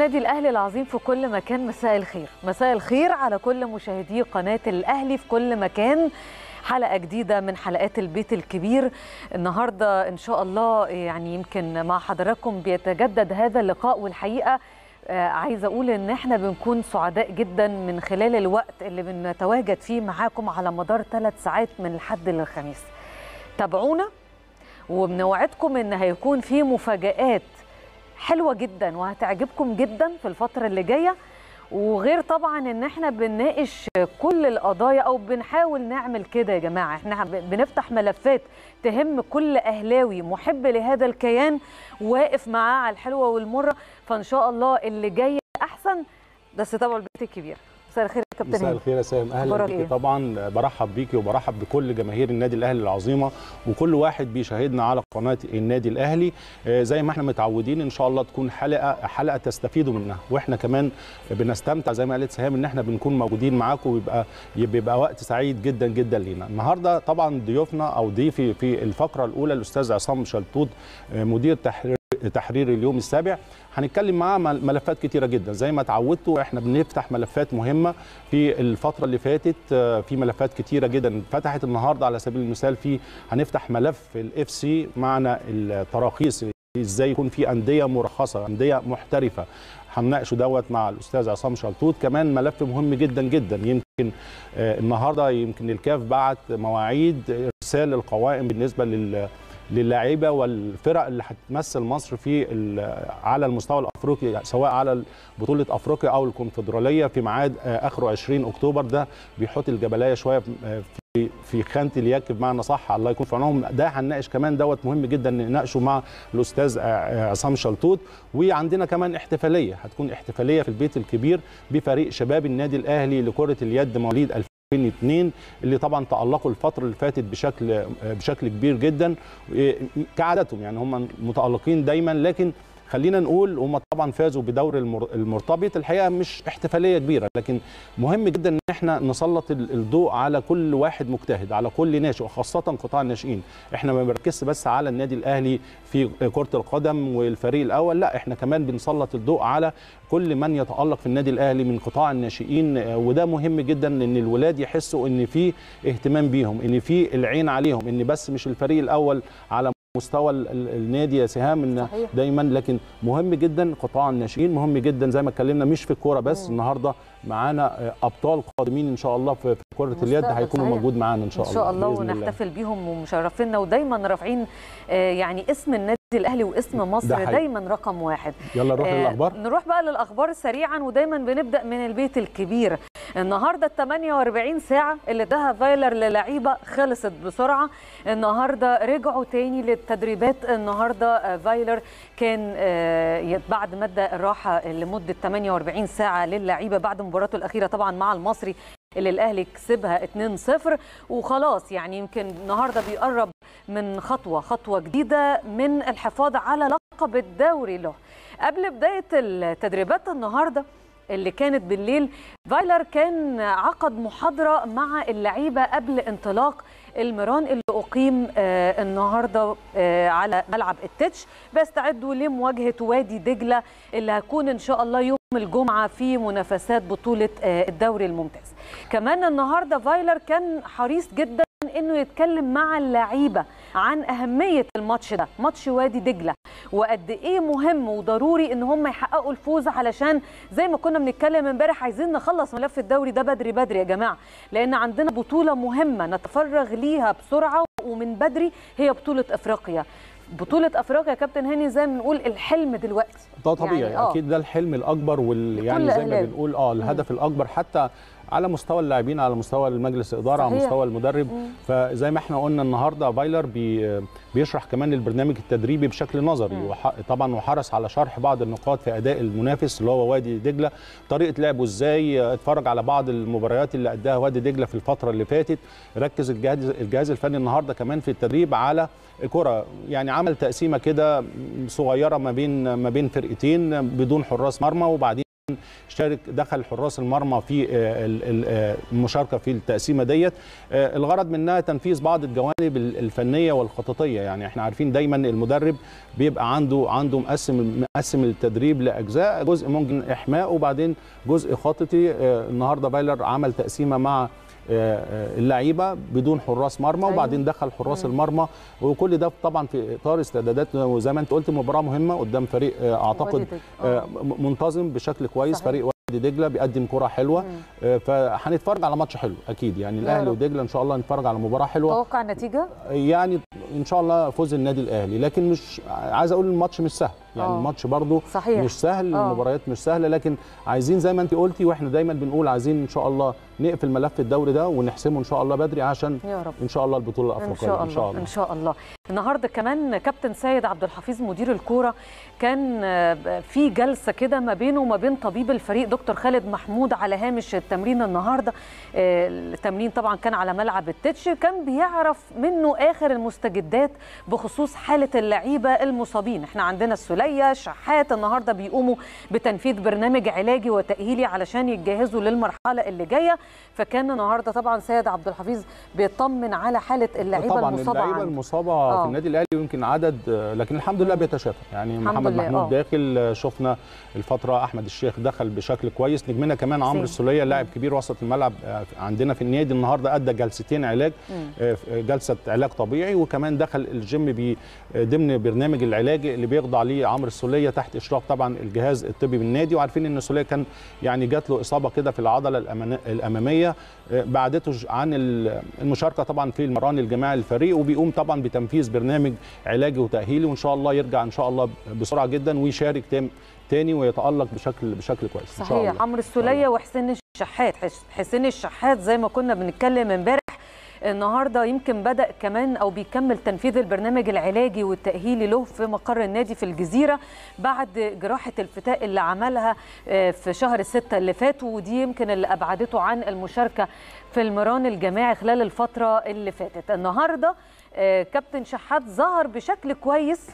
النادي الاهلي العظيم في كل مكان مساء الخير مساء الخير على كل مشاهدي قناه الاهلي في كل مكان حلقه جديده من حلقات البيت الكبير النهارده ان شاء الله يعني يمكن مع حضراتكم بيتجدد هذا اللقاء والحقيقه آه عايزه اقول ان احنا بنكون سعداء جدا من خلال الوقت اللي بنتواجد فيه معاكم على مدار ثلاث ساعات من الحد للخميس تابعونا وبنوعدكم ان هيكون في مفاجآت حلوه جدا وهتعجبكم جدا في الفتره اللي جايه وغير طبعا ان احنا بنناقش كل القضايا او بنحاول نعمل كده يا جماعه احنا بنفتح ملفات تهم كل اهلاوي محب لهذا الكيان واقف معاه على الحلوه والمره فان شاء الله اللي جاي احسن بس تابعوا البيت الكبير مساء الخير يا كابتن مساء الخير يا سام اهلا بيكي طبعا برحب بيكي وبرحب بكل جماهير النادي الاهلي العظيمه وكل واحد بيشاهدنا على قناه النادي الاهلي زي ما احنا متعودين ان شاء الله تكون حلقه حلقه تستفيدوا منها واحنا كمان بنستمتع زي ما قالت سهام ان احنا بنكون موجودين معاكم ويبقى بيبقى وقت سعيد جدا جدا لينا النهارده طبعا ضيوفنا او ضيفي في الفقره الاولى الاستاذ عصام شلتوت مدير تحرير تحرير اليوم السابع هنتكلم معاه ملفات كتيرة جدا زي ما اتعودتوا احنا بنفتح ملفات مهمة في الفترة اللي فاتت في ملفات كتيرة جدا فتحت النهاردة على سبيل المثال في هنفتح ملف الاف سي معنا التراخيص ازاي يكون في أندية مرخصة أندية محترفة هنناقشه دوت مع الاستاذ عصام شلتوت كمان ملف مهم جدا جدا يمكن آه النهارده يمكن الكاف بعت مواعيد ارسال القوائم بالنسبه لل للاعيبه والفرق اللي هتمثل مصر في على المستوى الافريقي سواء على بطوله افريقيا او الكونفدراليه في ميعاد اخره 20 اكتوبر ده بيحط الجبلايه شويه في في خانه اليك بمعنى صح الله يكون في عونهم ده هنناقش كمان دوت مهم جدا نناقشه مع الاستاذ عصام شلتوت وعندنا كمان احتفاليه هتكون احتفاليه في البيت الكبير بفريق شباب النادي الاهلي لكره اليد مواليد 2002 اللي طبعا تألقوا الفترة اللي فاتت بشكل بشكل كبير جدا كعادتهم يعني هم متألقين دايما لكن خلينا نقول هم طبعا فازوا بدور المرتبط الحقيقه مش احتفاليه كبيره لكن مهم جدا ان احنا نسلط الضوء على كل واحد مجتهد على كل ناشئ وخاصه قطاع الناشئين احنا ما بنركزش بس على النادي الاهلي في كره القدم والفريق الاول لا احنا كمان بنسلط الضوء على كل من يتالق في النادي الاهلي من قطاع الناشئين وده مهم جدا ان الولاد يحسوا ان في اهتمام بيهم ان في العين عليهم ان بس مش الفريق الاول على مستوى النادي يا سهام ان صحيح. دايما لكن مهم جدا قطاع الناشئين مهم جدا زي ما اتكلمنا مش في الكوره بس مم. النهارده معانا ابطال قادمين ان شاء الله في كره اليد هيكونوا موجود معانا ان شاء الله ان شاء الله ونحتفل بيهم ومشرفينا ودايما رافعين يعني اسم النادي الاهلي واسم مصر دايما رقم واحد يلا نروح آه للاخبار نروح بقى للاخبار سريعا ودايما بنبدا من البيت الكبير النهارده ال 48 ساعه اللي اداها فايلر للعيبه خلصت بسرعه النهارده رجعوا تاني للتدريبات النهارده فايلر كان آه بعد ما ادى الراحه لمده 48 ساعه للعيبه بعد مباراته الاخيره طبعا مع المصري اللي الاهلي كسبها 2-0 وخلاص يعني يمكن النهارده بيقرب من خطوه خطوه جديده من الحفاظ على لقب الدوري له قبل بدايه التدريبات النهارده اللي كانت بالليل فايلر كان عقد محاضره مع اللعيبه قبل انطلاق المران اللي اقيم آه النهارده آه على ملعب التتش بيستعدوا لمواجهه وادي دجله اللي هتكون ان شاء الله يوم الجمعه في منافسات بطوله آه الدوري الممتاز كمان النهارده فايلر كان حريص جدا انه يتكلم مع اللعيبه عن اهميه الماتش ده ماتش وادي دجله وقد ايه مهم وضروري ان هم يحققوا الفوز علشان زي ما كنا بنتكلم امبارح عايزين نخلص ملف الدوري ده بدري بدري يا جماعه لان عندنا بطوله مهمه نتفرغ ليها بسرعه ومن بدري هي بطوله افريقيا بطولة افريقيا يا كابتن هاني زي ما بنقول الحلم دلوقتي ده طبيعي يعني آه. اكيد ده الحلم الاكبر وال يعني زي ما بنقول اه الهدف مم. الاكبر حتى على مستوى اللاعبين على مستوى المجلس الاداره على مستوى المدرب مم. فزي ما احنا قلنا النهارده فايلر بي بيشرح كمان البرنامج التدريبي بشكل نظري وح طبعا وحرص على شرح بعض النقاط في اداء المنافس اللي هو وادي دجله طريقه لعبه ازاي اتفرج على بعض المباريات اللي اداها وادي دجله في الفتره اللي فاتت ركز الجهاز الجهاز الفني النهارده كمان في التدريب على كره يعني عمل تقسيمه كده صغيره ما بين ما بين فرقتين بدون حراس مرمى وبعدين شارك دخل حراس المرمى في المشاركه في التقسيمه ديت الغرض منها تنفيذ بعض الجوانب الفنيه والخططيه يعني احنا عارفين دايما المدرب بيبقى عنده عنده مقسم مقسم التدريب لاجزاء جزء ممكن احماء وبعدين جزء خططي النهارده بايلر عمل تقسيمه مع اللعيبه بدون حراس مرمى أيوة. وبعدين دخل حراس مم. المرمى وكل ده طبعا في اطار استعدادات وزي ما انت قلت مباراه مهمه قدام فريق اعتقد منتظم بشكل كويس صحيح. فريق وادي دجله بيقدم كره حلوه فهنتفرج على ماتش حلو اكيد يعني الاهلي ودجله ان شاء الله نتفرج على مباراه حلوه توقع النتيجه يعني ان شاء الله فوز النادي الاهلي لكن مش عايز اقول الماتش مش سهل يعني أوه. الماتش برضو صحيح. مش سهل أوه. المباريات مش سهله لكن عايزين زي ما انت قلتي واحنا دايما بنقول عايزين ان شاء الله نقفل ملف الدوري ده ونحسمه ان شاء الله بدري عشان يا رب. ان شاء الله البطوله الافريقيه ان شاء الله ان شاء الله, إن شاء الله. النهارده كمان كابتن سيد عبد الحفيظ مدير الكوره كان في جلسه كده ما بينه وما بين طبيب الفريق دكتور خالد محمود على هامش التمرين النهارده التمرين طبعا كان على ملعب التتش كان بيعرف منه اخر المستجدات بخصوص حاله اللعيبه المصابين احنا عندنا السليه شحات النهارده بيقوموا بتنفيذ برنامج علاجي وتاهيلي علشان يتجهزوا للمرحله اللي جايه فكان النهارده طبعا سيد عبد الحفيظ بيطمن على حاله اللعيبه طبعا المصابه اللعيبه المصابه آه. في النادي الاهلي يمكن عدد لكن الحمد لله بيتشافى يعني محمد لله. محمود آه. داخل شفنا الفتره احمد الشيخ دخل بشكل كويس نجمنا كمان عمرو السوليه لاعب كبير وسط الملعب عندنا في النادي النهارده ادى جلستين علاج مم. جلسه علاج طبيعي وكمان دخل الجيم ضمن برنامج العلاج اللي بيخضع ليه عمرو السوليه تحت اشراف طبعا الجهاز الطبي بالنادي وعارفين ان السوليه كان يعني جات له اصابه كده في العضله الاماميه بعدته عن المشاركه طبعا في المران الجماعي للفريق وبيقوم طبعا بتنفيذ برنامج علاجي وتاهيلي وان شاء الله يرجع ان شاء الله بسرعه جدا ويشارك تاني ويتالق بشكل بشكل كويس صحيح ان شاء الله عمرو السوليه وحسين الشحات حسين الشحات زي ما كنا بنتكلم امبارح النهارده يمكن بدا كمان او بيكمل تنفيذ البرنامج العلاجي والتاهيلي له في مقر النادي في الجزيره بعد جراحه الفتاء اللي عملها في شهر الستة اللي فات ودي يمكن اللي ابعدته عن المشاركه في المران الجماعي خلال الفتره اللي فاتت النهارده كابتن شحات ظهر بشكل كويس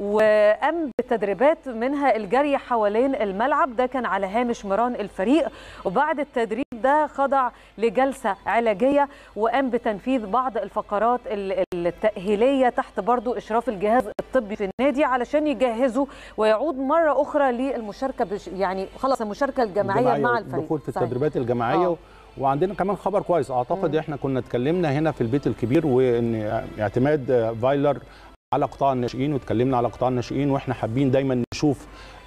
وقام بتدريبات منها الجري حوالين الملعب ده كان على هامش مران الفريق وبعد التدريب ده خضع لجلسه علاجيه وقام بتنفيذ بعض الفقرات التاهيليه تحت برضو اشراف الجهاز الطبي في النادي علشان يجهزوا ويعود مره اخرى للمشاركه بش يعني خلص المشاركه الجماعيه, الجماعية مع الفريق الدخول في التدريبات الجماعيه أوه. وعندنا كمان خبر كويس اعتقد مم. احنا كنا اتكلمنا هنا في البيت الكبير وان اعتماد فايلر على قطاع الناشئين واتكلمنا على قطاع الناشئين واحنا حابين دايما نشوف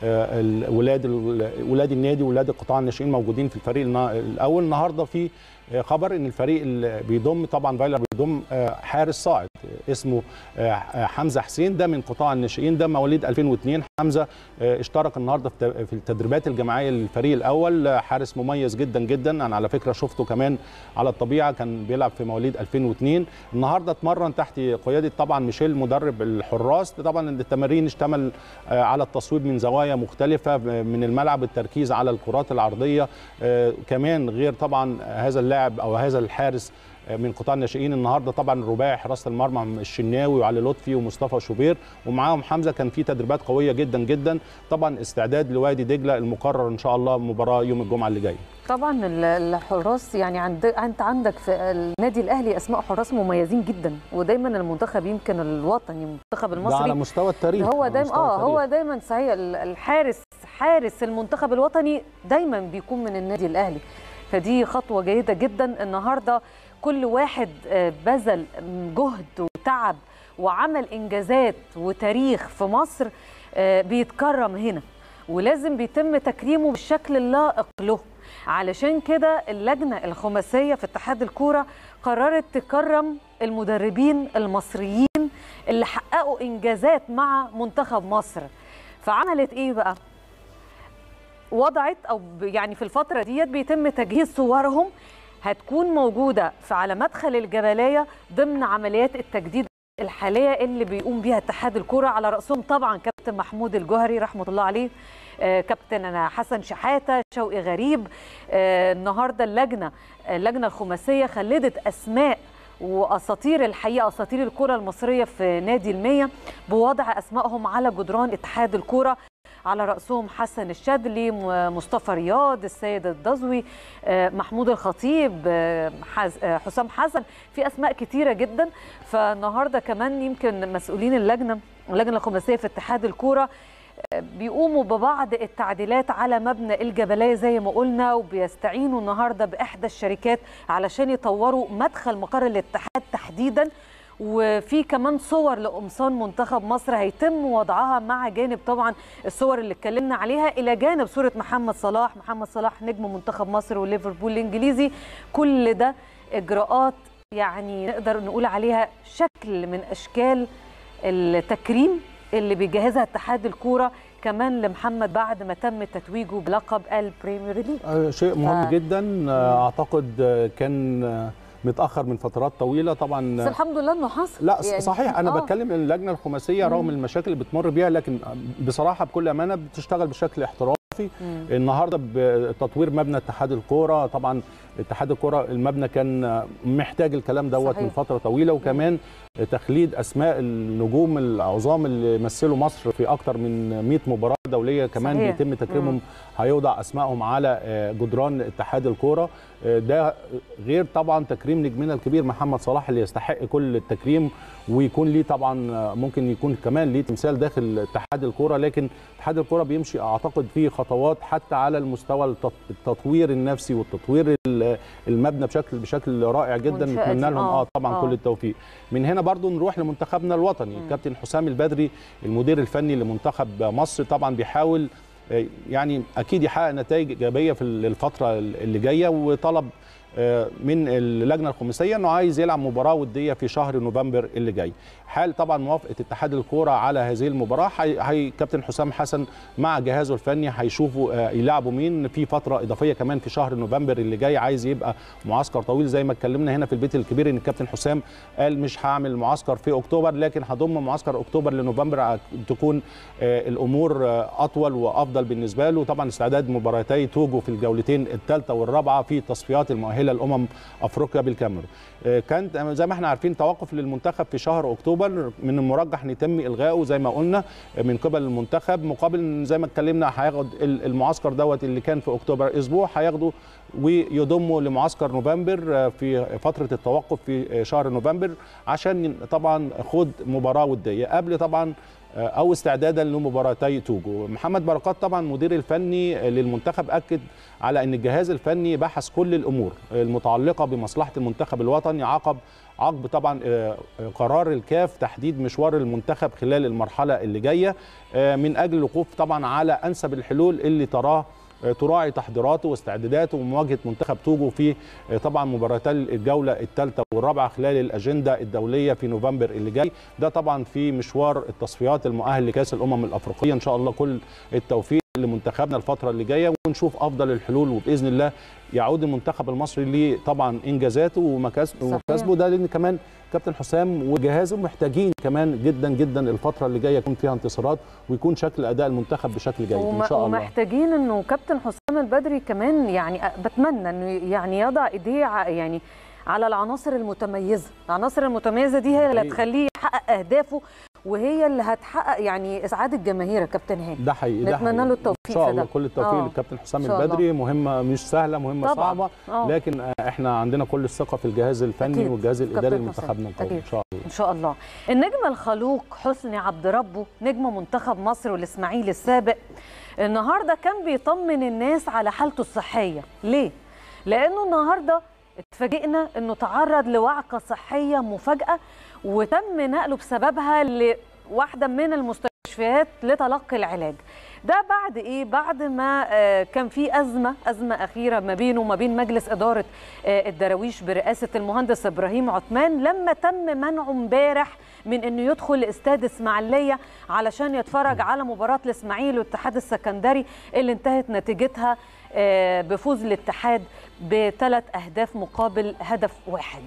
ولاد ولاد النادي ولاد القطاع الناشئين موجودين في الفريق الاول النهارده في خبر ان الفريق اللي بيضم طبعا فايلر بيضم حارس صاعد اسمه حمزه حسين ده من قطاع الناشئين ده مواليد 2002 حمزه اشترك النهارده في التدريبات الجماعيه للفريق الاول حارس مميز جدا جدا انا على فكره شفته كمان على الطبيعه كان بيلعب في مواليد 2002 النهارده اتمرن تحت قياده طبعا ميشيل مدرب الحراس طبعا التمارين اشتمل على التصويب من زوايا مختلفه من الملعب التركيز على الكرات العرضيه كمان غير طبعا هذا اللاعب او هذا الحارس من قطاع الناشئين النهارده طبعا رباعي حراسه المرمى الشناوي وعلي لطفي ومصطفى شوبير ومعاهم حمزه كان في تدريبات قويه جدا جدا طبعا استعداد لوادي دجله المقرر ان شاء الله مباراه يوم الجمعه اللي جاي طبعا الحراس يعني عند انت عندك في النادي الاهلي اسماء حراس مميزين جدا ودايما المنتخب يمكن الوطني المنتخب المصري ده على مستوى التاريخ هو دايما اه هو دايما صحيح الحارس حارس المنتخب الوطني دايما بيكون من النادي الاهلي فدي خطوه جيده جدا النهارده كل واحد بذل جهد وتعب وعمل انجازات وتاريخ في مصر بيتكرم هنا ولازم بيتم تكريمه بالشكل اللائق له علشان كده اللجنه الخماسيه في اتحاد الكوره قررت تكرم المدربين المصريين اللي حققوا انجازات مع منتخب مصر فعملت ايه بقى وضعت او يعني في الفتره ديت بيتم تجهيز صورهم هتكون موجوده في على مدخل الجبليه ضمن عمليات التجديد الحاليه اللي بيقوم بيها اتحاد الكره على راسهم طبعا كابتن محمود الجوهري رحمه الله عليه آه كابتن حسن شحاته شوقي غريب آه النهارده اللجنه اللجنه الخماسيه خلدت اسماء واساطير الحقيقه اساطير الكره المصريه في نادي المية بوضع اسمائهم على جدران اتحاد الكره على راسهم حسن الشاذلي مصطفى رياض السيد الدزوي محمود الخطيب حسام حسن في اسماء كتيره جدا فالنهارده كمان يمكن مسؤولين اللجنه اللجنه الخماسيه في اتحاد الكوره بيقوموا ببعض التعديلات على مبنى الجبلية زي ما قلنا وبيستعينوا النهاردة بإحدى الشركات علشان يطوروا مدخل مقر الاتحاد تحديدا وفي كمان صور لقمصان منتخب مصر هيتم وضعها مع جانب طبعا الصور اللي اتكلمنا عليها الى جانب صوره محمد صلاح محمد صلاح نجم منتخب مصر وليفربول الانجليزي كل ده اجراءات يعني نقدر نقول عليها شكل من اشكال التكريم اللي بيجهزها اتحاد الكوره كمان لمحمد بعد ما تم تتويجه بلقب البريمير ليج شيء مهم ف... جدا اعتقد كان متاخر من فترات طويله طبعا بس الحمد لله انه حصل لا يعني صحيح انا آه. بتكلم اللجنه الخماسيه رغم المشاكل اللي بتمر بيها لكن بصراحه بكل امانه بتشتغل بشكل احترافي مم. النهارده بتطوير مبنى اتحاد الكوره طبعا اتحاد الكوره المبنى كان محتاج الكلام دوت صحيح. من فتره طويله وكمان تخليد اسماء النجوم العظام اللي مثلوا مصر في اكثر من 100 مباراه دوليه كمان صحيح. بيتم تكريمهم هيوضع اسمائهم على جدران اتحاد الكوره ده غير طبعا تكريم نجمنا الكبير محمد صلاح اللي يستحق كل التكريم ويكون ليه طبعا ممكن يكون كمان ليه تمثال داخل اتحاد الكوره لكن اتحاد الكوره بيمشي اعتقد فيه خطوات حتى على المستوى التطوير النفسي والتطوير المبنى بشكل بشكل رائع جدا نتمنى لهم اه طبعا آه. كل التوفيق من هنا برضو نروح لمنتخبنا الوطني الكابتن حسام البدري المدير الفني لمنتخب مصر طبعا بيحاول يعني اكيد يحقق نتائج ايجابيه في الفتره اللي جايه وطلب من اللجنه الخماسيه انه عايز يلعب مباراه وديه في شهر نوفمبر اللي جاي حال طبعا موافقه اتحاد الكوره على هذه المباراه هي كابتن حسام حسن مع جهازه الفني هيشوفوا يلعبوا مين في فتره اضافيه كمان في شهر نوفمبر اللي جاي عايز يبقى معسكر طويل زي ما اتكلمنا هنا في البيت الكبير ان الكابتن حسام قال مش هعمل معسكر في اكتوبر لكن هضم معسكر اكتوبر لنوفمبر تكون الامور اطول وافضل بالنسبه له طبعا استعداد مباراتي توجو في الجولتين الثالثه والرابعه في التصفيات المؤهله لامم افريقيا بالكاميرون كان زي ما احنا عارفين توقف للمنتخب في شهر اكتوبر من المرجح ان يتم الغائه زي ما قلنا من قبل المنتخب مقابل زي ما اتكلمنا هياخد المعسكر دوت اللي كان في اكتوبر اسبوع هياخده ويضمه لمعسكر نوفمبر في فتره التوقف في شهر نوفمبر عشان طبعا خد مباراه وديه قبل طبعا او استعدادا لمباراتي توجو محمد بركات طبعا مدير الفني للمنتخب اكد على ان الجهاز الفني بحث كل الامور المتعلقه بمصلحه المنتخب الوطني عقب عقب طبعا قرار الكاف تحديد مشوار المنتخب خلال المرحله اللي جايه من اجل الوقوف طبعا على انسب الحلول اللي تراه تراعي تحضيراته واستعداداته ومواجهه منتخب توجو في طبعا مباراتي الجوله الثالثه والرابعه خلال الاجنده الدوليه في نوفمبر اللي جاي ده طبعا في مشوار التصفيات المؤهل لكاس الامم الافريقيه ان شاء الله كل التوفيق لمنتخبنا الفتره اللي جايه ونشوف افضل الحلول وباذن الله يعود المنتخب المصري لطبعا انجازاته ومكاسبه ده لان كمان كابتن حسام وجهازه محتاجين كمان جدا جدا الفتره اللي جايه يكون فيها انتصارات ويكون شكل اداء المنتخب بشكل جيد وم... ان شاء الله ومحتاجين انه كابتن حسام البدري كمان يعني بتمنى انه يعني يضع ايديه يعني على العناصر المتميزه العناصر المتميزه دي هي اللي هتخليه يحقق اهدافه وهي اللي هتحقق يعني اسعاد الجماهير يا كابتن هاني ده حقيقي ده نتمنى له التوفيق ان شاء الله كل التوفيق للكابتن حسام البدري مهمه مش سهله مهمه طبعًا. صعبه أوه. لكن احنا عندنا كل الثقه في الجهاز الفني أكيد. والجهاز الاداري لمنتخبنا القومي ان شاء الله ان شاء الله النجم الخلوق حسني عبد ربه نجم منتخب مصر والاسماعيلي السابق النهارده كان بيطمن الناس على حالته الصحيه ليه لانه النهارده اتفاجئنا انه تعرض لوعكه صحيه مفاجاه وتم نقله بسببها لواحده من المستشفيات لتلقي العلاج ده بعد ايه بعد ما كان في ازمه ازمه اخيره ما بينه وما بين مجلس اداره الدراويش برئاسه المهندس ابراهيم عثمان لما تم منعه امبارح من انه يدخل استاد اسماعيليه علشان يتفرج على مباراه الاسماعيلي والاتحاد السكندري اللي انتهت نتيجتها بفوز الاتحاد بثلاث اهداف مقابل هدف واحد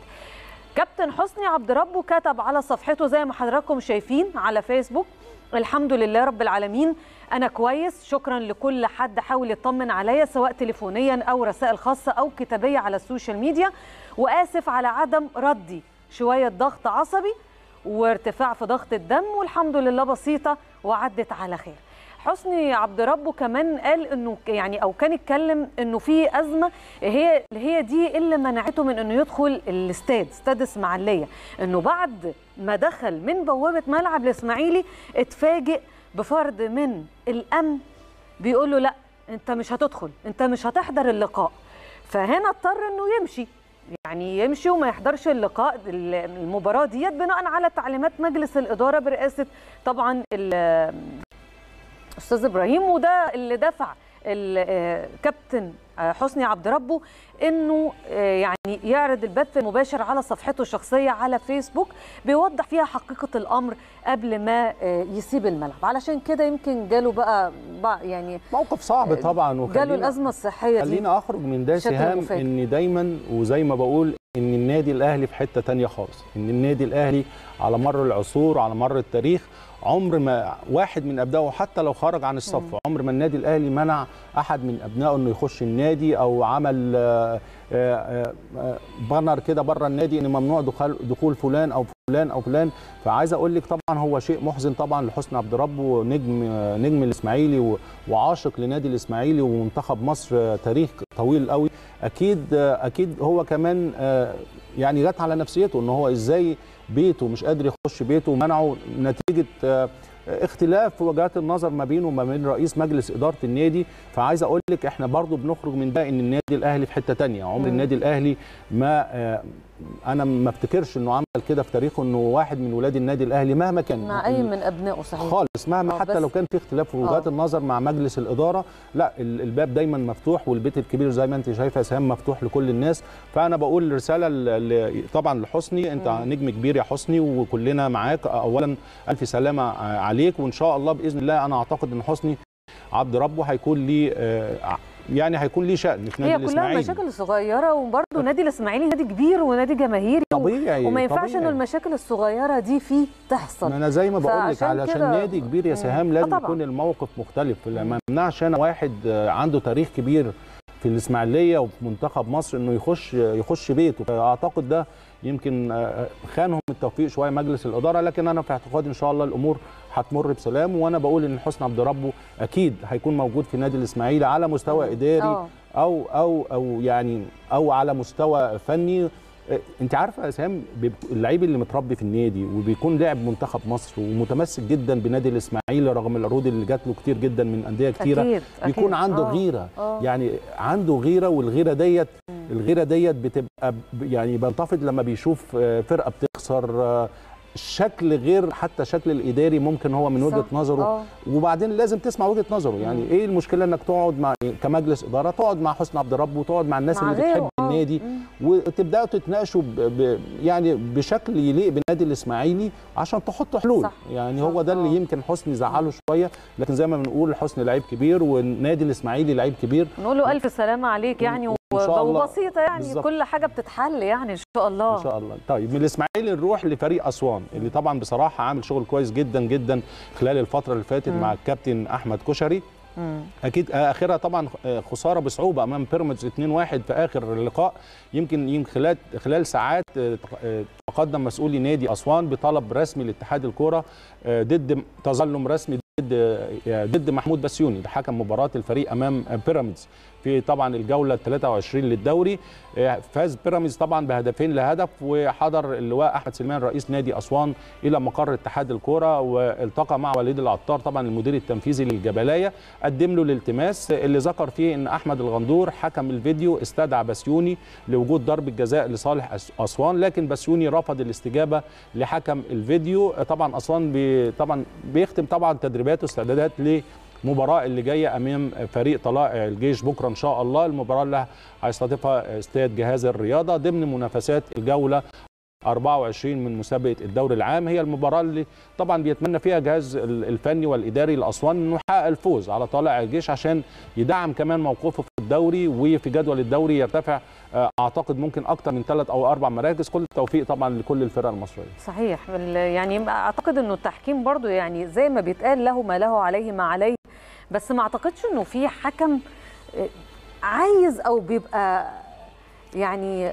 كابتن حسني عبد ربه كتب على صفحته زي ما حضراتكم شايفين على فيسبوك الحمد لله رب العالمين انا كويس شكرا لكل حد حاول يطمن عليا سواء تليفونيا او رسائل خاصه او كتابيه على السوشيال ميديا واسف على عدم ردي شويه ضغط عصبي وارتفاع في ضغط الدم والحمد لله بسيطه وعدت على خير حسني عبد ربه كمان قال انه يعني او كان اتكلم انه في ازمه هي هي دي اللي منعته من انه يدخل الاستاد استاد اسماعيليه انه بعد ما دخل من بوابه ملعب الاسماعيلي اتفاجئ بفرد من الامن بيقول له لا انت مش هتدخل انت مش هتحضر اللقاء فهنا اضطر انه يمشي يعني يمشي وما يحضرش اللقاء المباراه ديت بناء على تعليمات مجلس الاداره برئاسه طبعا الاستاذ ابراهيم وده اللي دفع الكابتن حسني عبد ربه انه يعني يعرض البث المباشر على صفحته الشخصيه على فيسبوك بيوضح فيها حقيقه الامر قبل ما يسيب الملعب علشان كده يمكن جاله بقى, بقى يعني موقف صعب طبعا جاله الازمه الصحيه دي خلينا اخرج من ده سهام ان دايما وزي ما بقول ان النادي الاهلي في حته تانية خالص ان النادي الاهلي على مر العصور وعلى مر التاريخ عمر ما واحد من ابنائه حتى لو خرج عن الصف م. عمر ما النادي الاهلي منع احد من ابنائه انه يخش النادي او عمل بانر كده بره النادي ان ممنوع دخول دخول فلان او فلان او فلان فعايز اقول لك طبعا هو شيء محزن طبعا لحسني عبد ربه نجم نجم الاسماعيلي وعاشق لنادي الاسماعيلي ومنتخب مصر تاريخ طويل قوي اكيد اكيد هو كمان يعني جت على نفسيته ان هو ازاي بيته مش قادر يخش بيته ومنعه نتيجه اختلاف في وجهات النظر ما بينه وما بين رئيس مجلس اداره النادي فعايز اقول لك احنا برضو بنخرج من ده ان النادي الاهلي في حته تانية عمر النادي الاهلي ما انا ما افتكرش انه عمل كده في تاريخه انه واحد من ولاد النادي الاهلي مهما كان مع اي من ابنائه صحيح خالص مهما حتى لو كان في اختلاف في وجهات النظر مع مجلس الاداره لا الباب دايما مفتوح والبيت الكبير زي ما انت شايفه سهام مفتوح لكل الناس فانا بقول رساله طبعا لحسني انت مم. نجم كبير يا حسني وكلنا معاك اولا الف سلامه عليك وان شاء الله باذن الله انا اعتقد ان حسني عبد ربه هيكون ليه يعني هيكون ليه شأن في نادي الاسماعيلي هي كلها مشاكل صغيره وبرضه نادي الاسماعيلي نادي كبير ونادي جماهيري طبيعي وما ينفعش طبيعي. انه المشاكل الصغيره دي فيه تحصل ما انا زي ما بقول لك علشان نادي كبير يا سهام لازم يكون الموقف مختلف ما يمنعش انا واحد عنده تاريخ كبير في الاسماعيليه وفي منتخب مصر انه يخش يخش بيته فاعتقد ده يمكن خانهم التوفيق شويه مجلس الاداره لكن انا في اعتقادي ان شاء الله الامور هتمر بسلام وانا بقول ان حسني عبد ربه اكيد هيكون موجود في نادي الاسماعيلي على مستوى اداري أوه. او او او يعني او على مستوى فني انت عارفه يا سهام اللعيب اللي متربي في النادي وبيكون لاعب منتخب مصر ومتمسك جدا بنادي الاسماعيلي رغم العروض اللي جات له كتير جدا من انديه كتيره أكيد. بيكون أكيد. عنده أوه. غيره أوه. يعني عنده غيره والغيره ديت الغيره ديت بتبقى يعني بنتفض لما بيشوف فرقه بتخسر الشكل غير حتى شكل الاداري ممكن هو من وجهه نظره أوه. وبعدين لازم تسمع وجهه نظره يعني ايه المشكله انك تقعد مع كمجلس اداره تقعد مع حسني عبد ربه وتقعد مع الناس مع اللي بتحب غيره. النادي وتبداوا تتناقشوا ب... ب... يعني بشكل يليق بالنادي الاسماعيلي عشان تحطوا حلول صح. يعني صح. هو ده اللي آه. يمكن حسني زعله شويه لكن زي ما بنقول حسني لعيب كبير والنادي الاسماعيلي لعيب كبير نقول له الف سلامه عليك يعني إن شاء الله. وبسيطه يعني بالظبط. كل حاجه بتتحل يعني ان شاء الله ان شاء الله طيب من الاسماعيلي نروح لفريق اسوان اللي طبعا بصراحه عامل شغل كويس جدا جدا خلال الفتره اللي فاتت مم. مع الكابتن احمد كشري مم. اكيد اخرها طبعا خساره بصعوبه امام بيراميدز 2-1 في اخر اللقاء يمكن يمكن خلال خلال ساعات تقدم مسؤولي نادي اسوان بطلب رسمي لاتحاد الكوره ضد تظلم رسمي ضد ضد محمود بسيوني ده حكم مباراه الفريق امام بيراميدز في طبعا الجوله 23 للدوري فاز بيراميدز طبعا بهدفين لهدف وحضر اللواء احمد سليمان رئيس نادي اسوان الى مقر اتحاد الكوره والتقى مع وليد العطار طبعا المدير التنفيذي للجبلايه قدم له الالتماس اللي ذكر فيه ان احمد الغندور حكم الفيديو استدعى بسيوني لوجود ضربه جزاء لصالح اسوان لكن بسيوني رفض الاستجابه لحكم الفيديو طبعا اسوان بي طبعا بيختم طبعا تدريباته استعدادات ل المباراة اللي جاية أمام فريق طلائع الجيش بكرة إن شاء الله المباراة اللي هيستضيفها استاد جهاز الرياضة ضمن منافسات الجولة 24 من مسابقة الدوري العام هي المباراة اللي طبعا بيتمنى فيها الجهاز الفني والإداري لأسوان أنه يحقق الفوز على طلائع الجيش عشان يدعم كمان موقفه في الدوري وفي جدول الدوري يرتفع أعتقد ممكن أكتر من ثلاث أو أربع مراكز كل التوفيق طبعا لكل الفرق المصرية صحيح يعني أعتقد أنه التحكيم برضو يعني زي ما بيتقال له ما له عليه ما عليه بس ما أعتقدش أنه في حكم عايز أو بيبقى يعني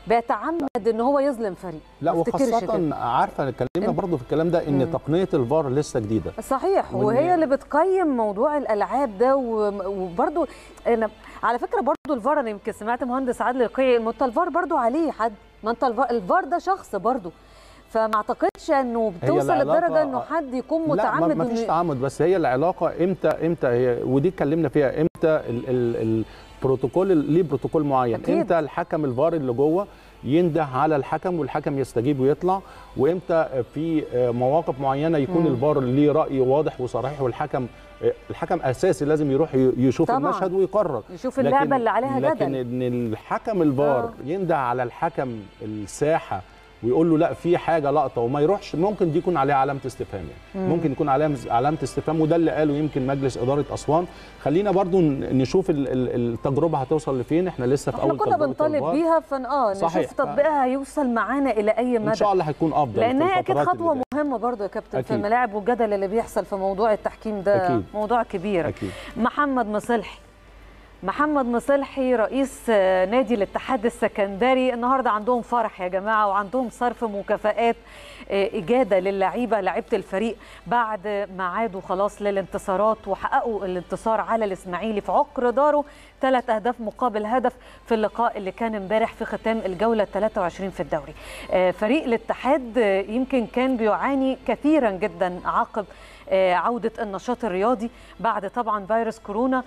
بيتعمد ان هو يظلم فريق لا ما افتكرش وخاصة كده. عارفة اتكلمنا برضو في الكلام ده ان مم. تقنية الفار لسه جديدة صحيح وإن- وهي اللي بتقيم موضوع الالعاب ده و- وبرضو انا على فكره برضو الفار انا يمكن سمعت مهندس عادل القيعي ما انت الفار برضو عليه حد ما انت الفار, الفار ده شخص برضو فما اعتقدش انه بتوصل العلاقة- للدرجه انه حد يكون لا متعمد ما فيش إنه- تعمد بس هي العلاقة امتى امتى هي ودي اتكلمنا فيها امتى ال ال البروتوكول ليه بروتوكول معين أكيد. امتى الحكم الفار اللي جوه ينده على الحكم والحكم يستجيب ويطلع وامتى في مواقف معينه يكون مم. الفار ليه راي واضح وصريح والحكم الحكم اساسي لازم يروح يشوف طبعاً. المشهد ويقرر يشوف اللعبه اللي عليها لكن جدل ان الحكم الفار آه. ينده على الحكم الساحه ويقول له لا في حاجه لقطه وما يروحش ممكن دي يكون عليها علامه استفهام يعني مم. ممكن يكون علامه علامه استفهام وده اللي قاله يمكن مجلس اداره اسوان خلينا برضو ن- نشوف ال- ال- التجربه هتوصل لفين احنا لسه في احنا اول كنا تجربه بنطالب الفار. بيها فن اه صحيح. نشوف تطبيقها هيوصل معانا الى اي ان مدى شاء الله هيكون افضل لان في هي اكيد الفترات اللي خطوه جاية. مهمه برضو يا كابتن في أكيد. الملاعب والجدل اللي بيحصل في موضوع التحكيم ده أكيد. موضوع كبير اكيد محمد مصلحي محمد مصلحي رئيس آه، نادي الاتحاد السكندري النهارده عندهم فرح يا جماعه وعندهم صرف مكافآت آه، اجاده للعيبه لعيبه الفريق بعد ما عادوا خلاص للانتصارات وحققوا الانتصار على الاسماعيلي في عقر داره ثلاث اهداف مقابل هدف في اللقاء اللي كان امبارح في ختام الجوله 23 في الدوري آه، فريق الاتحاد آه، يمكن كان بيعاني كثيرا جدا عقب آه، عودة النشاط الرياضي بعد طبعا فيروس كورونا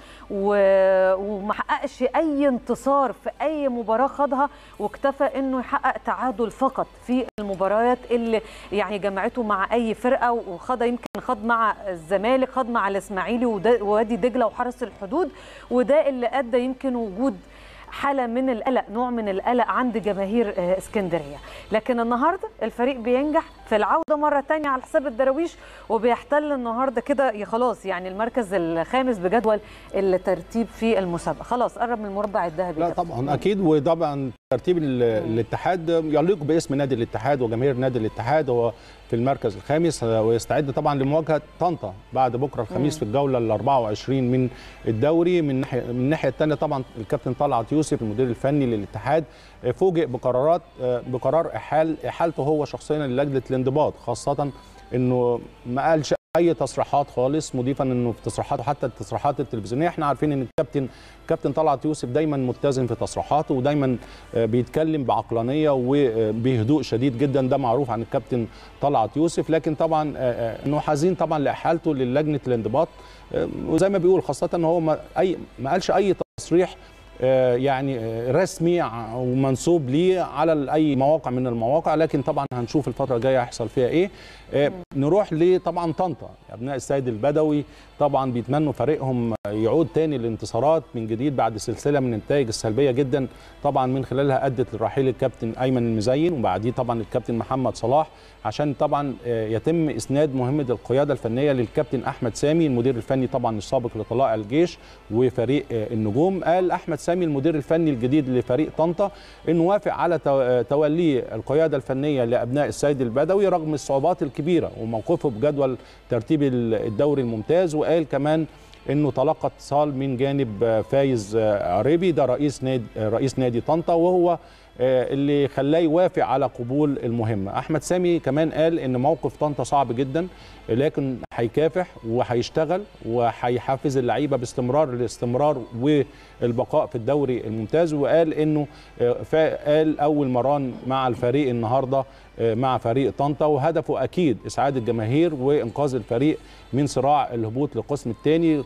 و- وما حققش أي انتصار في أي مباراة خاضها واكتفى أنه يحقق تعادل فقط في المباريات اللي يعني جمعته مع أي فرقة وخاض يمكن خاض مع الزمالك خاض مع الإسماعيلي وده- ووادي دجلة وحرس الحدود وده اللي أدى يمكن وجود حاله من القلق نوع من القلق عند جماهير آه، اسكندريه لكن النهارده الفريق بينجح في العوده مره تانية على حساب الدراويش وبيحتل النهارده كده يا خلاص يعني المركز الخامس بجدول الترتيب في المسابقه خلاص قرب من المربع الذهبي لا كده. طبعا اكيد وطبعا ترتيب ال- الاتحاد يليق باسم نادي الاتحاد وجماهير نادي الاتحاد هو في المركز الخامس ويستعد طبعا لمواجهه طنطا بعد بكره الخميس في الجوله ال 24 من الدوري من ناحيه من الناحيه الثانيه طبعا الكابتن طلعت يوسف المدير الفني للاتحاد فوجئ بقرارات بقرار احال احالته هو شخصيا للجنه الانضباط خاصه انه ما قالش اي تصريحات خالص مضيفا انه في تصريحاته حتى التصريحات التلفزيونيه احنا عارفين ان الكابتن كابتن طلعت يوسف دايما متزن في تصريحاته ودايما آه، بيتكلم بعقلانيه وبهدوء شديد جدا ده معروف عن الكابتن طلعت يوسف لكن طبعا آه، آه، انه حزين طبعا لاحالته للجنه الانضباط آه، وزي ما بيقول خاصه ان هو ما اي ما قالش اي تصريح آه، يعني آه، رسمي ع- ومنسوب ليه على اي مواقع من المواقع لكن طبعا هنشوف الفتره الجايه هيحصل فيها ايه آه، نروح لطبعا طنطا ابناء السيد البدوي طبعا بيتمنوا فريقهم يعود تاني للانتصارات من جديد بعد سلسله من النتائج السلبيه جدا طبعا من خلالها ادت لرحيل الكابتن ايمن المزين وبعديه طبعا الكابتن محمد صلاح عشان طبعا آه، يتم اسناد مهمه القياده الفنيه للكابتن احمد سامي المدير الفني طبعا السابق لطلائع الجيش وفريق آه، النجوم قال احمد سامي المدير الفني الجديد لفريق طنطا انه وافق على تو- آه، توليه القياده الفنيه لابناء السيد البدوي رغم الصعوبات الكبيره وموقفه بجدول ترتيب الدوري الممتاز وقال كمان انه تلقى اتصال من جانب آه، فايز آه، عريبي ده رئيس نادي آه، رئيس نادي طنطا وهو آه، اللي خلاه يوافق على قبول المهمه احمد سامي كمان قال ان موقف طنطا صعب جدا لكن هيكافح وهيشتغل وهيحفز اللعيبه باستمرار الاستمرار والبقاء في الدوري الممتاز وقال انه آه، فا- قال اول مران مع الفريق النهارده آه، مع فريق طنطا وهدفه اكيد اسعاد الجماهير وانقاذ الفريق من صراع الهبوط للقسم الثاني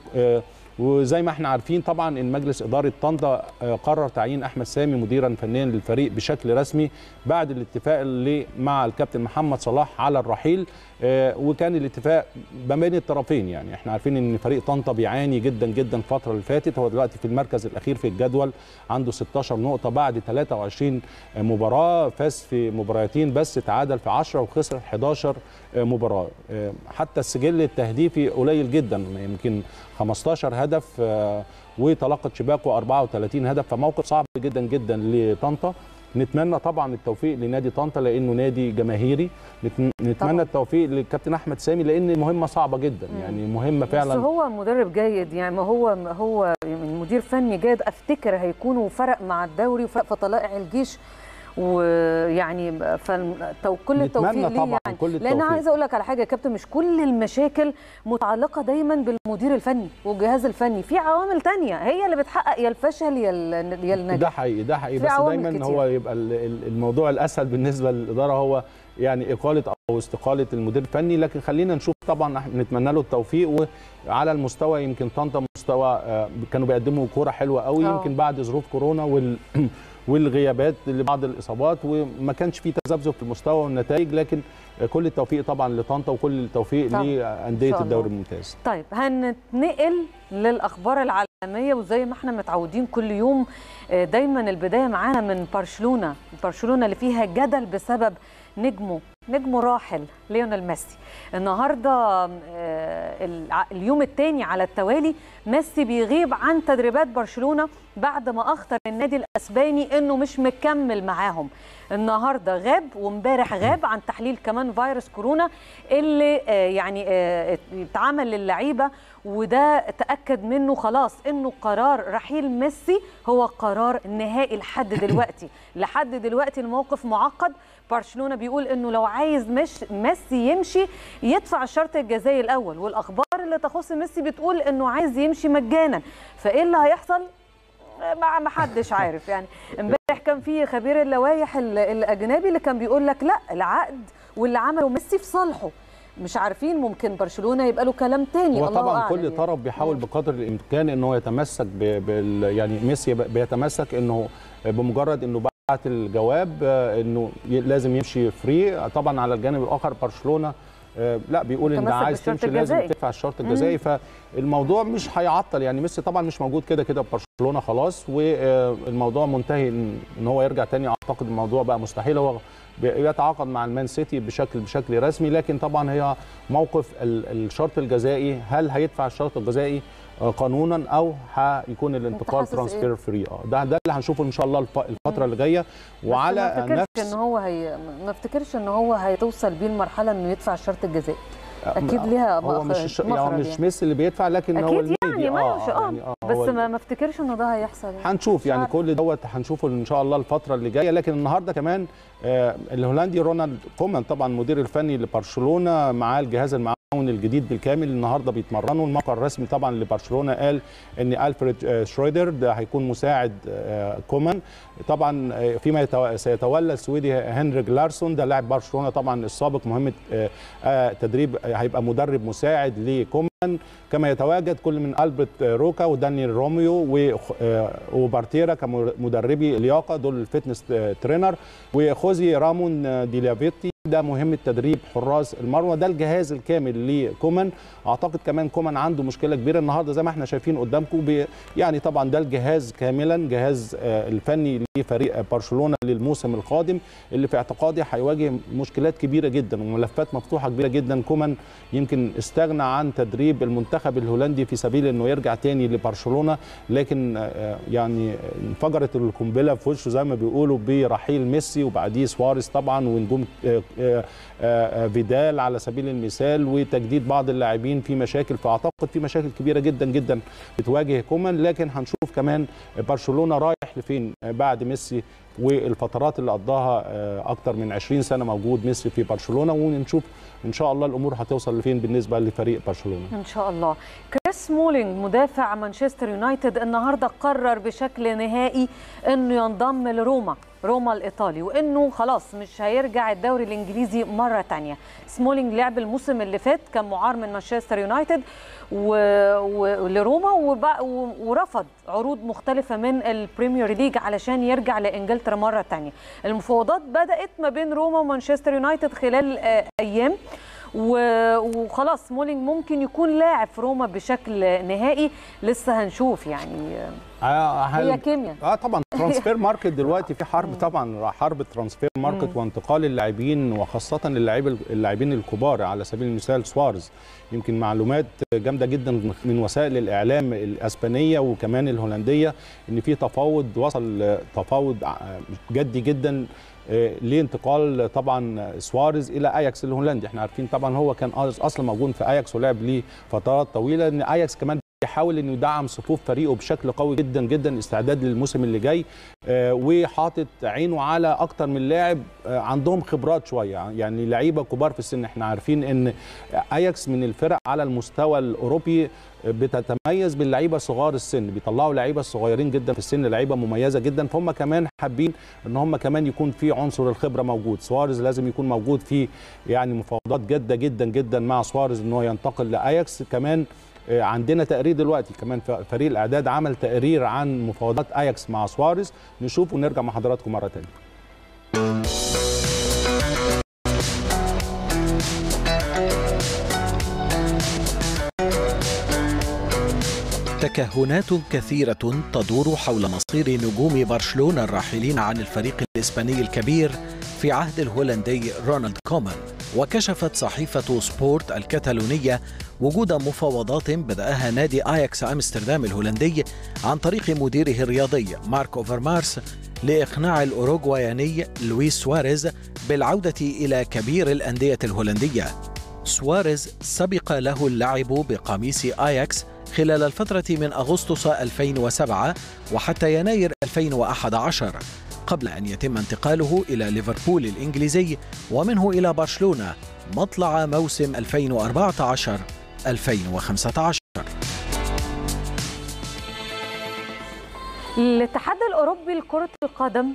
وزي ما احنا عارفين طبعا ان مجلس اداره طنطا آه، قرر تعيين احمد سامي مديرا فنيا للفريق بشكل رسمي بعد الاتفاق اللي مع الكابتن محمد صلاح على الرحيل آه، وكان الاتفاق ما بين الطرفين يعني احنا عارفين ان فريق طنطا بيعاني جدا جدا الفتره اللي فاتت هو دلوقتي في المركز الاخير في الجدول عنده 16 نقطه بعد 23 مباراه فاز في مباراتين بس تعادل في 10 وخسر 11 مباراه آه، حتى السجل التهديفي قليل جدا يمكن 15 هدف آه، وتلقت شباكه 34 هدف فموقف صعب جدا جدا لطنطا نتمنى طبعا التوفيق لنادي طنطا لانه نادي جماهيري نت- نتمنى طبعاً. التوفيق للكابتن احمد سامي لان المهمه صعبه جدا يعني مهمه بس فعلا هو مدرب جيد يعني ما هو هو مدير فني جيد افتكر هيكون وفرق مع الدوري وفرق في طلائع الجيش ويعني كل التوفيق ليه طبعا يعني كل لان التوفيق. عايزه اقول لك على حاجه يا كابتن مش كل المشاكل متعلقه دايما بالمدير الفني والجهاز الفني في عوامل تانية هي اللي بتحقق يا الفشل يا ال- يا النجاح ده حقيقي ده حقيقي في بس عوامل دايما كتير. هو يبقى ال- ال- الموضوع الاسهل بالنسبه للاداره هو يعني اقاله او استقاله المدير الفني لكن خلينا نشوف طبعا احنا نتمنى له التوفيق وعلى المستوى يمكن طنطا مستوى آه، كانوا بيقدموا كوره حلوه قوي آه. يمكن بعد ظروف كورونا وال والغيابات لبعض الاصابات وما كانش في تذبذب في المستوى والنتائج لكن كل التوفيق طبعا لطنطا وكل التوفيق طبعاً. إن لانديه شاء الله. الدوري الممتاز طيب هنتنقل للاخبار العالميه وزي ما احنا متعودين كل يوم آه، دايما البدايه معانا من برشلونه برشلونه اللي فيها جدل بسبب نجمه نجمه راحل ليونيل ميسي النهارده آه، الع- اليوم الثاني على التوالي ميسي بيغيب عن تدريبات برشلونه بعد ما اخطر النادي الاسباني انه مش مكمل معاهم النهارده غاب وامبارح غاب عن تحليل كمان فيروس كورونا اللي آه، يعني آه، اتعمل للعيبه وده تاكد منه خلاص انه قرار رحيل ميسي هو قرار نهائي لحد دلوقتي لحد دلوقتي الموقف معقد برشلونه بيقول انه لو عايز مش ميسي يمشي يدفع الشرط الجزائي الاول والاخبار اللي تخص ميسي بتقول انه عايز يمشي مجانا فايه اللي هيحصل ما ما حدش عارف يعني امبارح كان في خبير اللوائح ال- الاجنبي اللي كان بيقول لك لا العقد واللي عمله ميسي في صالحه مش عارفين ممكن برشلونه يبقى له كلام تاني هو الله طبعا أعلم كل يعني. طرف بيحاول مم. بقدر الامكان ان هو يتمسك ب... بال... يعني ميسي بيتمسك انه بمجرد انه بعت الجواب آه، انه ي- لازم يمشي فري طبعا على الجانب الاخر برشلونه آه، لا بيقول ان متمسك عايز بالشرط تمشي لازم الجزائي. تدفع الشرط الجزائي فالموضوع مش هيعطل يعني ميسي طبعا مش موجود كده كده في برشلونه خلاص والموضوع منتهي ان إن هو يرجع تاني اعتقد الموضوع بقى مستحيل هو بيتعاقد مع المان سيتي بشكل بشكل رسمي لكن طبعا هي موقف ال- الشرط الجزائي هل هيدفع الشرط الجزائي آه، قانونا او هيكون الانتقال حاسس إيه؟ ترانسفير فري اه ده ده اللي هنشوفه ان شاء الله الف- الفتره اللي جايه بس ما وعلى افتكرش نفس ان هو هي ما افتكرش ان هو هيتوصل بيه المرحله انه يدفع الشرط الجزائي اكيد ليها هو مش الش- يعني هو مخرج مش يعني. ميسي اللي بيدفع لكن هو اكيد النادي يعني ما اه مش آه، اه يعني آه بس هو ما ما افتكرش انه ده هيحصل يعني. هنشوف مش يعني عارف. كل دوت هنشوفه ان شاء الله الفتره اللي جايه لكن النهارده كمان آه، الهولندي رونالد كومان طبعا المدير الفني لبرشلونه معاه الجهاز المعاون الجديد بالكامل النهارده بيتمرنوا الموقع الرسمي طبعا لبرشلونه قال ان الفريد آه، شرويدر ده هيكون مساعد آه، كومان طبعا آه، فيما يتو- سيتولى السويدي هنريك لارسون ده لاعب برشلونه طبعا السابق مهمه آه، آه، تدريب آه، هيبقى مدرب مساعد لكومان كما يتواجد كل من البرت روكا ودانيال روميو وخ- آه، وبارتيرا كمدربي اللياقه دول الفتنس آه، ترينر وخوزي رامون آه، ديلافيتي ده مهمة تدريب حراس المرمى ده الجهاز الكامل لكومان اعتقد كمان كومان عنده مشكله كبيره النهارده زي ما احنا شايفين قدامكم بي- يعني طبعا ده الجهاز كاملا جهاز آه، الفني لفريق برشلونه للموسم القادم اللي في اعتقادي هيواجه مشكلات كبيره جدا وملفات مفتوحه كبيره جدا كومان يمكن استغنى عن تدريب المنتخب الهولندي في سبيل انه يرجع تاني لبرشلونه لكن آه، يعني انفجرت القنبله في وشه زي ما بيقولوا برحيل ميسي وبعديه سواريز طبعا ونجوم آه، آه، آه، فيدال على سبيل المثال وتجديد بعض اللاعبين في مشاكل فاعتقد في مشاكل كبيره جدا جدا بتواجه كومان لكن هنشوف كمان برشلونه رايح لفين بعد ميسي والفترات اللي قضاها آه، اكتر من 20 سنه موجود ميسي في برشلونه ونشوف ان شاء الله الامور هتوصل لفين بالنسبه لفريق برشلونه ان شاء الله كريس مولينج مدافع مانشستر يونايتد النهارده قرر بشكل نهائي انه ينضم لروما روما الايطالي وانه خلاص مش هيرجع الدوري الانجليزي مره تانية سمولينج لعب الموسم اللي فات كان معار من مانشستر يونايتد و... و... لروما وب... و... ورفض عروض مختلفه من البريمير ليج علشان يرجع لانجلترا مره تانية المفاوضات بدات ما بين روما ومانشستر يونايتد خلال آه، ايام و- وخلاص مولينج ممكن يكون لاعب في روما بشكل نهائي لسه هنشوف يعني آه، هل- هي كيمياء اه طبعا ترانسفير ماركت دلوقتي في حرب طبعا حرب ترانسفير ماركت وانتقال اللاعبين وخاصه اللاعبين اللاعبين الكبار على سبيل المثال سوارز يمكن معلومات جامده جدا من وسائل الاعلام الاسبانيه وكمان الهولنديه ان في تفاوض وصل تفاوض جدي جدا آه، لانتقال طبعا سواريز الى اياكس الهولندي احنا عارفين طبعا هو كان اصلا موجود في اياكس ولعب ليه فترات طويله ان اياكس كمان بيحاول انه يدعم صفوف فريقه بشكل قوي جدا جدا استعداد للموسم اللي جاي آه، وحاطط عينه على اكتر من لاعب آه، عندهم خبرات شويه يعني لعيبه كبار في السن احنا عارفين ان اياكس من الفرق على المستوى الاوروبي بتتميز باللعيبه صغار السن بيطلعوا لعيبه صغيرين جدا في السن لعيبه مميزه جدا فهم كمان حابين ان هم كمان يكون في عنصر الخبره موجود سواريز لازم يكون موجود في يعني مفاوضات جاده جدا جدا مع سواريز ان هو ينتقل لاياكس كمان آه، عندنا تقرير دلوقتي كمان ف- فريق الاعداد عمل تقرير عن مفاوضات اياكس مع سواريز نشوف ونرجع مع حضراتكم مره ثانيه تكهنات كثيرة تدور حول مصير نجوم برشلونة الراحلين عن الفريق الإسباني الكبير في عهد الهولندي رونالد كومان وكشفت صحيفة سبورت الكتالونية وجود مفاوضات بدأها نادي آياكس أمستردام الهولندي عن طريق مديره الرياضي مارك أوفرمارس لإقناع الأوروغواياني لويس سواريز بالعودة إلى كبير الأندية الهولندية سواريز سبق له اللعب بقميص آياكس خلال الفترة من أغسطس 2007 وحتى يناير 2011 قبل أن يتم انتقاله إلى ليفربول الإنجليزي ومنه إلى برشلونة مطلع موسم 2014-2015 الاتحاد الاوروبي لكره القدم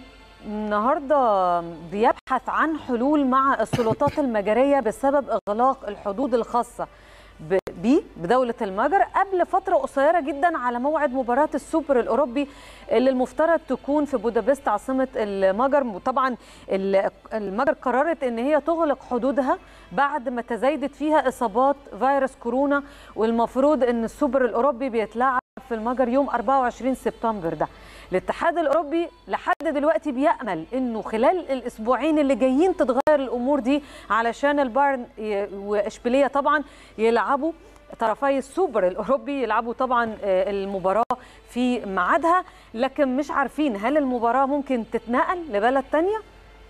النهارده بيبحث عن حلول مع السلطات المجريه بسبب اغلاق الحدود الخاصه ب- بيه بدوله المجر قبل فتره قصيره جدا على موعد مباراه السوبر الاوروبي اللي المفترض تكون في بودابست عاصمه المجر طبعا ال- المجر قررت ان هي تغلق حدودها بعد ما تزايدت فيها اصابات فيروس كورونا والمفروض ان السوبر الاوروبي بيتلعب في المجر يوم 24 سبتمبر ده الاتحاد الاوروبي لحد دلوقتي بيامل انه خلال الاسبوعين اللي جايين تتغير الامور دي علشان البايرن ي- واشبيليه طبعا يلعبوا طرفي السوبر الاوروبي يلعبوا طبعا آه، المباراه في ميعادها لكن مش عارفين هل المباراه ممكن تتنقل لبلد تانية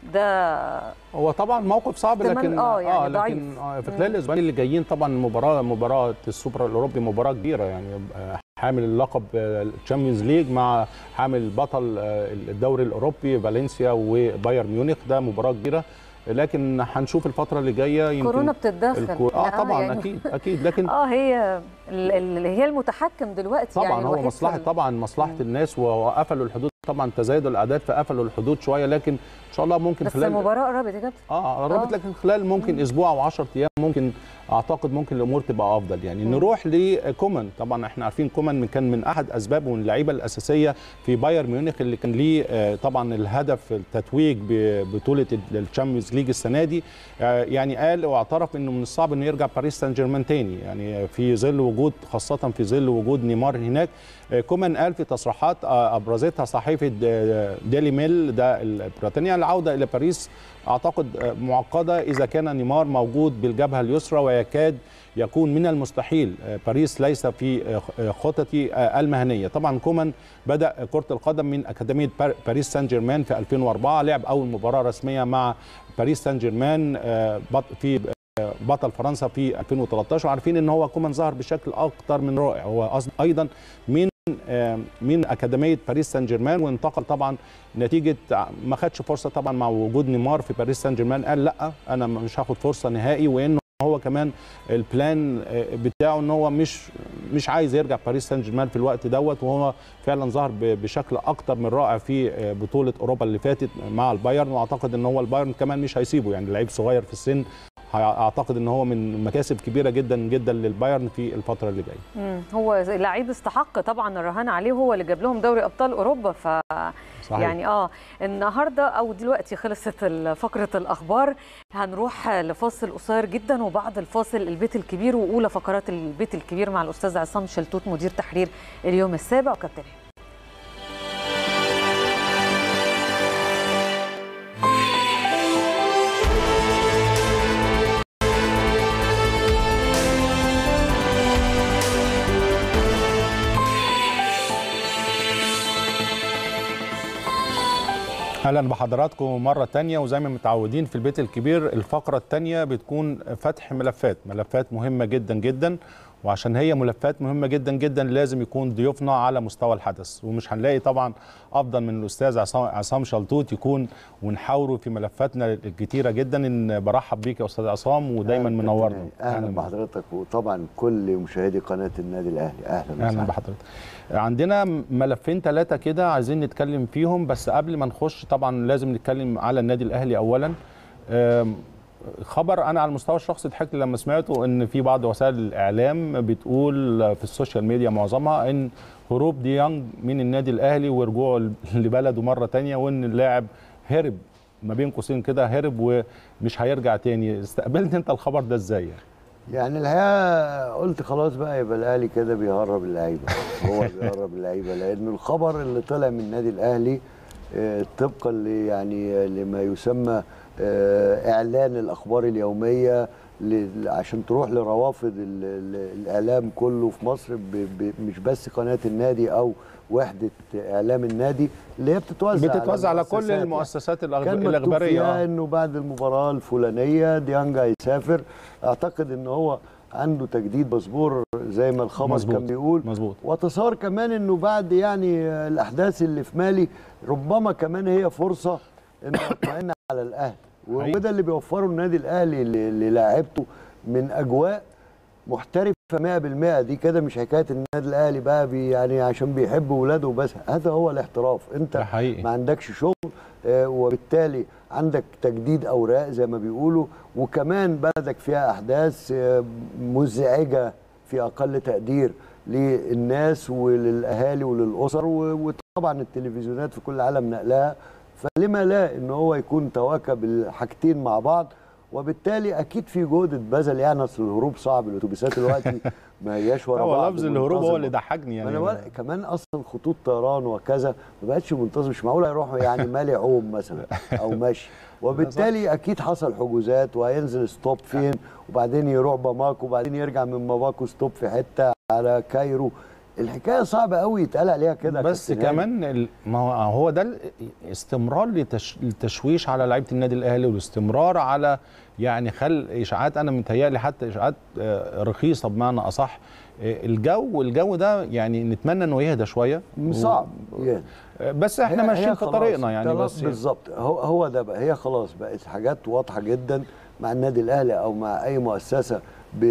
ده هو طبعا موقف صعب احتمال لكن آه يعني ضعيف. لكن آه في خلال الاسبوعين اللي جايين طبعا المباراه مباراه السوبر الاوروبي مباراه كبيره يعني آه، حامل اللقب الشامبيونز ليج مع حامل بطل آه، الدوري الاوروبي فالنسيا وبايرن ميونخ ده مباراه كبيره لكن هنشوف الفتره اللي جايه يمكن كورونا بتتدخل الكو... اه لا، طبعا يعني- اكيد اكيد لكن اه هي ال- ال- هي المتحكم دلوقتي طبعا يعني هو الوحيد في مصلحه ال- طبعا مصلحه الناس وقفلوا الحدود طبعا تزايد الاعداد فقفلوا الحدود شويه لكن ان شاء الله ممكن بس خلال المباراه قربت يا كابتن اه قربت آه. لكن خلال ممكن اسبوع او 10 ايام ممكن اعتقد ممكن الامور تبقى افضل يعني نروح لكومان طبعا احنا عارفين كومان من- كان من احد اسبابه من اللعيبه الاساسيه في بايرن ميونخ اللي كان ليه آه، طبعا الهدف التتويج ببطوله الشامبيونز ليج السنه دي آه، يعني قال واعترف انه من الصعب انه يرجع باريس سان جيرمان تاني يعني في ظل وجود خاصه في ظل وجود نيمار هناك آه، كومان قال في تصريحات آه، ابرزتها صحيفه آه، ديلي ميل ده البريطانيه العوده الى باريس اعتقد آه، معقده اذا كان نيمار موجود بالجبهه اليسرى ويكاد يكون من المستحيل آه، باريس ليس في آه، آه، خططي آه، المهنيه طبعا كومان بدا كره القدم من اكاديميه بار- باريس سان جيرمان في 2004 لعب اول مباراه رسميه مع باريس سان جيرمان آه، بط- في آه، بطل فرنسا في 2013 عارفين ان هو كومان ظهر بشكل اكتر من رائع هو أص- ايضا من آه، من اكاديميه باريس سان جيرمان وانتقل طبعا نتيجه ما خدش فرصه طبعا مع وجود نيمار في باريس سان جيرمان قال لا انا مش هاخد فرصه نهائي وانه هو كمان البلان آه، بتاعه ان هو مش مش عايز يرجع باريس سان جيرمان في الوقت دوت وهو فعلا ظهر ب- بشكل اكتر من رائع في آه، بطوله اوروبا اللي فاتت مع البايرن واعتقد ان هو البايرن كمان مش هيسيبه يعني لعيب صغير في السن اعتقد ان هو من مكاسب كبيره جدا جدا للبايرن في الفتره اللي جايه مم. هو زي- لعيب استحق طبعا الرهان عليه هو اللي جاب لهم دوري ابطال اوروبا ف صحيح. يعني اه النهارده او دلوقتي خلصت ال- فقره الاخبار هنروح لفاصل قصير جدا وبعد الفاصل البيت الكبير واولى فقرات البيت الكبير مع الاستاذ عصام شلتوت مدير تحرير اليوم السابع وكابتن اهلا بحضراتكم مره تانية وزي ما متعودين في البيت الكبير الفقره التانية بتكون فتح ملفات ملفات مهمه جدا جدا وعشان هي ملفات مهمه جدا جدا لازم يكون ضيوفنا على مستوى الحدث ومش هنلاقي طبعا افضل من الاستاذ عصام عصام شلتوت يكون ونحاوره في ملفاتنا الكتيره جدا ان برحب بيك يا استاذ عصام ودايما أهلاً منورنا كابتن هاني. اهلا بحضرتك وطبعا كل مشاهدي قناه النادي الاهلي اهلا اهلا وسهلا بحضرتك عندنا ملفين ثلاثه كده عايزين نتكلم فيهم بس قبل ما نخش طبعا لازم نتكلم على النادي الاهلي اولا أم، خبر انا على المستوى الشخصي ضحكت لما سمعته ان في بعض وسائل الاعلام بتقول في السوشيال ميديا معظمها ان هروب ديانج من النادي الاهلي ورجوعه لبلده مره تانية وان اللاعب هرب ما بين قوسين كده هرب ومش هيرجع تاني استقبلت انت الخبر ده ازاي يعني؟ يعني الحقيقه قلت خلاص بقى يبقى الاهلي كده بيهرب اللعيبه هو بيهرب اللعيبه لان الخبر اللي طلع من النادي الاهلي آه، طبقا ل- يعني لما يسمى آه، اعلان الاخبار اليوميه ل- عشان تروح لروافد ال- ال- الاعلام كله في مصر ب- ب- مش بس قناه النادي او وحده اعلام النادي اللي هي بتتوزع بتتوزع على كل المؤسسات يعني. المؤسسات الأخب- كان مكتوب الاخباريه فيها آه. انه بعد المباراه الفلانيه ديانج هيسافر اعتقد ان هو عنده تجديد باسبور زي ما الخبر مظبوط. كان بيقول مظبوط وتصار كمان انه بعد يعني الاحداث اللي في مالي ربما كمان هي فرصه انه يطمئن على الاهلي حقيقي. وده اللي بيوفره النادي الاهلي ل- للاعيبته من اجواء محترفه 100% دي كده مش حكايه النادي الاهلي بقى بي يعني عشان بيحب ولاده بس هذا هو الاحتراف انت ده حقيقي. ما عندكش شغل آه، وبالتالي عندك تجديد اوراق زي ما بيقولوا وكمان بلدك فيها احداث آه، مزعجه في اقل تقدير للناس وللاهالي وللاسر و- وطبعا التلفزيونات في كل العالم نقلها فلما لا ان هو يكون تواكب الحاجتين مع بعض وبالتالي اكيد في جهد اتبذل يعني اصل الهروب صعب الاتوبيسات دلوقتي ما هياش ورا بعض هو لفظ الهروب هو منتظمة. اللي ضحكني ما يعني انا بقول كمان اصلا خطوط طيران وكذا ما بقتش منتظم مش معقول هيروحوا يعني مالي عوم مثلا او ماشي وبالتالي اكيد حصل حجوزات وهينزل ستوب فين وبعدين يروح باماكو وبعدين يرجع من باماكو ستوب في حته على كايرو الحكايه صعبه قوي يتقال عليها كده يا بس كابتن هاني. كمان ال- ما هو هو ده ال- استمرار لتش- للتشويش على لعيبه النادي الاهلي والاستمرار على يعني خل اشاعات انا متهيألي حتى اشاعات آه، رخيصه بمعنى اصح آه، الجو الجو ده يعني نتمنى انه يهدى شويه صعب يعني آه، بس احنا هي- ماشيين هي في خلاص. طريقنا يعني خلاص بس بالظبط هو هو ده بقى هي خلاص بقت حاجات واضحه جدا مع النادي الاهلي او مع اي مؤسسه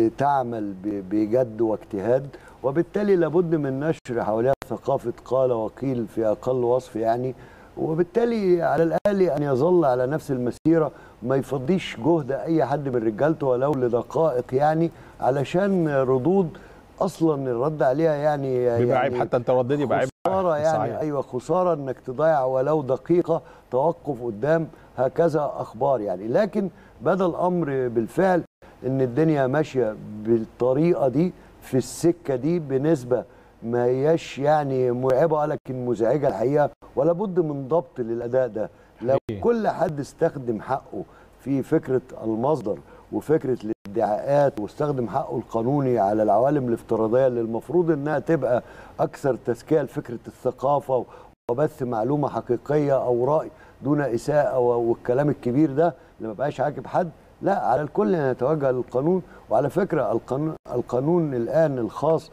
بتعمل ب- بجد واجتهاد وبالتالي لابد من نشر حواليها ثقافه قال وقيل في اقل وصف يعني وبالتالي على الاهلي ان يظل على نفس المسيره ما يفضيش جهد اي حد من رجالته ولو لدقائق يعني علشان ردود اصلا الرد عليها يعني بيبقى يعني عيب حتى انت رديت يبقى عيب خساره يعني صحيح. ايوه خساره انك تضيع ولو دقيقه توقف قدام هكذا اخبار يعني لكن بدا الامر بالفعل ان الدنيا ماشيه بالطريقه دي في السكه دي بنسبه ما هياش يعني مرعبه لكن مزعجه الحقيقه ولا بد من ضبط للاداء ده لو حقيقي. كل حد استخدم حقه في فكره المصدر وفكره الادعاءات واستخدم حقه القانوني على العوالم الافتراضيه اللي المفروض انها تبقى اكثر تزكيه لفكره الثقافه وبث معلومه حقيقيه او راي دون اساءه و- والكلام الكبير ده اللي ما بقاش عاجب حد لا على الكل ان يتوجه للقانون وعلى فكره القانون القانون الان الخاص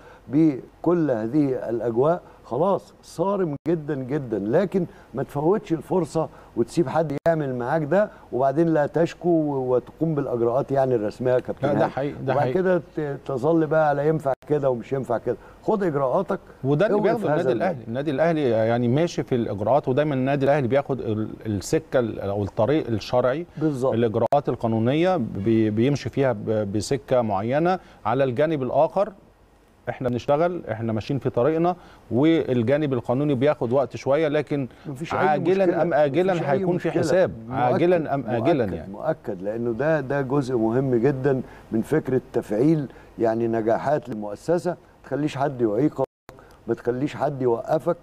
بكل هذه الاجواء خلاص صارم جدا جدا لكن ما تفوتش الفرصه وتسيب حد يعمل معاك ده وبعدين لا تشكو وتقوم بالاجراءات يعني الرسميه يا كابتن لا، ده هاني. حقيقي، ده وبعد حقيقي. كده ت- تظل بقى لا ينفع كده ومش ينفع كده خد اجراءاتك وده اللي اوقف بياخده هذا النادي المال. الاهلي النادي الاهلي يعني ماشي في الاجراءات ودايما النادي الاهلي بياخد ال- السكه ال- او الطريق الشرعي بالظبط الاجراءات القانونيه بي- بيمشي فيها ب- بسكه معينه على الجانب الاخر احنا بنشتغل احنا ماشيين في طريقنا والجانب القانوني بياخد وقت شويه لكن مفيش أي عاجلا مشكلة. ام اجلا مفيش أي هيكون في مشكلة. حساب مؤكد- عاجلا ام اجلا مؤكد- يعني مؤكد لانه ده ده جزء مهم جدا من فكره تفعيل يعني نجاحات للمؤسسه ما تخليش حد يعيقك ما تخليش حد يوقفك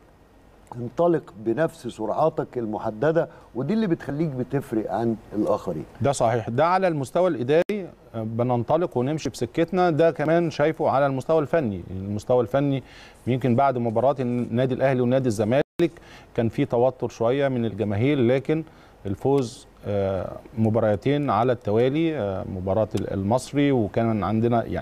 انطلق بنفس سرعاتك المحدده ودي اللي بتخليك بتفرق عن الاخرين ده صحيح ده على المستوى الاداري آه، بننطلق ونمشي بسكتنا ده كمان شايفه على المستوى الفني المستوى الفني يمكن بعد مباراه النادي الاهلي ونادي الزمالك كان في توتر شويه من الجماهير لكن الفوز آه، مباراتين على التوالي آه، مباراه المصري وكان عندنا يعني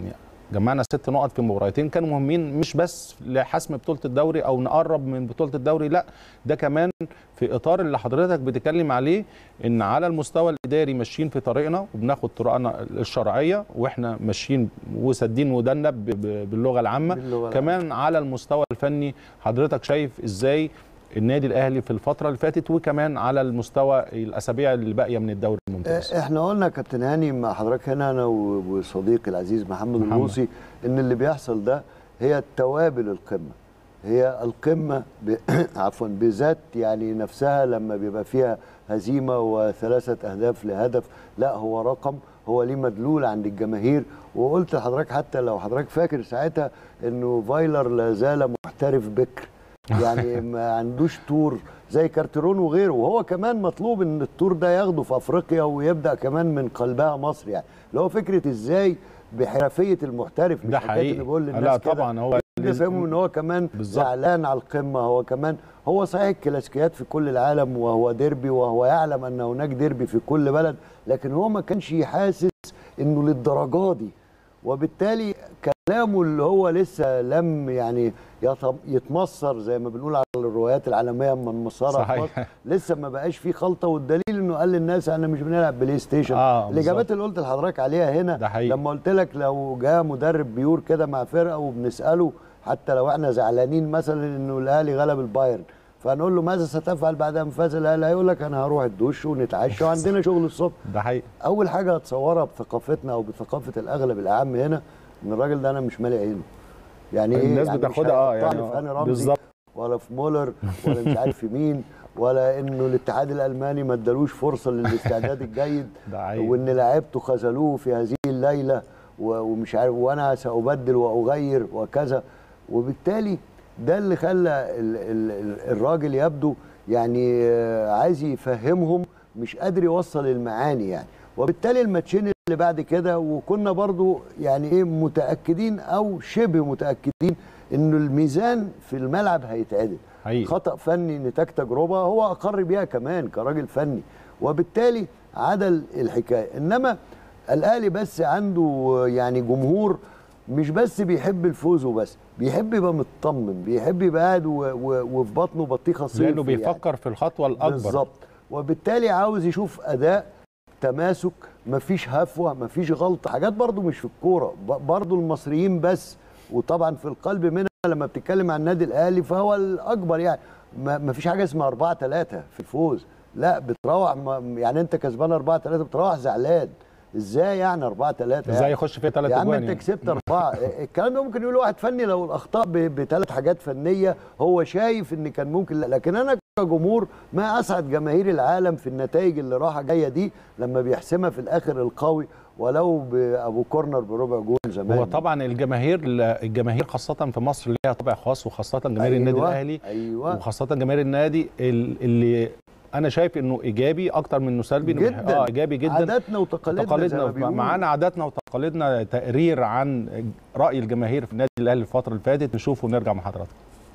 جمعنا ست نقط في مباراتين كانوا مهمين مش بس لحسم بطوله الدوري او نقرب من بطوله الدوري لا ده كمان في اطار اللي حضرتك بتتكلم عليه ان على المستوى الاداري ماشيين في طريقنا وبناخد طرقنا الشرعيه واحنا ماشيين وسادين ودنا ب- ب- باللغه العامه باللغة كمان على المستوى الفني حضرتك شايف ازاي النادي الاهلي في الفتره اللي فاتت وكمان على المستوى الاسابيع اللي باقيه من الدوري الممتاز احنا قلنا يا كابتن هاني مع حضرتك هنا انا و- وصديقي العزيز محمد, محمد. الموصي ان اللي بيحصل ده هي توابل القمه هي القمه ب... عفوا بذات يعني نفسها لما بيبقى فيها هزيمه وثلاثه اهداف لهدف لا هو رقم هو ليه مدلول عند الجماهير وقلت لحضرتك حتى لو حضرتك فاكر ساعتها انه فايلر لا زال محترف بكر يعني ما عندوش تور زي كارترون وغيره وهو كمان مطلوب ان التور ده ياخده في افريقيا ويبدا كمان من قلبها مصر يعني اللي هو فكره ازاي بحرفيه المحترف مش ده حكاية حقيقي إني بقول للناس لا كده. طبعا هو ده فهموا ان هو كمان بالظبط. زعلان على القمه هو كمان هو صحيح الكلاسيكيات في كل العالم وهو ديربي وهو يعلم ان هناك ديربي في كل بلد لكن هو ما كانش حاسس انه للدرجه دي وبالتالي كلامه اللي هو لسه لم يعني يط- يتمصر زي ما بنقول على الروايات العالميه اما نمصرها في صحيح. مصر، لسه ما بقاش فيه خلطه والدليل انه قال للناس احنا مش بنلعب بلاي ستيشن آه، الاجابات اللي قلت لحضرتك عليها هنا ده حقيقي. لما قلت لك لو جاء مدرب بيور كده مع فرقه وبنساله حتى لو احنا زعلانين مثلا انه الاهلي غلب البايرن فنقول له ماذا ستفعل بعد ان فاز الاهلي هيقول لك انا هروح الدش ونتعشى وعندنا شغل الصبح ده حقيقي اول حاجه هتصورها بثقافتنا او بثقافه الاغلب الاعم هنا ان الراجل ده انا مش مالي عينه يعني ايه الناس يعني مش بتاخدها اه هيقطعني يعني في هاني آه، رمزي بالظبط ولا في مولر ولا مش عارف في مين ولا انه الاتحاد الالماني ما ادالوش فرصه للاستعداد الجيد ده حقيقي. وان لعيبته خذلوه في هذه الليله و- ومش عارف وانا سابدل واغير وكذا وبالتالي ده اللي خلى ال- ال- ال- الراجل يبدو يعني آه، عايز يفهمهم مش قادر يوصل المعاني يعني وبالتالي الماتشين اللي بعد كده وكنا برضو يعني ايه متاكدين او شبه متاكدين انه الميزان في الملعب هيتعدل حقيقي. خطا فني نتاج تجربه هو اقر بيها كمان كراجل فني وبالتالي عدل الحكايه انما الاهلي بس عنده يعني جمهور مش بس بيحب الفوز وبس بيحب يبقى مطمن بيحب يبقى قاعد و- و- وفي بطنه بطيخه صيف لانه بيفكر في الخطوه الاكبر بالظبط وبالتالي عاوز يشوف اداء تماسك مفيش هفوه مفيش غلطه حاجات برضو مش في الكوره ب- برضو المصريين بس وطبعا في القلب منها لما بتتكلم عن النادي الاهلي فهو الاكبر يعني ما مفيش حاجه اسمها 4 3 في الفوز لا بتروح ما- يعني انت كسبان 4 3 بتروح زعلان ازاي يعني 4 3 ازاي يخش فيه ثلاث يا عم اجوان انت يعني. كسبت اربعه الكلام ده ممكن يقول واحد فني لو الاخطاء بثلاث حاجات فنيه هو شايف ان كان ممكن لا لكن انا كجمهور ما اسعد جماهير العالم في النتائج اللي رايحه جايه دي لما بيحسمها في الاخر القوي ولو بابو كورنر بربع جول زمان هو طبعا الجماهير الجماهير خاصه في مصر ليها طابع خاص وخاصه جماهير النادي أيوة، الاهلي ايوه وخاصه جماهير النادي ال- اللي انا شايف انه ايجابي اكتر من انه سلبي إنه جدا اه ايجابي جدا عاداتنا وتقاليدنا زي ما تقاليدنا بيقولوا. معانا عاداتنا وتقاليدنا تقرير عن راي الجماهير في النادي الاهلي الفتره اللي فاتت نشوفه ونرجع مع حضراتكم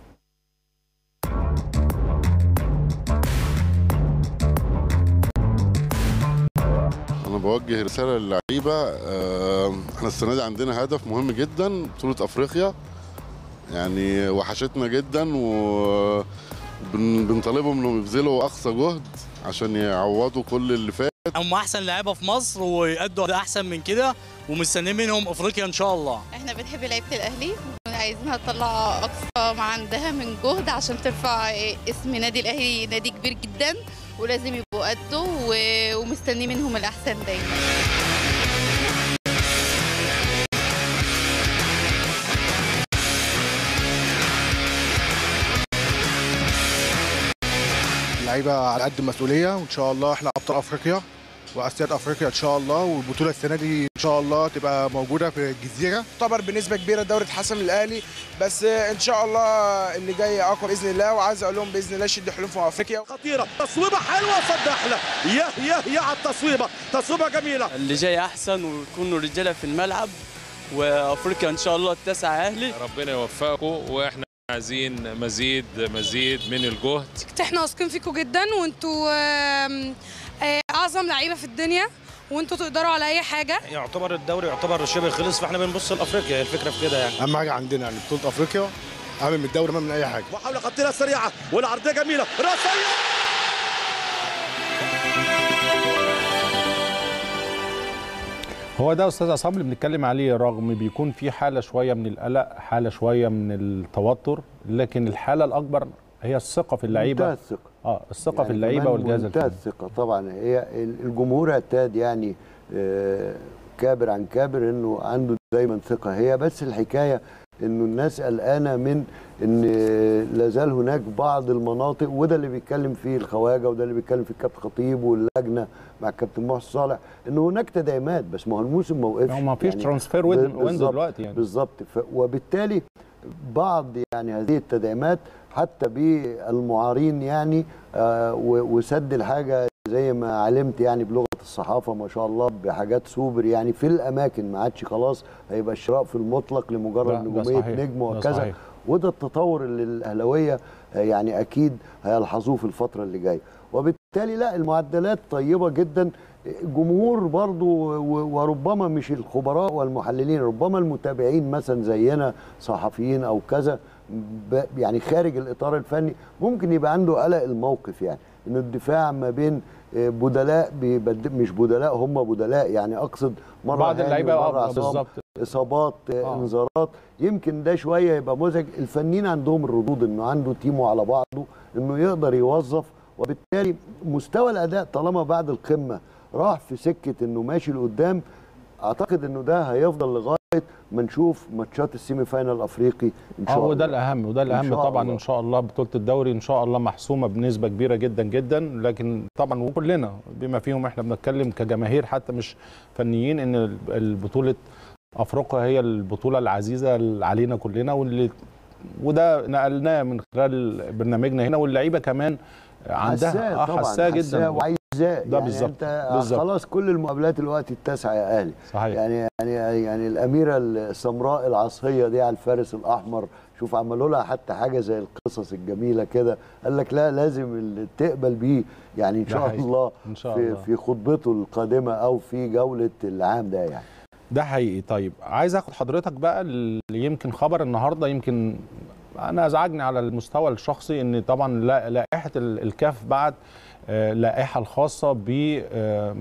انا بوجه رساله للعيبه آه، احنا السنه دي عندنا هدف مهم جدا بطوله افريقيا يعني وحشتنا جدا وبنطالبهم انهم يبذلوا اقصى جهد عشان يعوضوا كل اللي فات هم احسن لعيبه في مصر ويأدوا أداء احسن من كده ومستنيين منهم افريقيا ان شاء الله احنا بنحب لعيبه الاهلي وعايزينها تطلع اقصى ما عندها من جهد عشان ترفع اسم نادي الاهلي نادي كبير جدا ولازم يبقوا قده و- ومستني منهم الاحسن دايما اللعيبه على قد المسؤوليه وان شاء الله احنا ابطال افريقيا واسياد افريقيا ان شاء الله والبطوله السنه دي ان شاء الله تبقى موجوده في الجزيره يعتبر بنسبه كبيره الدوري اتحسم للاهلي بس ان شاء الله اللي جاي اقوى باذن الله وعايز اقول لهم باذن الله شد حلول في افريقيا خطيرة تصويبة حلوة صد أحلى يا يا يا على التصويبة تصويبة جميلة اللي جاي احسن ويكونوا رجاله في الملعب وافريقيا ان شاء الله التاسع اهلي ربنا يوفقكم واحنا عايزين مزيد مزيد من الجهد احنا واثقين فيكم جدا وانتوا آم، آه، اعظم لعيبه في الدنيا وانتوا تقدروا على اي حاجه يعتبر الدوري يعتبر شبه خلص فاحنا بنبص لافريقيا هي الفكره في كده يعني اهم حاجه عندنا يعني بطوله افريقيا اهم من الدوري اهم من اي حاجه محاوله خطيره سريعه والعرضيه جميله راسيه هو ده استاذ عصام اللي بنتكلم عليه رغم بيكون في حاله شويه من القلق حاله شويه من التوتر لكن الحاله الاكبر هي الثقه في اللعيبه منتهى الثقه اه الثقه يعني في اللعيبه كمان والجهاز منتهى الفني الثقه طبعا هي الجمهور اعتاد يعني آه، كابر عن كابر انه عنده دايما ثقه هي بس الحكايه انه الناس قلقانه من ان لازال هناك بعض المناطق وده اللي بيتكلم فيه الخواجه وده اللي بيتكلم فيه الكابتن خطيب واللجنه مع الكابتن محسن صالح ان هناك تدعيمات بس ما هو الموسم ما وقفش هو ما فيش ترانسفير ب- ويندو بالظبط- دلوقتي يعني بالظبط ف- وبالتالي بعض يعني هذه التدعيمات حتى بالمعارين يعني آه و- وسد الحاجه زي ما علمت يعني بلغه الصحافه ما شاء الله بحاجات سوبر يعني في الاماكن ما عادش خلاص هيبقى الشراء في المطلق ده- لمجرد ده نجوميه صحيح، نجم ده وكذا صحيح. وده التطور اللي الاهلاويه آه، يعني اكيد هيلحظوه في الفتره اللي جايه وبالتالي لا المعدلات طيبه جدا جمهور برضو و- وربما مش الخبراء والمحللين ربما المتابعين مثلا زينا صحفيين او كذا ب- يعني خارج الاطار الفني ممكن يبقى عنده قلق الموقف يعني ان الدفاع ما بين آه، بدلاء بيبد- مش بدلاء هم بدلاء يعني اقصد مره بعض هاني اللعيبه ومرة آه، عصام. بالظبط اصابات آه. آه. انذارات يمكن ده شويه يبقى مزعج الفنيين عندهم الردود انه عنده تيمه على بعضه انه يقدر يوظف وبالتالي مستوى الاداء طالما بعد القمه راح في سكه انه ماشي لقدام اعتقد انه ده هيفضل لغايه ما نشوف ماتشات السيمي فاينال الافريقي ان شاء اه الله وده الاهم وده إن الاهم شاء طبعا الله. ان شاء الله بطوله الدوري ان شاء الله محسومه بنسبه كبيره جدا جدا لكن طبعا وكلنا بما فيهم احنا بنتكلم كجماهير حتى مش فنيين ان البطوله افريقيا هي البطوله العزيزه علينا كلنا واللي وده نقلناه من خلال برنامجنا هنا واللعيبه كمان عندها حساه اه طبعا حساه جدا وعايزاه ده يعني بالظبط انت بالظبط. خلاص كل المقابلات دلوقتي التاسعه يا اهلي صحيح يعني يعني يعني الاميره السمراء العصيه دي على الفارس الاحمر شوف عملوا لها حتى حاجه زي القصص الجميله كده قال لك لا لازم اللي تقبل بيه يعني ان ده شاء حقيقي. الله ان شاء في الله في خطبته القادمه او في جوله العام ده يعني ده حقيقي طيب عايز اخد حضرتك بقى اللي يمكن خبر النهارده يمكن انا ازعجني على المستوى الشخصي ان طبعا لا- لائحه ال- الكاف بعد آه، لائحه الخاصه ب آه،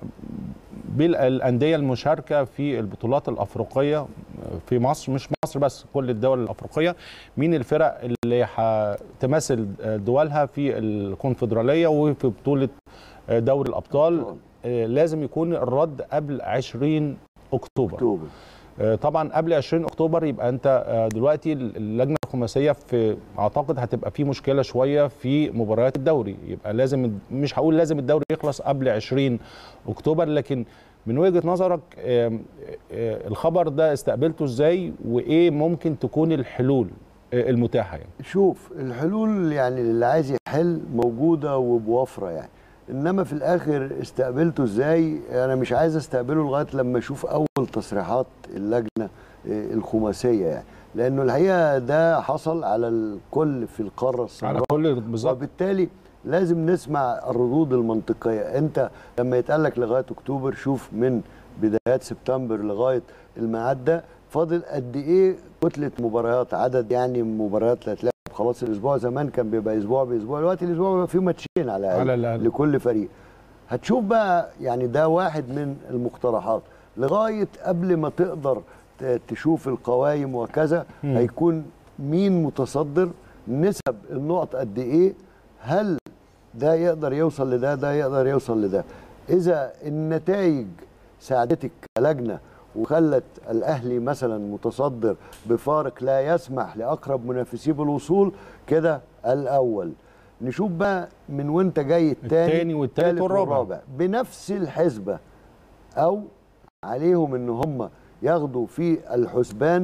بالانديه المشاركه في البطولات الافريقيه في مصر مش مصر بس كل الدول الافريقيه مين الفرق اللي هتمثل دولها في الكونفدراليه وفي بطوله دوري الابطال آه، لازم يكون الرد قبل 20 اكتوبر اكتوبر آه، طبعا قبل 20 اكتوبر يبقى انت آه، دلوقتي اللجنه الخماسيه في اعتقد هتبقى في مشكله شويه في مباريات الدوري يبقى لازم مش هقول لازم الدوري يخلص قبل 20 اكتوبر لكن من وجهه نظرك آم، آه، الخبر ده استقبلته ازاي وايه ممكن تكون الحلول آه، المتاحه يعني شوف الحلول يعني اللي عايز يحل موجوده وبوفره يعني انما في الاخر استقبلته ازاي انا مش عايز استقبله لغايه لما اشوف اول تصريحات اللجنه آه، الخماسيه يعني لانه الحقيقه ده حصل على الكل في القاره السمراء على كل بالظبط وبالتالي لازم نسمع الردود المنطقيه انت لما يتقال لك لغايه اكتوبر شوف من بدايات سبتمبر لغايه الميعاد ده فاضل قد ايه كتله مباريات عدد يعني مباريات اللي هتلعب خلاص الاسبوع زمان كان بيبقى اسبوع باسبوع دلوقتي الاسبوع بيبقى فيه ماتشين على على الاقل الأقل. لكل فريق هتشوف بقى يعني ده واحد من المقترحات لغايه قبل ما تقدر ت- تشوف القوائم وكذا مم. هيكون مين متصدر نسب النقط قد ايه هل ده يقدر يوصل لده ده يقدر يوصل لده اذا النتائج ساعدتك كلجنه وخلت الاهلي مثلا متصدر بفارق لا يسمح لاقرب منافسيه بالوصول كده الاول نشوف بقى من وانت جاي التاني التاني والتالت التالت والرابع. بنفس الحسبه او عليهم ان هم ياخدوا في الحسبان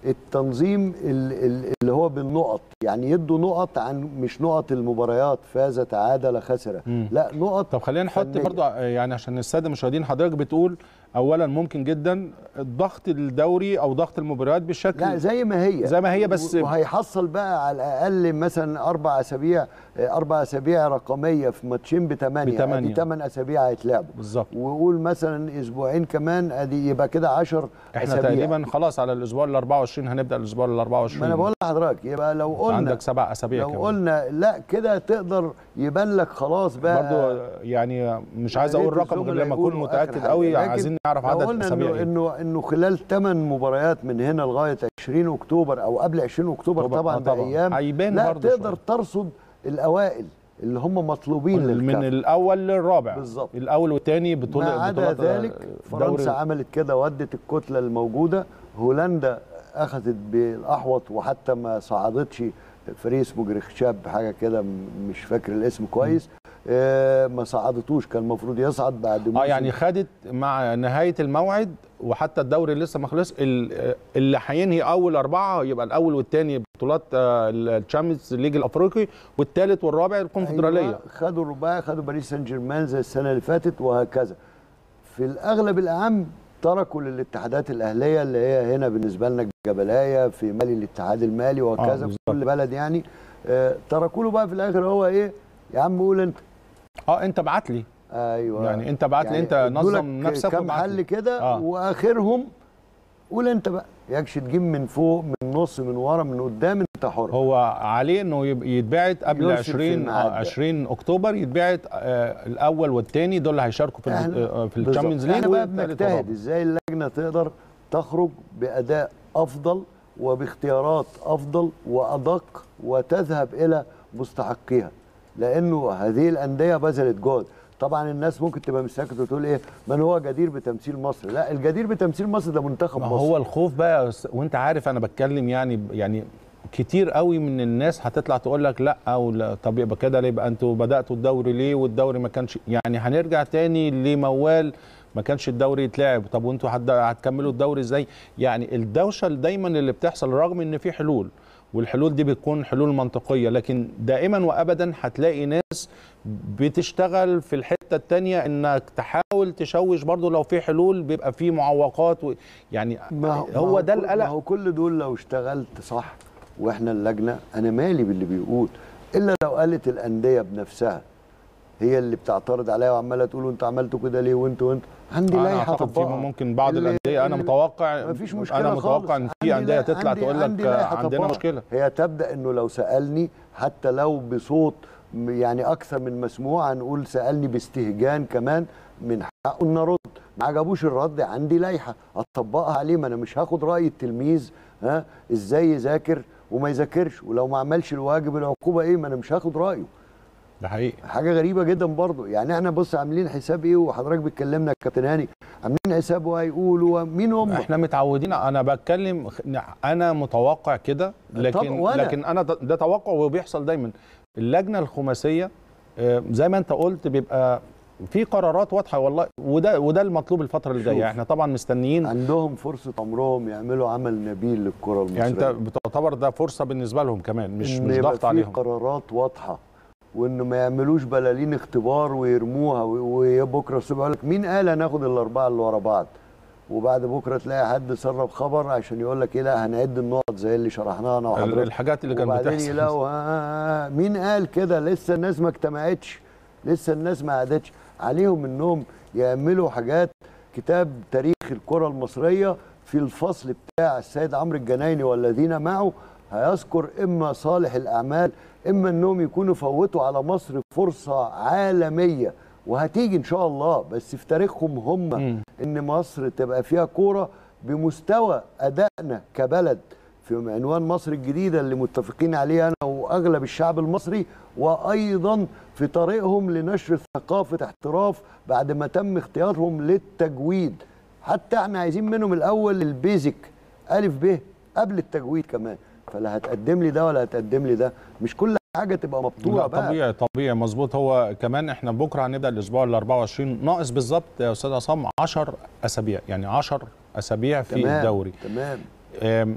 التنظيم ال- ال- اللي هو بالنقط يعني يدوا نقط عن مش نقط المباريات فاز تعادل خسر مم. لا نقط طب خلينا نحط فنية. برضو يعني عشان الساده المشاهدين حضرتك بتقول اولا ممكن جدا الضغط الدوري او ضغط المباريات بالشكل لا زي ما هي زي ما هي بس و- وهيحصل بقى على الاقل مثلا اربع اسابيع آه، اربع اسابيع رقميه في ماتشين بثمانيه بتمانية. ادي ثمان اسابيع هيتلعبوا بالظبط وقول مثلا اسبوعين كمان ادي يبقى كده 10 احنا اسابيع تقريبا خلاص على الاسبوع ال 24 هنبدا الاسبوع ال 24 ما انا بقول لحضرتك يبقى لو قلنا عندك سبع اسابيع لو كمان قلنا لا كده تقدر يبان لك خلاص بقى برضو يعني مش عايز يا اقول ريت رقم غير الزملاء لما اكون يقولوا آخر متاكد حاجة. قوي لكن عايزين نعرف لو عدد قلنا الاسابيع انه ايه انه انه خلال 8 مباريات من هنا لغايه 20 اكتوبر او قبل 20 اكتوبر طبعاً، طبعا آه طبعاً. بايام هيبان لا برضو تقدر ترصد الاوائل اللي هم مطلوبين من للكاف الاول للرابع بالظبط. الاول والثاني بطوله ما عدا بطولات ذلك فرنسا عملت كده ودت الكتله الموجوده هولندا اخذت بالاحوط وحتى ما صعدتش فريق اسمه جريخشاب حاجه كده م- مش فاكر الاسم كويس آه ما صعدتوش كان المفروض يصعد بعد اه موسم. يعني خدت مع نهايه الموعد وحتى الدوري لسه ما خلص ال- اللي هينهي اول اربعه يبقى الاول والثاني بطولات الشامبيونز ليج الافريقي والثالث والرابع الكونفدراليه أيوة خدوا الرباعي خدوا باريس سان جيرمان زي السنه اللي فاتت وهكذا في الاغلب الاعم تركوا للاتحادات الاهليه اللي هي هنا بالنسبه لنا جبلايه في مالي الاتحاد المالي وهكذا في بالظبط. كل بلد يعني آه تركوا له بقى في الاخر هو ايه يا عم قول انت اه انت ابعت لي ايوه يعني انت ابعت لي انت ادولك نظم نفسك كام وابعت حل لي. كده آه. واخرهم قول انت بقى يكش تجيب من فوق من النص من ورا من قدام انت حر هو عليه انه يب- يتبعت قبل يرسل في 20 الميعاد آه، ده. 20 اكتوبر يتبعت آه الاول والثاني دول اللي هيشاركوا في احنا- الب- آه، في بالظبط. الشامبيونز ليج احنا بقى والتالت بنجتهد والرابع. ازاي اللجنه تقدر تخرج باداء افضل وباختيارات افضل وادق وتذهب الى مستحقيها لانه هذه الانديه بذلت جهد طبعا الناس ممكن تبقى مستكت وتقول ايه من هو جدير بتمثيل مصر لا الجدير بتمثيل مصر ده منتخب ما مصر هو الخوف بقى يا أستاذ- وانت عارف انا بتكلم يعني يعني كتير قوي من الناس هتطلع تقول لك لا او لا طب يبقى كده ليه يبقى انتوا بداتوا الدوري ليه والدوري ما كانش يعني هنرجع تاني لموال ما كانش الدوري يتلعب طب وانتوا هت- هتكملوا الدوري ازاي يعني الدوشه اللي دايما اللي بتحصل رغم ان في حلول والحلول دي بتكون حلول منطقيه لكن دائما وابدا هتلاقي ناس بتشتغل في الحته التانية انك تحاول تشوش برضو لو في حلول بيبقى في معوقات و... يعني ما هو ما ده كل- القلق ما هو كل دول لو اشتغلت صح واحنا اللجنه انا مالي باللي بيقول الا لو قالت الانديه بنفسها هي اللي بتعترض عليا وعماله تقول انتوا عملتوا كده ليه وانتوا وانتوا عندي انا لائحه اعتقد في طبقها ممكن بعض اللي- الانديه انا اللي- متوقع مفيش مشكله انا خالص. متوقع ان في عندي انديه لا- تطلع عندي- تقول عندي لك لائحة عندنا طبقها. مشكله هي تبدا انه لو سالني حتى لو بصوت م- يعني اكثر من مسموع هنقول سالني باستهجان كمان من حقه ان ارد ما عجبوش الرد عندي لائحه اطبقها عليه ما انا مش هاخد راي التلميذ ها ازاي يذاكر وما يذاكرش ولو ما عملش الواجب العقوبه ايه ما انا مش هاخد رايه ده حقيقي حاجه غريبه جدا برضو يعني احنا بص عاملين حساب ايه وحضرتك بتكلمنا يا كابتن هاني عاملين حساب وهيقولوا مين هم احنا متعودين انا بتكلم انا متوقع كده لكن وأنا. لكن انا ده ده توقع وبيحصل دايما اللجنه الخماسيه آه، زي ما انت قلت بيبقى في قرارات واضحه والله وده وده المطلوب الفتره اللي شوف. جايه احنا طبعا مستنيين عندهم فرصه عمرهم يعملوا عمل نبيل للكره المصريه يعني انت بتعتبر ده فرصه بالنسبه لهم كمان مش إن مش يبقى ضغط في عليهم قرارات واضحه وانه ما يعملوش بلالين اختبار ويرموها و- وبكره الصبح يقول لك مين قال هناخد الاربعه اللي ورا بعض وبعد بكره تلاقي حد سرب خبر عشان يقول لك ايه لا هنعد النقط زي اللي شرحناها انا وحضرتك الحاجات اللي كانت وبعدين بتحصل. يلاقوا آه مين قال كده لسه الناس ما اجتمعتش لسه الناس ما قعدتش عليهم انهم يعملوا حاجات كتاب تاريخ الكره المصريه في الفصل بتاع السيد عمرو الجنايني والذين معه هيذكر اما صالح الاعمال اما انهم يكونوا فوتوا على مصر فرصه عالميه وهتيجي ان شاء الله بس في تاريخهم هم ان مصر تبقى فيها كوره بمستوى ادائنا كبلد في عنوان مصر الجديده اللي متفقين عليه انا واغلب الشعب المصري وايضا في طريقهم لنشر ثقافه احتراف بعد ما تم اختيارهم للتجويد حتى احنا عايزين منهم الاول البيزك الف ب قبل التجويد كمان فلا هتقدم لي ده ولا هتقدم لي ده مش كل حاجه تبقى مبطوله لا بقى طبيعي طبيعي مظبوط هو كمان احنا بكره هنبدا الاسبوع ال 24 ناقص بالظبط يا استاذ عصام 10 اسابيع يعني 10 اسابيع في تمام الدوري تمام آم،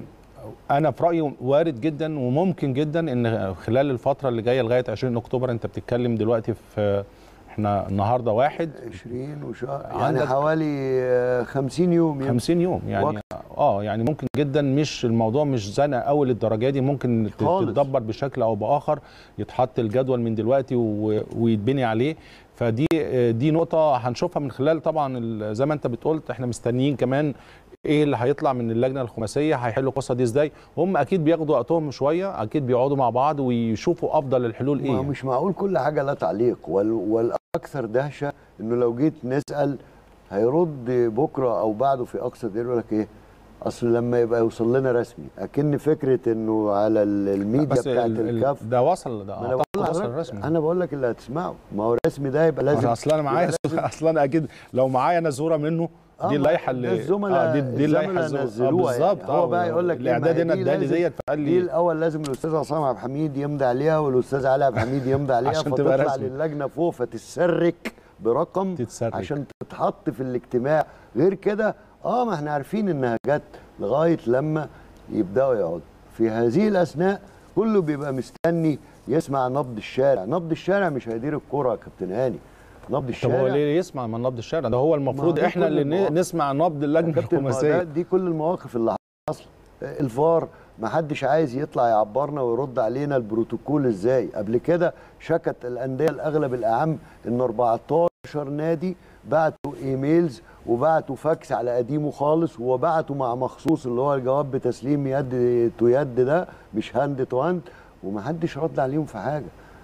انا في رايي وارد جدا وممكن جدا ان خلال الفتره اللي جايه لغايه 20 اكتوبر انت بتتكلم دلوقتي في احنا النهارده واحد 20 وشهر يعني حوالي آه، 50 يوم يعني 50 يوم يعني وقت. اه يعني ممكن جدا مش الموضوع مش زنقه قوي للدرجه دي ممكن ت- خالص. تتدبر بشكل او باخر يتحط الجدول من دلوقتي و- ويتبني عليه فدي آه، دي نقطه هنشوفها من خلال طبعا ال- زي ما انت بتقولت احنا مستنيين كمان ايه اللي هيطلع من اللجنه الخماسيه هيحلوا القصه دي ازاي هم اكيد بياخدوا وقتهم شويه اكيد بيقعدوا مع بعض ويشوفوا افضل الحلول ما ايه هو يعني. مش معقول كل حاجه لا تعليق وال... والاكثر دهشه انه لو جيت نسال هيرد بكره او بعده في اقصى دقيقه يقول لك ايه اصل لما يبقى يوصل لنا رسمي اكن فكره انه على ال- الميديا بس بتاعت ال- ال- الكاف ده وصل ده ما انا بقول أعتقد وصل لحضرتك رسمي انا بقول لك اللي هتسمعه ما هو الرسمي ده يبقى لازم اصل انا معايا يبقى اصل انا اكيد لو معايا انا صوره منه آه، دي ما اللائحه ده اللي الزملاء دي, دي اللائحه الزملاء الزملاء. نزلوها آه بالظبط يعني. هو بقى يقول لك إيه، ما الاعداد هي هنا دي اداني لازم- ديت فقال دي لي الاول لازم الاستاذ عصام عبد الحميد يمضي عليها والاستاذ علي عبد الحميد يمضي عليها عشان تبقى فتطلع رسمي. للجنه فوق فتتسرك برقم تتسرك. عشان تتحط في الاجتماع غير كده اه ما احنا عارفين انها جت لغايه لما يبداوا يقعدوا في هذه الاثناء كله بيبقى مستني يسمع نبض الشارع نبض الشارع مش هيدير الكره يا كابتن هاني نبض طب الشارع هو ليه يسمع من نبض الشارع ده هو المفروض ده احنا كل اللي المواقف. ن- نسمع نبض اللجنه كابتن ما هو ده- الخماسيه دي كل المواقف اللي حصلت الفار ما حدش عايز يطلع يعبرنا ويرد علينا البروتوكول ازاي قبل كده شكت الانديه الاغلب الاعم ان 14 نادي بعتوا ايميلز وبعتوا فاكس على قديمه خالص وبعتوا مع مخصوص اللي هو الجواب بتسليم يد تو يد ده مش هاند تو هاند ومحدش رد عليهم في حاجه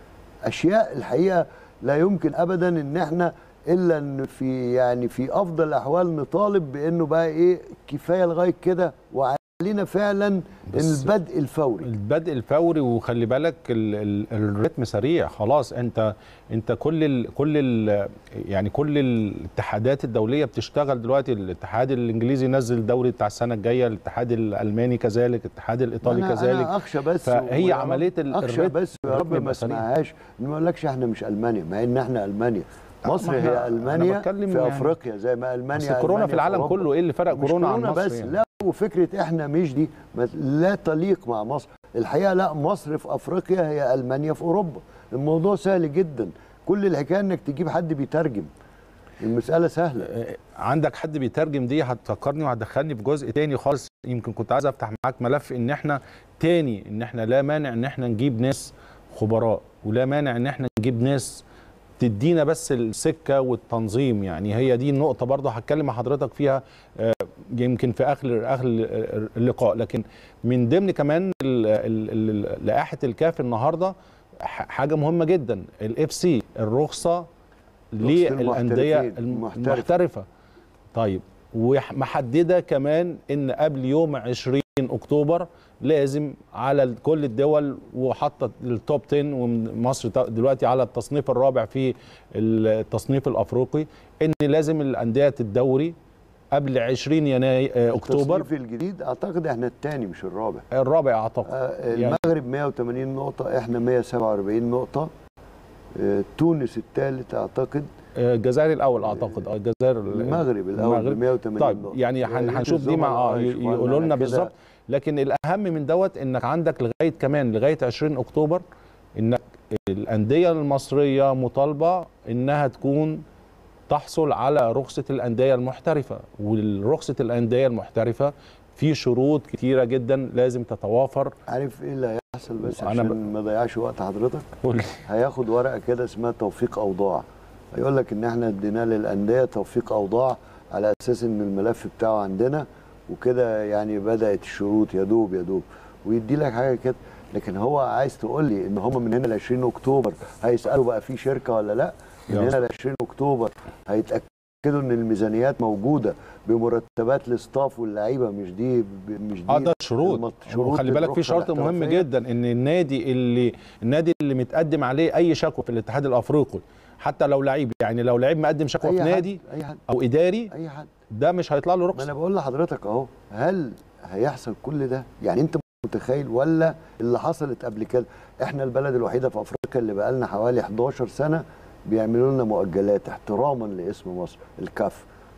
اشياء الحقيقه لا يمكن ابدا ان احنا الا ان في يعني في افضل الاحوال نطالب بانه بقى ايه كفايه لغايه كده وعلينا فعلا بس البدء الفوري البدء الفوري وخلي بالك ال ال الريتم سريع خلاص انت انت كل ال كل ال يعني كل الاتحادات الدوليه بتشتغل دلوقتي الاتحاد الانجليزي نزل دوري بتاع السنه الجايه الاتحاد الالماني كذلك الاتحاد الايطالي أنا كذلك انا اخشى بس فهي ويا رب- عمليه ال- اخشى الريتم- بس يا الريتم رب ما يبقى سريع. اسمعهاش ما يقولكش احنا مش المانيا مع ان احنا المانيا مصر ما إحنا- هي أنا المانيا بتكلم في يعني- افريقيا زي ما المانيا بس كورونا ألمانيا في العالم أوروبا. كله ايه اللي فرق مش كورونا عن مصر بس يعني؟ لا وفكره احنا مش دي ما- لا تليق مع مصر الحقيقه لا مصر في افريقيا هي المانيا في اوروبا الموضوع سهل جدا كل الحكايه انك تجيب حد بيترجم المساله سهله عندك حد بيترجم دي هتفكرني وهتدخلني في جزء تاني خالص يمكن كنت عايز افتح معاك ملف ان احنا تاني ان احنا لا مانع ان احنا نجيب ناس خبراء ولا مانع ان احنا نجيب ناس تدينا بس السكه والتنظيم يعني هي دي النقطه برضه هتكلم مع حضرتك فيها آه، يمكن في اخر اخر اللقاء لكن من ضمن كمان ال- ال- ال- لائحه الكاف النهارده ح- حاجه مهمه جدا الاف سي الرخصه للانديه المحترفين، المحترفة. المحترفه طيب ومحدده كمان ان قبل يوم 20 اكتوبر لازم على ال- كل الدول وحاطه التوب 10 ومصر ت- دلوقتي على التصنيف الرابع في التصنيف الافريقي ان لازم الانديه الدوري قبل 20 يناير اكتوبر التصنيف الجديد اعتقد احنا الثاني مش الرابع الرابع اعتقد آه، يعني- المغرب 180 نقطة احنا 147 نقطة آه، تونس الثالث اعتقد آه، الجزائر الاول اعتقد اه الجزائر المغرب الأول ب 180 طيب نقطة. يعني يا هن- ريت هنشوف دي مع الزملاء اه آه ي- يشوفوا يقولوا لنا لنا كده. بالظبط لكن الاهم من دوت انك عندك لغايه كمان لغايه 20 اكتوبر انك الانديه المصريه مطالبه انها تكون تحصل على رخصه الانديه المحترفه ورخصه الانديه المحترفه في شروط كتيره جدا لازم تتوافر عارف ايه اللي هيحصل بس أنا عشان ب- ما اضيعش وقت حضرتك قول لي. هياخد ورقة كده اسمها توفيق أوضاع هيقول لك إن احنا ادينا للأندية توفيق أوضاع على أساس إن الملف بتاعه عندنا وكده يعني بدأت الشروط يا دوب يا دوب ويدي لك حاجة كده لكن هو عايز تقول لي ان هم من هنا ل 20 اكتوبر هيسالوا بقى في شركه ولا لا من يا هنا ل 20 اكتوبر هيتاكدوا ان الميزانيات موجوده بمرتبات الاستاف واللعيبه مش دي ب- مش دي اه ده شروط المط- وخلي بالك في الرخصة شرط مهم الاحترافية. جدا ان النادي اللي النادي اللي متقدم عليه اي شكوى في الاتحاد الافريقي حتى لو لعيب يعني لو لعيب مقدم شكوى أي في حد، نادي اي حد او اداري اي حد ده مش هيطلع له ما رخصه انا بقول لحضرتك اهو هل هيحصل كل ده يعني انت متخيل ولا اللي حصلت قبل كده احنا البلد الوحيده في افريقيا اللي بقى لنا حوالي 11 سنه بيعملوا لنا مؤجلات احتراما لاسم مصر الكاف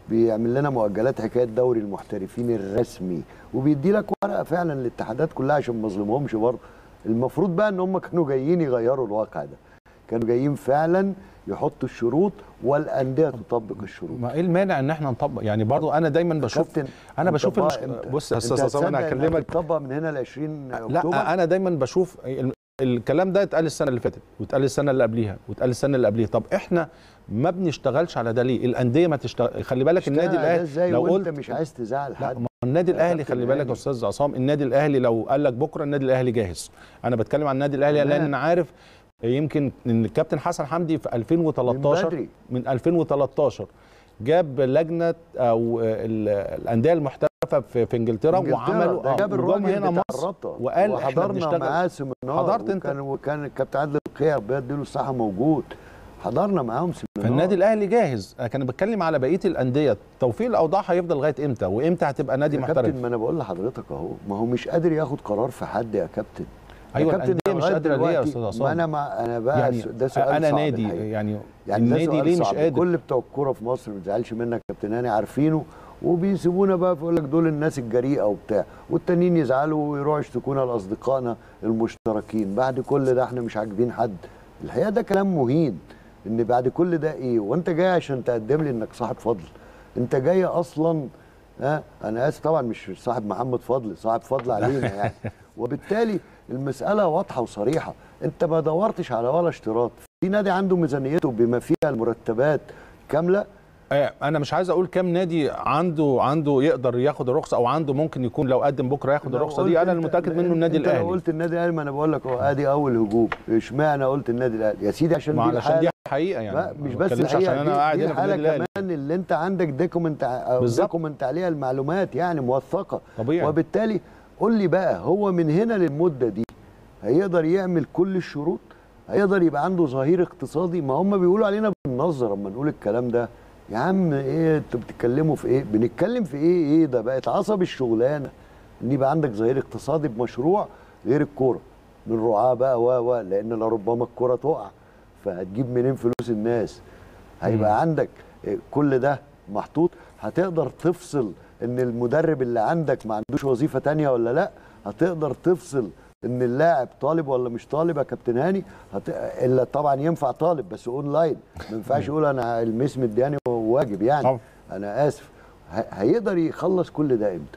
بيعمل لنا مؤجلات حكايه دوري المحترفين الرسمي وبيدي لك ورقه فعلا للاتحادات كلها عشان ما اظلمهمش برضه المفروض بقى ان هم كانوا جايين يغيروا الواقع ده كانوا جايين فعلا يحطوا الشروط والانديه تطبق الشروط ما ايه المانع ان احنا نطبق يعني برضو انا دايما بشوف كابتن انا بشوف نطبقها المش... إمتى؟ بص يا أنت استاذ عصام انا هتصدق إنها هكلمك تطبق من هنا ل 20 اكتوبر لا انا دايما بشوف ال- الكلام ده اتقال السنه اللي فاتت واتقال السنه اللي قبليها واتقال السنه اللي قبليها طب احنا ما بنشتغلش على ده ليه الانديه ما تشتغل خلي بالك النادي اشتغل ده الاهلي ازاي لو وانت قلت مش عايز تزعل لا حد ما هو النادي يا الاهلي كابتن خلي بالك هاني. يا استاذ عصام النادي الاهلي لو قال لك بكره النادي الاهلي جاهز انا بتكلم عن النادي الاهلي لان تمام. انا عارف يمكن ان الكابتن حسن حمدي في 2013 من بدري. من 2013 جاب لجنه او ال- الانديه المحترفه في, في انجلترا, إنجلترا، وعملوا ده جاب وجم الراجل هنا بتاع مصر الرابطة. وقال احنا وحضرنا بنشتغل معاه سيمينار حضرت انت وكان وكان الكابتن عادل القيع ربنا يديله الصحه موجود حضرنا معاهم سيمينار فالنادي الاهلي جاهز انا كان بتكلم على بقيه الانديه توفيق الاوضاع هيفضل لغايه امتى وامتى هتبقى نادي يا محترف كابتن ما انا بقول لحضرتك اهو ما هو مش قادر ياخد قرار في حد يا كابتن يا ايوه كابتن الانديه مش لغاية قادره ليه يا دلوقتي- استاذ عصام ما انا ما انا بقى يعني ده سؤال انا صعب نادي الحقيقة. يعني, يعني ده النادي سؤال ليه مش صعب. قادر كل بتوع الكوره في مصر ما تزعلش منك يا كابتن هاني عارفينه وبيسيبونا بقى يقول لك دول الناس الجريئه وبتاع والتانيين يزعلوا ويروحوا يشتكونا لاصدقائنا المشتركين بعد كل ده احنا مش عاجبين حد الحقيقه ده كلام مهين ان بعد كل ده ايه وانت جاي عشان تقدم لي انك صاحب فضل انت جاي اصلا ها انا اسف طبعا مش صاحب محمد فضل صاحب فضل علينا يعني وبالتالي المساله واضحه وصريحه انت ما دورتش على ولا اشتراط في نادي عنده ميزانيته بما فيها المرتبات كامله آه، انا مش عايز اقول كام نادي عنده عنده يقدر ياخد الرخصه او عنده ممكن يكون لو قدم بكره ياخد لو الرخصه قلت دي انا انت- المتاكد منه النادي انت لو الاهلي قلت النادي الاهلي ما انا بقول لك اهو ادي اول هجوم اشمعنى قلت النادي الاهلي يا سيدي عشان ما دي علشان دي الحالة- حقيقه يعني لا مش ما بس بتكلمش الحقيقه عشان انا قاعد دي, دي هنا في الحاله النادي الاهلي كمان اللي انت عندك ديكومنت أو بالظبط. ديكومنت عليها المعلومات يعني موثقه طبيعي. وبالتالي قول لي بقى هو من هنا للمده دي هيقدر يعمل كل الشروط هيقدر يبقى عنده ظهير اقتصادي ما هم بيقولوا علينا بننظر اما نقول الكلام ده يا عم ايه انتوا بتتكلموا في ايه بنتكلم في ايه ايه ده بقت عصب الشغلانه ان يبقى عندك ظهير اقتصادي بمشروع غير الكوره من رعاه بقى و و لان لربما الكوره تقع فهتجيب منين فلوس الناس هيبقى مم. عندك إيه، كل ده محطوط هتقدر تفصل ان المدرب اللي عندك ما عندوش وظيفه تانية ولا لا هتقدر تفصل ان اللاعب طالب ولا مش طالب يا كابتن هاني هت... الا طبعا ينفع طالب بس اونلاين ما ينفعش يقول انا الميس مدياني واجب يعني طبعا. انا اسف ه... هيقدر يخلص كل ده امتى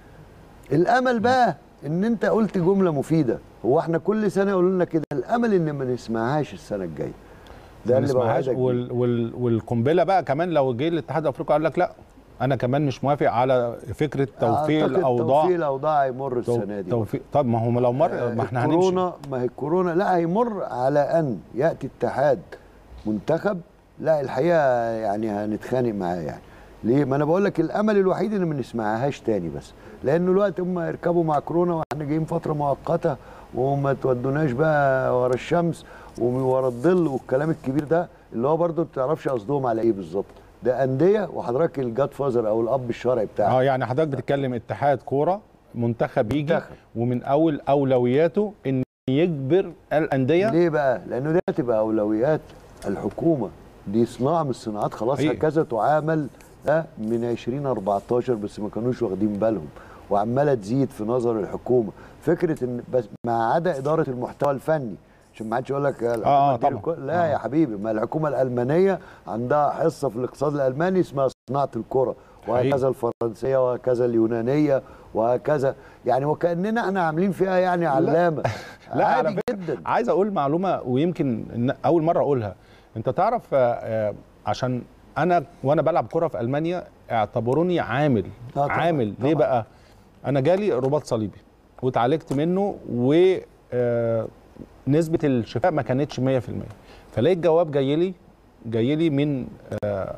الامل بقى ان انت قلت جمله مفيده هو احنا كل سنه يقولوا لنا كده الامل ان ما نسمعهاش السنه الجايه ده ما اللي نسمعهاش بوعدك بيه. وال وال والقنبله بقى كمان لو جه الاتحاد الافريقي قال لك لا انا كمان مش موافق على فكره توفيق أعتقد الاوضاع توفيق الاوضاع هيمر تو- السنه دي توفيق طب ما هو لو مر ما احنا هنمشي الكورونا ما هي الكورونا لا هيمر على ان ياتي اتحاد منتخب لا الحقيقه يعني هنتخانق معاه يعني ليه؟ ما انا بقول لك الامل الوحيد ان ما نسمعهاش تاني بس لانه الوقت هم يركبوا مع كورونا واحنا جايين فتره مؤقته وما تودوناش بقى ورا الشمس وورا الظل والكلام الكبير ده اللي هو برضه ما تعرفش قصدهم على ايه بالظبط ده انديه وحضرتك الجاد فازر او الاب الشرعي بتاعك اه يعني حضرتك بتتكلم اتحاد كوره منتخب يجي منتخب. ومن اول اولوياته ان يجبر الانديه ليه بقى؟ لانه دي هتبقى اولويات الحكومه دي صناعه من الصناعات خلاص حقيقي. هكذا تعامل ده من 2014 بس ما كانوش واخدين بالهم وعماله تزيد في نظر الحكومه فكره ان بس ما عدا اداره المحتوى الفني عشان ما حدش يقول لك الحكومة آه، تدير طبعاً. الكرة. لا يا حبيبي ما الحكومه الالمانيه عندها حصه في الاقتصاد الالماني اسمها صناعه الكره وهكذا الفرنسيه وهكذا اليونانيه وهكذا يعني وكاننا احنا عاملين فيها يعني علامه لا على عادي فكرة جدا عايز اقول معلومه ويمكن إن اول مره اقولها انت تعرف آه، آه، عشان انا وانا بلعب كره في المانيا اعتبروني عامل آه، طبعاً، عامل ليه طبعاً. بقى انا جالي رباط صليبي واتعالجت منه و آه، نسبه الشفاء ما كانتش 100% فلقيت جواب جاي لي جاي لي من آه،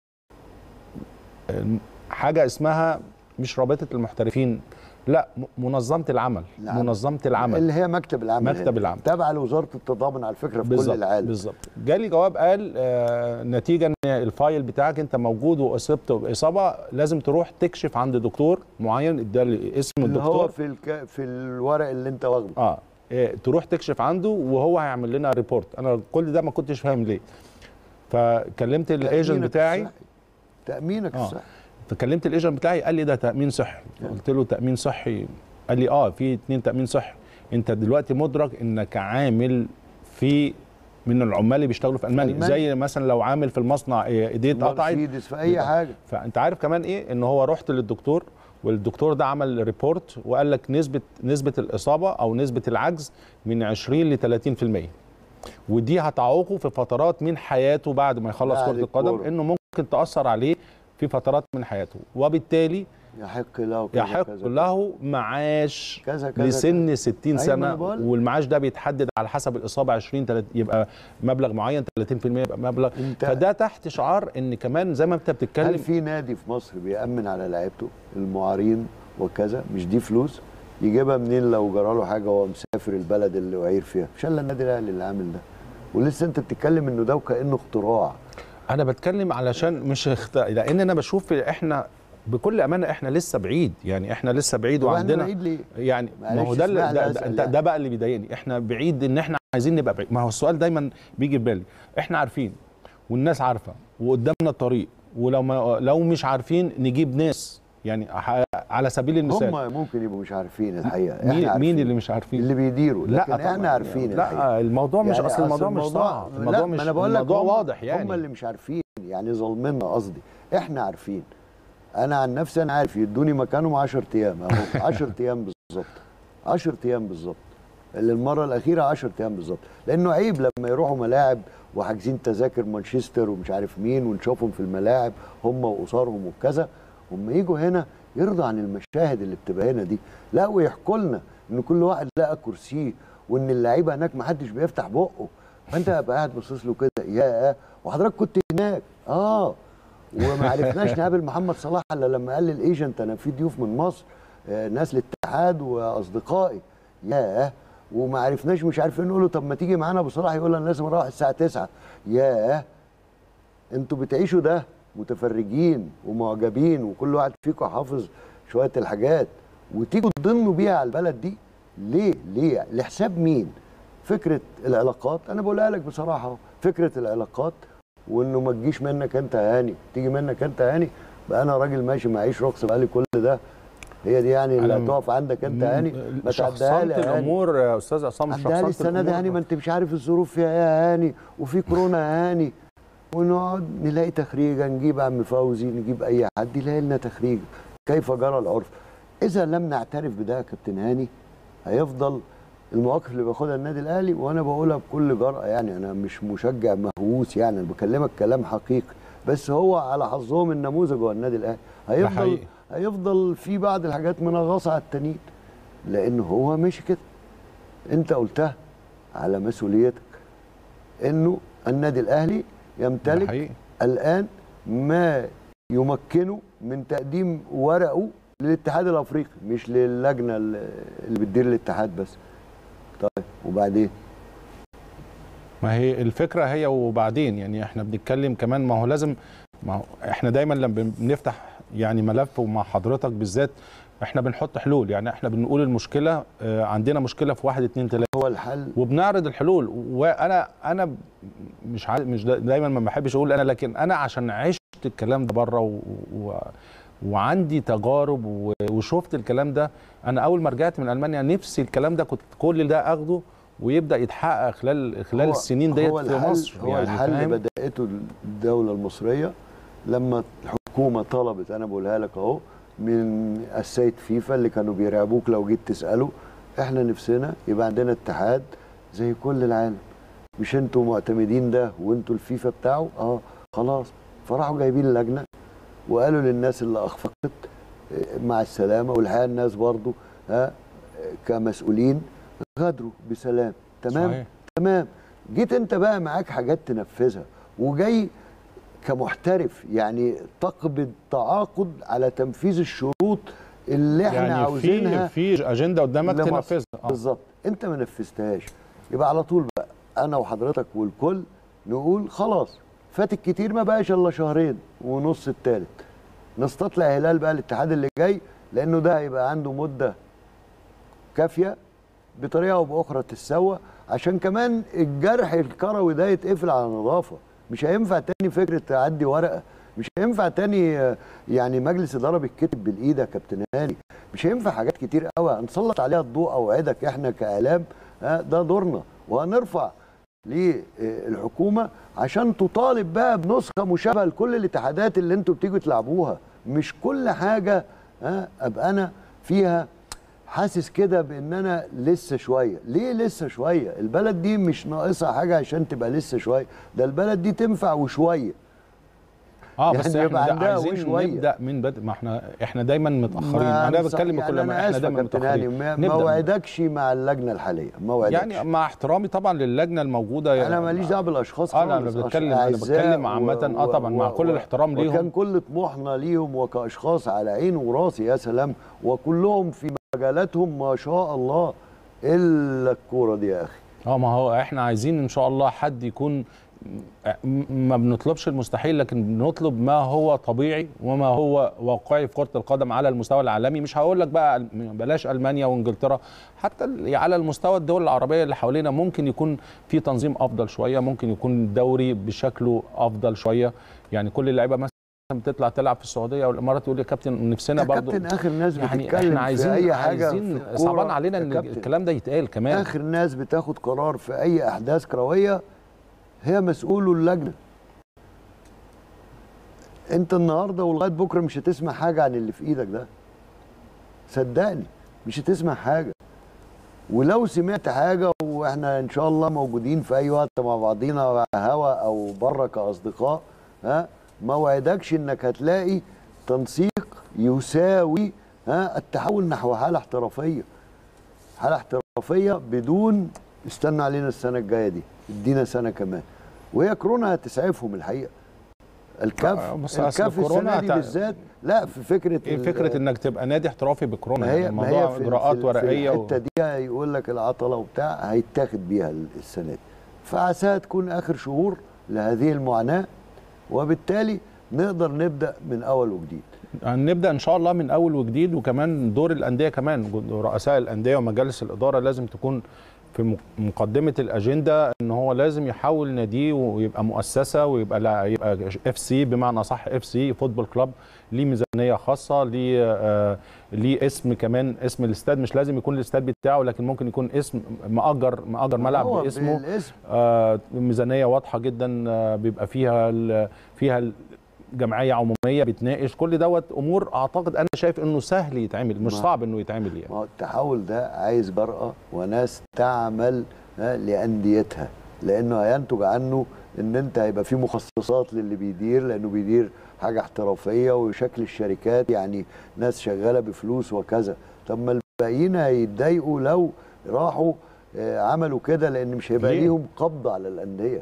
آه، حاجه اسمها مش رابطه المحترفين لا م- منظمه العمل العمل. منظمه العمل اللي هي مكتب العمل مكتب هنا. العمل. تابعه لوزاره التضامن على فكره في كل بالظبط العالم بالظبط جالي جواب قال آه نتيجه ان الفايل بتاعك انت موجود واصبت باصابه لازم تروح تكشف عند دكتور معين ادالي اسم اللي هو الدكتور في الك... في الورق اللي انت واخده اه إيه، تروح تكشف عنده وهو هيعمل لنا ريبورت انا كل ده ما كنتش فاهم ليه فكلمت الايجنت تأمينك بتاعي الصحي. تامينك آه. الصحي فكلمت الايجنت بتاعي قال لي ده تامين صحي قلت له تامين صحي قال لي اه في اتنين تامين صحي انت دلوقتي مدرك انك عامل في من العمال اللي بيشتغلوا في المانيا ألمانيا. زي مثلا لو عامل في المصنع إيه، ايديه اتقطعت مرسيدس في اي حاجه فانت عارف كمان ايه ان هو رحت للدكتور والدكتور ده عمل ريبورت وقال لك نسبه نسبه الاصابه او نسبه العجز من 20 ل 30% ودي هتعوقه في فترات من حياته بعد ما يخلص بعد كره القدم الكورة. انه ممكن تاثر عليه في فترات من حياته وبالتالي يحق له كذا يحق كذا له معاش كذا كذا لسن 60 أيوة، ما سنه أنا بقول. والمعاش ده بيتحدد على حسب الاصابه 20 30 يبقى مبلغ معين 30% يبقى مبلغ انت فده تحت شعار ان كمان زي ما انت هل بتتكلم في نادي في مصر بيأمن على لعيبته المعارين وكذا مش دي فلوس يجيبها منين لو جرى له حاجه وهو مسافر البلد اللي وعير فيها مش الا النادي الاهلي اللي عامل ده ولسه انت بتتكلم انه ده وكانه اختراع انا بتكلم علشان مش اخت... لان انا بشوف احنا بكل امانه احنا لسه بعيد يعني احنا لسه بعيد طب احنا وعندنا بعيد ليه؟ يعني ما هو معلش ده اللي- اسمح لي ده, أسأل ده, يعني. ده بقى اللي بيضايقني احنا بعيد ان احنا عايزين نبقى بعيد ما هو السؤال دايما بيجي في بالي احنا عارفين والناس عارفه وقدامنا الطريق ولو ما لو مش عارفين نجيب ناس يعني ح- على سبيل المثال هم ممكن يبقوا مش عارفين الحقيقه احنا مين, مين عارفين. اللي مش عارفين اللي بيديروا لا لكن احنا طبعاً. عارفين الحقيقة. لا الموضوع مش يعني اصل الموضوع أصل مش صعب لا، الموضوع ما مش أنا بقول لك الموضوع هم- واضح يعني هم اللي مش عارفين يعني ظالميننا قصدي احنا عارفين انا عن نفسي انا عارف يدوني مكانهم 10 ايام اهو 10 ايام بالظبط 10 ايام بالظبط اللي المره الاخيره 10 ايام بالظبط لانه عيب لما يروحوا ملاعب وحاجزين تذاكر مانشستر ومش عارف مين ونشوفهم في الملاعب هم واسرهم وكذا هم يجوا هنا يرضى عن المشاهد اللي بتبقى هنا دي لا ويحكوا لنا ان كل واحد لقى كرسيه وان اللعيبه هناك ما حدش بيفتح بقه فانت بقى قاعد باصص له كده يا وحضرتك كنت هناك اه وما عرفناش نقابل محمد صلاح الا لما قال للايجنت انا في ضيوف من مصر آه، ناس الاتحاد واصدقائي ياه وما عرفناش مش عارفين نقول له طب ما تيجي معانا ابو صلاح يقول انا لازم اروح الساعه 9 ياه انتوا بتعيشوا ده متفرجين ومعجبين وكل واحد فيكم حافظ شويه الحاجات وتيجوا تضنوا بيها على البلد دي ليه ليه لحساب مين فكره العلاقات انا بقولها لك بصراحه اهو فكره العلاقات وانه ما تجيش منك انت يا هاني تيجي منك انت يا هاني بقى انا راجل ماشي معيش رخص بقالي كل ده هي دي يعني اللي أنا هتقف عندك انت يا هاني ما تعديها شخصنت لي يا هاني الامور يا استاذ عصام عدها لي شخصنت السنه دي الأمور. هاني ما انت مش عارف الظروف فيها ايه يا هاني وفي كورونا يا هاني ونقعد نلاقي تخريجه نجيب عم فوزي نجيب اي حد يلاقي لنا تخريج كيف جرى العرف اذا لم نعترف بده يا كابتن هاني هيفضل المواقف اللي بياخدها النادي الاهلي وانا بقولها بكل جرأه يعني انا مش مشجع مهووس يعني انا بكلمك كلام حقيقي بس هو على حظهم النموذج هو النادي الاهلي هيفضل حقيقي. هيفضل في بعض الحاجات منغصه على التانيين لان هو ماشي كده انت قلتها على مسؤوليتك انه النادي الاهلي ده يمتلك حقيقي. الان ما يمكنه من تقديم ورقه للاتحاد الافريقي مش للجنه اللي اللي بتدير الاتحاد بس طيب وبعدين ما هي الفكره هي وبعدين يعني احنا بنتكلم كمان ما هو لازم ما هو احنا دايما لما بنفتح يعني ملف ومع حضرتك بالذات احنا بنحط حلول يعني احنا بنقول المشكله آه، عندنا مشكله في واحد اتنين تلاته هو الحل وبنعرض الحلول وانا انا مش عاي- مش دا- دايما ما بحبش اقول انا لكن انا عشان عشت الكلام ده بره و... و... وعندي تجارب و... وشفت الكلام ده انا اول ما رجعت من المانيا نفسي الكلام ده كنت كل ده اخده ويبدا يتحقق خلال خلال هو- السنين ديت هو في الحل مصر هو الحل فاهم؟ بدأته الدولة المصرية لما الحكومة طلبت أنا بقولها لك أهو من السيد فيفا اللي كانوا بيراقبوك لو جيت تسأله إحنا نفسنا يبقى عندنا اتحاد زي كل العالم مش انتوا معتمدين ده وانتوا الفيفا بتاعه اه خلاص فراحوا جايبين لجنة وقالوا للناس اللي أخفقت آه، مع السلامة والحقيقة الناس برضو ها آه، كمسؤولين غادروا بسلام تمام صحيح. تمام جيت انت بقى معاك حاجات تنفذها وجاي كمحترف يعني تقبض تعاقد على تنفيذ الشروط اللي احنا يعني عاوزينها في في اجنده قدامك لمصر. تنفذها آه. بالظبط انت ما نفذتهاش يبقى على طول بقى انا وحضرتك والكل نقول خلاص فات الكتير ما بقاش الا شهرين ونص التالت نستطلع هلال بقى الاتحاد اللي جاي لانه ده هيبقى عنده مده كافيه بطريقه او باخرى تتسوى عشان كمان الجرح الكروي ده يتقفل على نظافه مش هينفع تاني فكره تعدي ورقه مش هينفع تاني آه، يعني مجلس اداره بيتكتب بالايد يا كابتن هاني مش هينفع حاجات كتير قوي هنسلط عليها الضوء اوعدك احنا كاعلام آه، ده دورنا وهنرفع للحكومه عشان تطالب بقى بنسخه مشابهه لكل الاتحادات اللي انتوا بتيجوا تلعبوها مش كل حاجه ها ابقى انا فيها حاسس كده بان انا لسه شويه ليه لسه شويه البلد دي مش ناقصها حاجه عشان تبقى لسه شويه ده البلد دي تنفع وشويه اه يعني بس يبقى احنا عندها دا عايزين وشوية. نبدا من بدء ما احنا احنا دايما متاخرين ما انا أنا بتكلم يعني بكل ما أنا احنا آسف يا دايما كابتن هاني، متاخرين ما- ما نبدأ. وعدكش مع اللجنه الحاليه ما وعدكش يعني مع احترامي طبعا للجنه الموجوده انا ماليش دعوه بالاشخاص اه انا خالص، بتكلم أشخاص انا أعزاء بتكلم عامه و- اه طبعا مع و- كل و- الاحترام وكان ليهم كل طموحنا ليهم وكاشخاص على عيني وراسي يا سلام وكلهم في مجالاتهم ما شاء الله الا الكوره دي يا اخي اه ما هو احنا عايزين ان شاء الله حد يكون م- ما بنطلبش المستحيل لكن بنطلب ما هو طبيعي وما هو واقعي في كرة القدم على المستوى العالمي مش هقول لك بقى أل- بلاش المانيا وانجلترا حتى ال- على المستوى الدول العربية اللي حوالينا ممكن يكون في تنظيم افضل شوية ممكن يكون الدوري بشكله افضل شوية يعني كل اللعيبة مثلا بتطلع تلعب في السعوديه والامارات يقول لي يا كابتن نفسنا يا برضه كابتن اخر ناس يعني بتتكلم احنا عايزين في اي حاجه عايزين في الكورة صعبان علينا يا ان كابتن. الكلام ده يتقال كمان اخر ناس بتاخد قرار في اي احداث كرويه هي مسؤوله اللجنه انت النهارده ولغايه بكره مش هتسمع حاجه عن اللي في ايدك ده صدقني مش هتسمع حاجه ولو سمعت حاجه واحنا ان شاء الله موجودين في اي وقت مع بعضينا هوا او بره كاصدقاء ها ما وعدكش انك هتلاقي تنسيق يساوي ها التحول نحو حاله احترافيه حاله احترافيه بدون استنى علينا السنه الجايه دي ادينا سنه كمان وهي كورونا هتسعفهم الحقيقه الكاف آه، بس أصل الكاف كورونا السنه دي هت- بالذات لا في فكره ايه ال- فكره انك تبقى نادي احترافي بكورونا ما يعني هي ما الموضوع هي في اجراءات في ورقيه في و... الحته دي يقول لك العطله وبتاع هيتاخد بيها السنه دي فعساها تكون اخر شهور لهذه المعاناه وبالتالي نقدر نبدا من اول وجديد هنبدا ان شاء الله من اول وجديد وكمان دور الانديه كمان رؤساء الانديه ومجالس الاداره لازم تكون في مق- مقدمه الاجنده ان هو لازم يحول ناديه ويبقى مؤسسه ويبقى لا يبقى اف سي بمعنى صح اف سي فوتبول كلاب ليه ميزانيه خاصه ليه آه ليه اسم كمان اسم الاستاد مش لازم يكون الاستاد بتاعه لكن ممكن يكون اسم مأجر مأجر ملعب هو باسمه بالاسم. آه ميزانيه واضحه جدا آه بيبقى فيها ال- فيها ال- جمعيه عموميه بتناقش كل دوت امور اعتقد انا شايف انه سهل يتعمل مش ما- صعب انه يتعمل يعني ما هو التحول ده عايز جرأة وناس تعمل ها، لأنديتها لأنه هينتج عنه إن أنت هيبقى في مخصصات للي بيدير لأنه بيدير حاجة احترافية وشكل الشركات يعني ناس شغالة بفلوس وكذا طب ما الباقيين هيتضايقوا لو راحوا آه، عملوا كده لأن مش هيبقى ليه؟ ليهم قبض على الأندية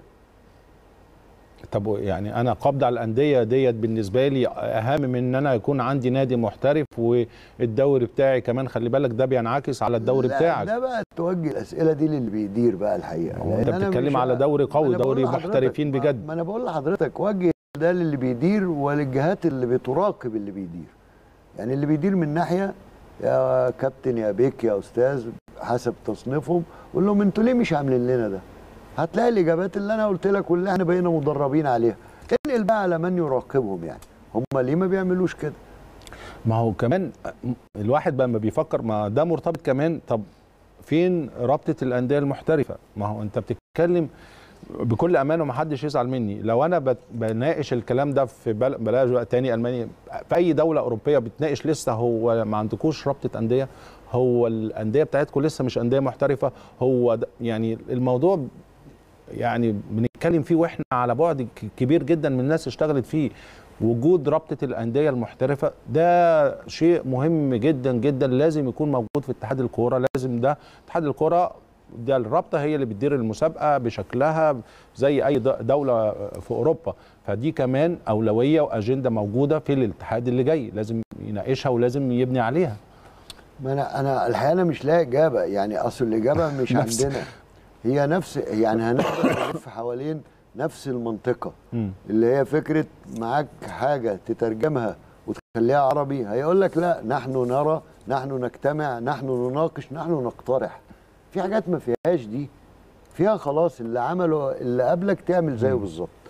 طب يعني انا قبض على الانديه ديت بالنسبه لي اهم من ان انا يكون عندي نادي محترف والدوري بتاعي كمان خلي بالك ده بينعكس على الدوري لا، بتاعك ده بقى توجه الأسئلة دي للي بيدير بقى الحقيقة هو انت لأن أنا بتتكلم مش- على دوري ما قوي أنا بقول دوري لحضرتك- محترفين ما- بجد ما انا بقول لحضرتك وجه ده للي بيدير وللجهات اللي بتراقب اللي بيدير يعني اللي بيدير من ناحيه يا كابتن يا بيك يا استاذ حسب تصنيفهم قول لهم انتوا ليه مش عاملين لنا ده هتلاقي الاجابات اللي انا قلت لك واللي احنا بقينا مدربين عليها انقل بقى على من يراقبهم يعني هم ليه ما بيعملوش كده ما هو كمان الواحد بقى ما بيفكر ما ده مرتبط كمان طب فين رابطه الانديه المحترفه ما هو انت بتتكلم بكل امانه ومحدش يزعل مني لو انا بت- بناقش الكلام ده في بل- بلاش بقى تاني المانيا في اي دوله اوروبيه بتناقش لسه هو ما عندكوش رابطه انديه هو الانديه بتاعتكم لسه مش انديه محترفه هو ده يعني الموضوع يعني بنتكلم فيه واحنا على بعد ك- كبير جدا من الناس اشتغلت فيه وجود رابطه الانديه المحترفه ده شيء مهم جدا جدا لازم يكون موجود في اتحاد الكوره لازم ده اتحاد الكوره ده الرابطه هي اللي بتدير المسابقه بشكلها زي اي د- دوله في اوروبا فدي كمان اولويه واجنده موجوده في الاتحاد اللي جاي لازم يناقشها ولازم يبني عليها ما انا انا الحقيقه انا مش لاقي اجابه يعني اصل الاجابه مش نفس- عندنا هي نفس يعني هنقدر نلف حوالين نفس المنطقه مم. اللي هي فكره معاك حاجه تترجمها وتخليها عربي هيقول لك لا نحن نرى نحن نجتمع نحن نناقش نحن نقترح في حاجات ما فيهاش دي فيها خلاص اللي عمله اللي قبلك تعمل زيه بالظبط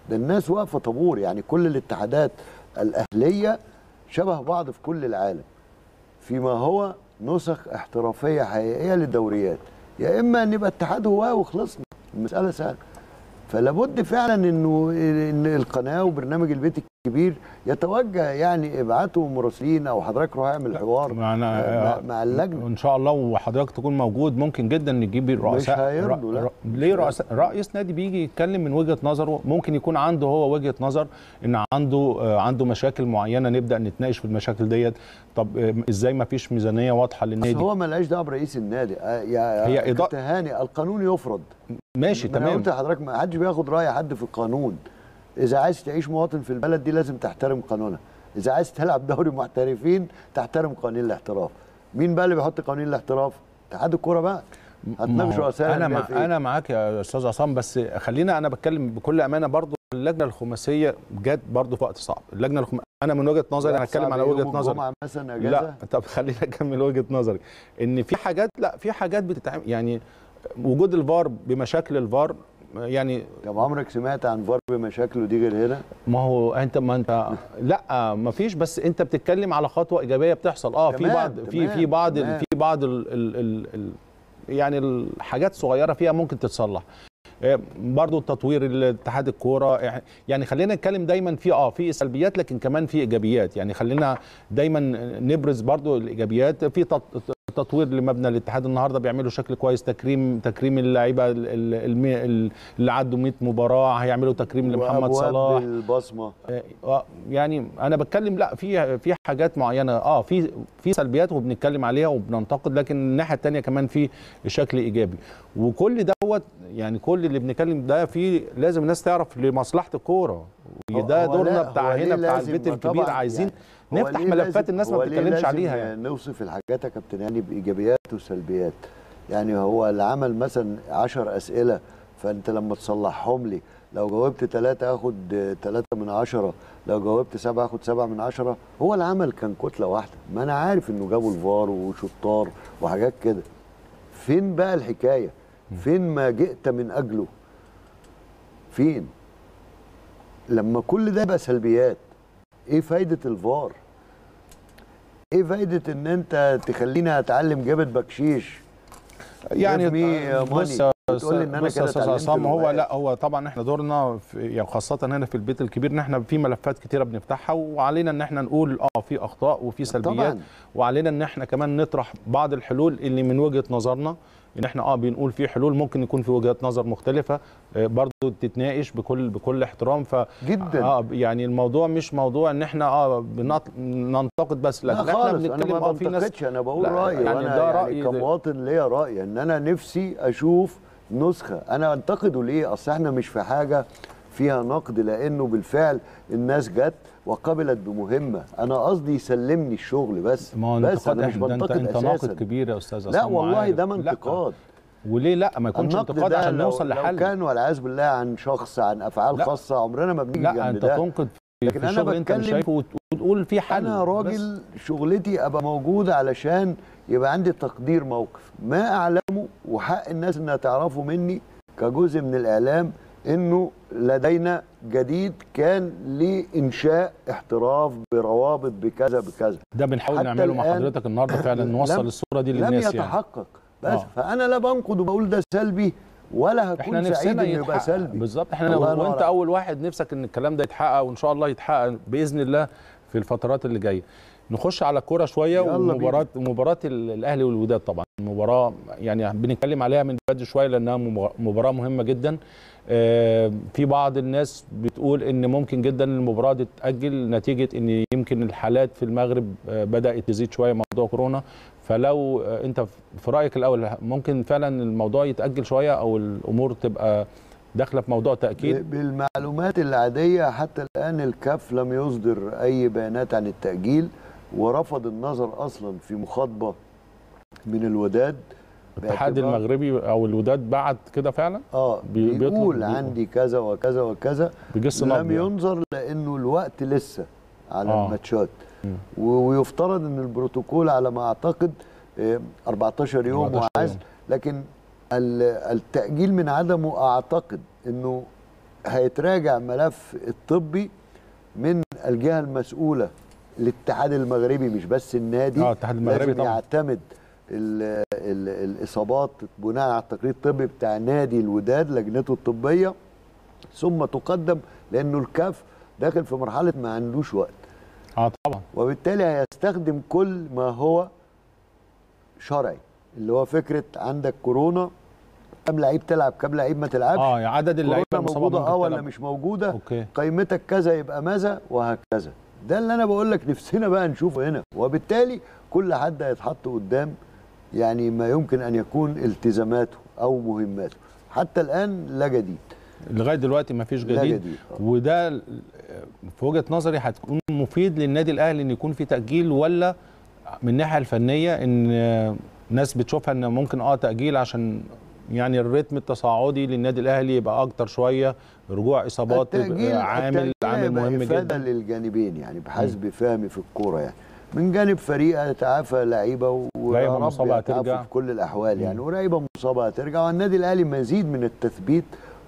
ده الناس واقفه طابور يعني كل الاتحادات الاهليه شبه بعض في كل العالم فيما هو نسخ احترافيه حقيقيه للدوريات يا اما نبقى اتحاد هواه وخلصنا المساله سهله فلابد فعلا انه ان القناه وبرنامج البيت الكبير يتوجه يعني ابعتوا مراسلين او حضرتك روح اعمل حوار معنا مع, مع اللجنه ان شاء الله وحضرتك تكون موجود ممكن جدا نجيب الرؤساء مش هيرضوا لا ليه رؤساء رئيس نادي بيجي يتكلم من وجهه نظره ممكن يكون عنده هو وجهه نظر ان عنده عنده مشاكل معينه نبدا نتناقش في المشاكل ديت طب ازاي ما فيش ميزانيه واضحه للنادي هو مالهاش دعوه برئيس النادي يا هي إضاءة هاني القانون يفرض ماشي تمام تمام قلت لحضرتك ما حدش بياخد راي حد في القانون اذا عايز تعيش مواطن في البلد دي لازم تحترم قانونها اذا عايز تلعب دوري محترفين تحترم قوانين الاحتراف مين بقى اللي بيحط قوانين الاحتراف اتحاد الكوره بقى هتناقش رؤساء انا مع انا معاك يا استاذ عصام بس خلينا انا بتكلم بكل امانه برضو اللجنه الخماسيه جت برضو في وقت صعب اللجنه الخم... انا من وجهه نظري انا هتكلم على وجهه نظري مثلا لا طب خلينا اكمل وجهه نظري ان في حاجات لا في حاجات بتتعمل يعني وجود الفار بمشاكل الفار يعني طب عمرك سمعت عن فار بمشاكله دي غير هنا؟ ما هو انت ما انت لا ما فيش بس انت بتتكلم على خطوه ايجابيه بتحصل اه في بعض في في بعض في بعض ال ال ال ال يعني الحاجات صغيره فيها ممكن تتصلح برضو تطوير الاتحاد الكوره يعني خلينا نتكلم دايما في اه في سلبيات لكن كمان في ايجابيات يعني خلينا دايما نبرز برضو الايجابيات في تطوير لمبنى الاتحاد النهارده بيعملوا شكل كويس تكريم تكريم اللعيبه اللي عدوا 100 مباراه هيعملوا تكريم لمحمد صلاح البصمه يعني انا بتكلم لا في في حاجات معينه اه في في سلبيات وبنتكلم عليها وبننتقد لكن الناحيه الثانيه كمان في شكل ايجابي وكل دوت يعني كل اللي بنتكلم ده في لازم الناس تعرف لمصلحه الكوره ده دورنا بتاع هنا بتاع البيت الكبير عايزين يعني نفتح ملفات الناس ما بتتكلمش عليها يعني. نوصف الحاجات يا كابتن هاني بايجابيات وسلبيات يعني هو اللي عمل مثلا 10 اسئله فانت لما تصلحهم لي لو جاوبت ثلاثة اخد ثلاثة من عشرة لو جاوبت سبعة اخد سبعة من عشرة هو العمل كان كتلة واحدة ما انا عارف انه جابوا الفار وشطار وحاجات كده فين بقى الحكاية فين ما جئت من اجله فين لما كل ده يبقى سلبيات ايه فايده الفار ايه فايده ان انت تخليني اتعلم جابت بكشيش يعني بص بتقول لي ان انا كده عصام هو لا هو طبعا احنا دورنا يعني خاصه هنا في البيت الكبير ان احنا في ملفات كتيره بنفتحها وعلينا ان احنا نقول اه في اخطاء وفي سلبيات طبعا. وعلينا ان احنا كمان نطرح بعض الحلول اللي من وجهه نظرنا ان احنا اه بنقول في حلول ممكن يكون في وجهات نظر مختلفه آه برضو تتناقش بكل بكل احترام ف جدا اه يعني الموضوع مش موضوع ان احنا اه بننتقد بس لكن لا احنا بنتكلم اه في ناس انا بقول رايي يعني ده يعني رايي كمواطن ليا راي ان انا نفسي اشوف نسخه انا انتقده ليه اصل احنا مش في حاجه فيها نقد لانه بالفعل الناس جت وقبلت بمهمه انا قصدي يسلمني الشغل بس ما بس انا مش بنتقد انت اساسا ناقد كبير يا استاذ لا والله ده انتقاد وليه لا ما يكونش انتقاد عشان لو نوصل لحل لو كان والعياذ بالله عن شخص عن افعال لا خاصه عمرنا ما بنيجي لا انت تنقد في لكن انا بتكلم انت مش شايفه وتقول في حل انا راجل بس. شغلتي ابقى موجود علشان يبقى عندي تقدير موقف ما اعلمه وحق الناس انها تعرفه مني كجزء من الاعلام انه لدينا جديد كان لانشاء احتراف بروابط بكذا بكذا ده بنحاول نعمله مع حضرتك النهارده فعلا نوصل الصوره دي للناس لم يتحقق يعني. بس آه. فانا لا بنقد وبقول ده سلبي ولا هكون احنا سعيد انه يتحقق. يبقى سلبي بالظبط احنا وانت اول واحد نفسك ان الكلام ده يتحقق وان شاء الله يتحقق باذن الله في الفترات اللي جايه نخش على الكوره شويه ومباراه مباراه الاهلي والوداد طبعا مباراه يعني بنتكلم عليها من بدري شويه لانها مباراه مهمه جدا في بعض الناس بتقول ان ممكن جدا المباراه دي تتاجل نتيجه ان يمكن الحالات في المغرب بدات تزيد شويه موضوع كورونا فلو انت في رايك الاول ممكن فعلا الموضوع يتاجل شويه او الامور تبقى داخله في موضوع تاكيد بالمعلومات العاديه حتى الان الكاف لم يصدر اي بيانات عن التاجيل ورفض النظر اصلا في مخاطبه من الوداد الاتحاد المغربي او الوداد بعت كده فعلا اه بي بيقول عندي كذا وكذا وكذا بجس لم ينظر لانه الوقت لسه على آه. الماتشات ويفترض ان البروتوكول على ما اعتقد 14 يوم وعزل لكن التاجيل من عدمه اعتقد انه هيتراجع ملف الطبي من الجهه المسؤوله الاتحاد المغربي مش بس النادي اه الاتحاد المغربي لازم طبعا يعتمد ال ال الاصابات بناء على التقرير الطبي بتاع نادي الوداد لجنته الطبيه ثم تقدم لانه الكاف داخل في مرحله ما عندوش وقت اه طبعا وبالتالي هيستخدم كل ما هو شرعي اللي هو فكره عندك كورونا كام لعيب تلعب كام لعيب ما تلعبش اه عدد اللعيبه كورونا المصابة موجوده ممكن اه ولا تلعب. مش موجوده اوكي قيمتك كذا يبقى ماذا وهكذا ده اللي انا بقول لك نفسنا بقى نشوفه هنا وبالتالي كل حد هيتحط قدام يعني ما يمكن ان يكون التزاماته او مهماته حتى الان لا جديد لغايه دلوقتي ما فيش لا جديد جديد، آه. وده في وجهه نظري هتكون مفيد للنادي الاهلي ان يكون في تاجيل ولا من الناحيه الفنيه ان ناس بتشوفها ان ممكن اه تاجيل عشان يعني الريتم التصاعدي للنادي الاهلي يبقى اكتر شويه رجوع اصابات التأجيل يبقى عامل التأجيل عامل هيبقى مهم إفادة جدا للجانبين يعني بحسب فهمي في الكوره يعني من جانب فريق هيتعافى لعيبه ويا لعيبة رب مصابة يتعافوا هترجع. في كل الاحوال يعني ولعيبه مصابه هترجع والنادي الاهلي مزيد من التثبيت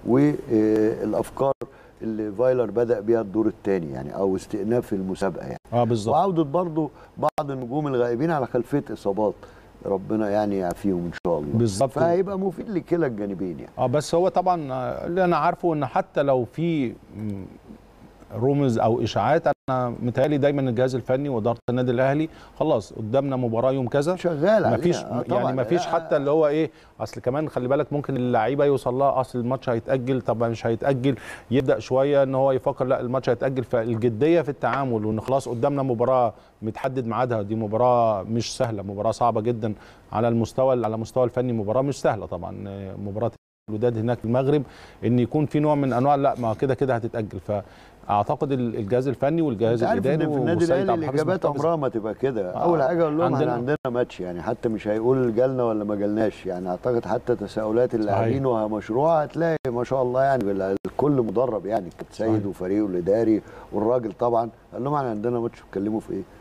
والافكار اللي فايلر بدا بيها الدور الثاني يعني او استئناف المسابقه يعني اه بالظبط وعوده برضو بعض النجوم الغائبين على خلفيه اصابات ربنا يعني يعافيهم ان شاء الله بالظبط. فهيبقى مفيد لكلا الجانبين يعني اه بس هو طبعا آه، اللي انا عارفه ان حتى لو في م، رمز او اشاعات انا متهيألي دايما الجهاز الفني واداره النادي الاهلي خلاص قدامنا مباراه يوم كذا شغال عليها مفيش آه طبعاً. يعني مفيش لا، حتى اللي هو ايه اصل كمان خلي بالك ممكن اللعيبه يوصل لها اصل الماتش هيتاجل طب مش هيتاجل يبدا شويه ان هو يفكر لا الماتش هيتاجل فالجديه في التعامل وان خلاص قدامنا مباراه متحدد ميعادها دي مباراه مش سهله مباراه صعبه جدا على المستوى على المستوى الفني مباراه مش سهله طبعا آه، مباراه الوداد هناك في المغرب ان يكون في نوع من انواع لا ما كده كده هتتاجل فاعتقد ال- الجهاز الفني والجهاز انت عارف الاداري ان في النادي والسيد الاهلي عبد الحفيظ الاجابات محتفظ عمرها ما تبقى كده آه، اول حاجه اقول لهم عندنا- احنا عندنا ماتش يعني حتى مش هيقول جالنا ولا ما جالناش يعني اعتقد حتى تساؤلات اللاعبين وها مشروعه هتلاقي ما شاء الله يعني بال- الكل مدرب يعني كابتن سيد صحيح. وفريقه الاداري والراجل طبعا قال لهم احنا عندنا ماتش بتكلموا في ايه؟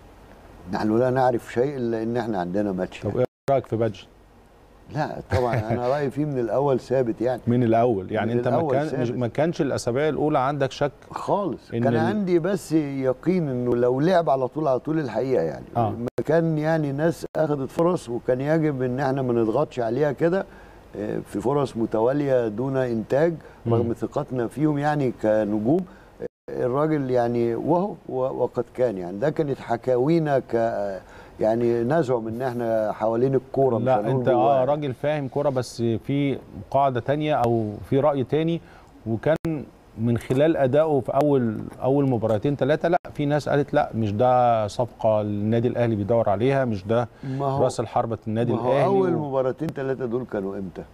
نحن لا نعرف شيء الا ان احنا عندنا ماتش طب ايه رايك في بادج لا طبعا انا رايي فيه من الاول ثابت يعني من الاول يعني من انت ما الأول كان مش ثابت. ما كانش الاسابيع الاولى عندك شك خالص إن كان ال- عندي بس يقين انه لو لعب على طول على طول الحقيقه يعني آه. ما كان يعني ناس اخذت فرص وكان يجب ان احنا ما نضغطش عليها كده آه، في فرص متواليه دون انتاج رغم مم. ثقتنا فيهم يعني كنجوم آه، الراجل يعني وهو و- وقد كان يعني ده كانت حكاوينا ك يعني نزعم ان احنا حوالين الكوره مش لا هنقول انت جواها. اه راجل فاهم كوره بس في قاعده تانية او في راي تاني وكان من خلال ادائه في اول اول مباراتين ثلاثه لا في ناس قالت لا مش ده صفقه النادي الاهلي بيدور عليها مش ده ما هو راس الحربه النادي ما هو الاهلي اول و... مباراتين ثلاثه دول كانوا امتى؟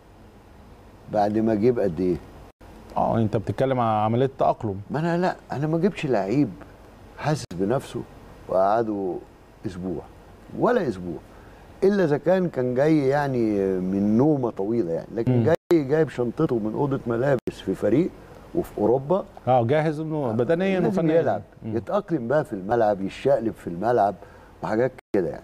بعد ما جيب قد ايه؟ اه انت بتتكلم عن عمليه تاقلم ما انا لا انا ما جبتش لعيب حاسس بنفسه وقعده اسبوع ولا اسبوع الا اذا كان كان جاي يعني من نومه طويله يعني لكن مم. جاي جايب شنطته من اوضه ملابس في فريق وفي اوروبا اه جاهز انه بدنيا لازم وفنيا يلعب مم. يتاقلم بقى في الملعب يشقلب في الملعب وحاجات كده يعني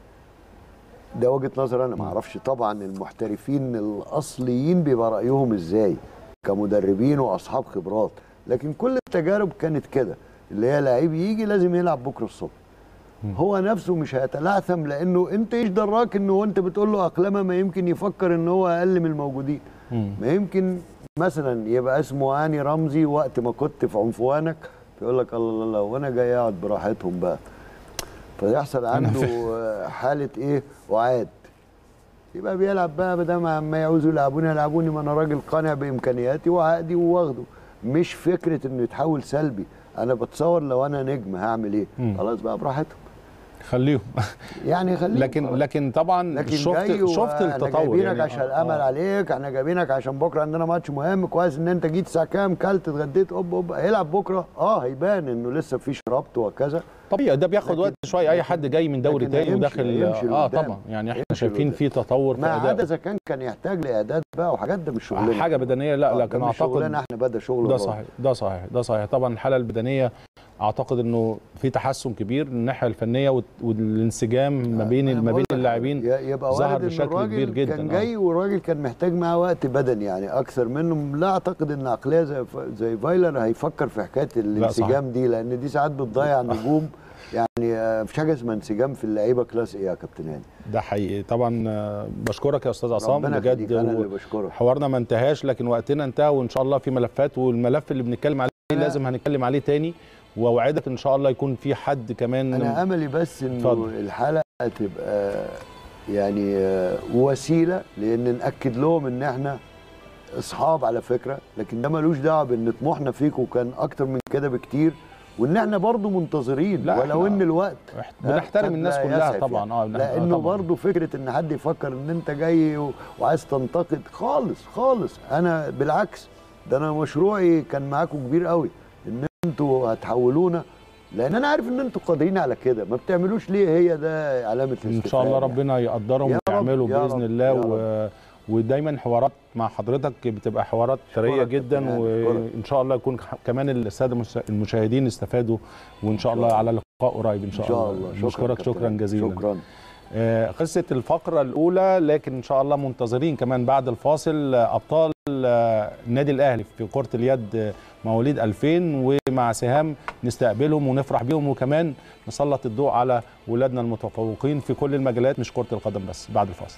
ده وجهه نظر انا ما اعرفش طبعا المحترفين الاصليين بيبقى رايهم ازاي كمدربين واصحاب خبرات لكن كل التجارب كانت كده اللي هي لعيب يجي لازم يلعب بكره الصبح هو نفسه مش هيتلعثم لانه انت ايش دراك انه وانت بتقول له اقلمه ما يمكن يفكر ان هو اقل من الموجودين مم. ما يمكن مثلا يبقى اسمه هاني رمزي وقت ما كنت في عنفوانك يقول لك الله الله الله وانا جاي اقعد براحتهم بقى فيحصل عنده حاله ايه وعاد يبقى بيلعب بقى بدل ما ما يعوزوا يلعبوني يلعبوني ما انا راجل قانع بامكانياتي وعقدي وواخده مش فكره انه يتحول سلبي انا بتصور لو انا نجم هعمل ايه مم. خلاص بقى براحتهم خليهم يعني خليهم لكن خلاص. لكن طبعا لكن شفت جاي شفت واحنا التطور جايبينك يعني عشان آه، الامل آه. عليك احنا جايبينك عشان بكره عندنا ماتش مهم كويس ان انت جيت الساعه كام كلت اتغديت اوب اوب هيلعب بكره اه هيبان انه لسه مفيش ربط وكذا طبيعي ده بياخد لكن- وقت شويه اي حد جاي من دوري لكن تاني هيمشي- وداخل هيمشي اه لقدام. طبعا يعني احنا هيمشي شايفين لقدام. في تطور في ما عدا اداء اذا كان كان يحتاج لاعداد بقى وحاجات ده مش شغلنا حاجه بدنيه لا آه، لكن ده مش اعتقد شغلنا احنا بقى ده شغل ده الراجل. صحيح ده صحيح ده صحيح طبعا الحاله البدنيه اعتقد انه في تحسن كبير من الناحيه الفنيه وال- والانسجام ما بين أنا ما بقول بين لك اللاعبين ي- يبقى ظهر وارد ان بشكل الراجل كبير جدا كان آه. جاي والراجل كان محتاج معاه وقت بدني يعني اكثر منه لا اعتقد ان عقليه زي ف- زي فايلر هيفكر في حكايه الانسجام دي لان دي ساعات بتضيع نجوم يعني آه، مفيش حاجه اسمها انسجام في اللعيبه كلاس ايه يا كابتن هاني ده حقيقي طبعا آه، بشكرك يا استاذ عصام ربنا بجد يخليك، أنا و- اللي بشكرك. حوارنا ما انتهاش لكن وقتنا انتهى وان شاء الله في ملفات والملف اللي بنتكلم عليه لازم هنتكلم عليه تاني واوعدك ان شاء الله يكون في حد كمان انا املي بس انه اتفضل. الحلقه تبقى يعني آه، وسيله لان ناكد لهم ان احنا اصحاب على فكره لكن ده ملوش دعوه بان طموحنا فيكم كان اكتر من كده بكتير وان احنا برضو منتظرين لا، ولو إحنا ان الوقت بنحترم الناس لا كلها يسعف طبعا اه يعني. لانه برضو فكره ان حد يفكر ان انت جاي و- وعايز تنتقد خالص خالص انا بالعكس ده انا مشروعي كان معاكم كبير قوي ان انتوا هتحولونا لان انا عارف ان انتوا قادرين على كده ما بتعملوش ليه هي ده علامه ان الاستفهام شاء الله يعني. ربنا يقدرهم يا رب، ويعملوا يا باذن رب، الله يا و... ودايما حوارات مع حضرتك بتبقى حوارات ثريه أشكرك جدا كابتن هاني، وان شاء الله يكون ح- كمان الساده المس- المشاهدين استفادوا وان شاء الله على لقاء قريب ان شاء, إن شاء الله. شكراً بشكرك كابتن شكرا هاني. جزيلا شكراً. آه، قصه الفقره الاولى لكن ان شاء الله منتظرين كمان بعد الفاصل آه، ابطال آه، النادي الاهلي في كره اليد آه، مواليد 2000 ومع سهام نستقبلهم ونفرح بيهم وكمان نسلط الضوء على ولادنا المتفوقين في كل المجالات مش كره القدم بس بعد الفاصل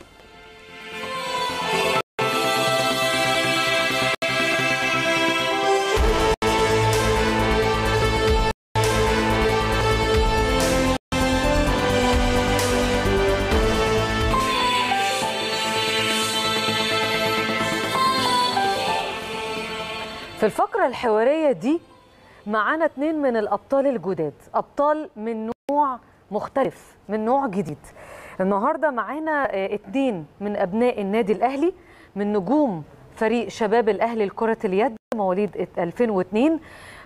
في الفقرة الحوارية دي معانا اتنين من الأبطال الجداد أبطال من نوع مختلف من نوع جديد النهاردة معانا آه، اتنين من أبناء النادي الأهلي من نجوم فريق شباب الأهلي لكرة اليد مواليد 2002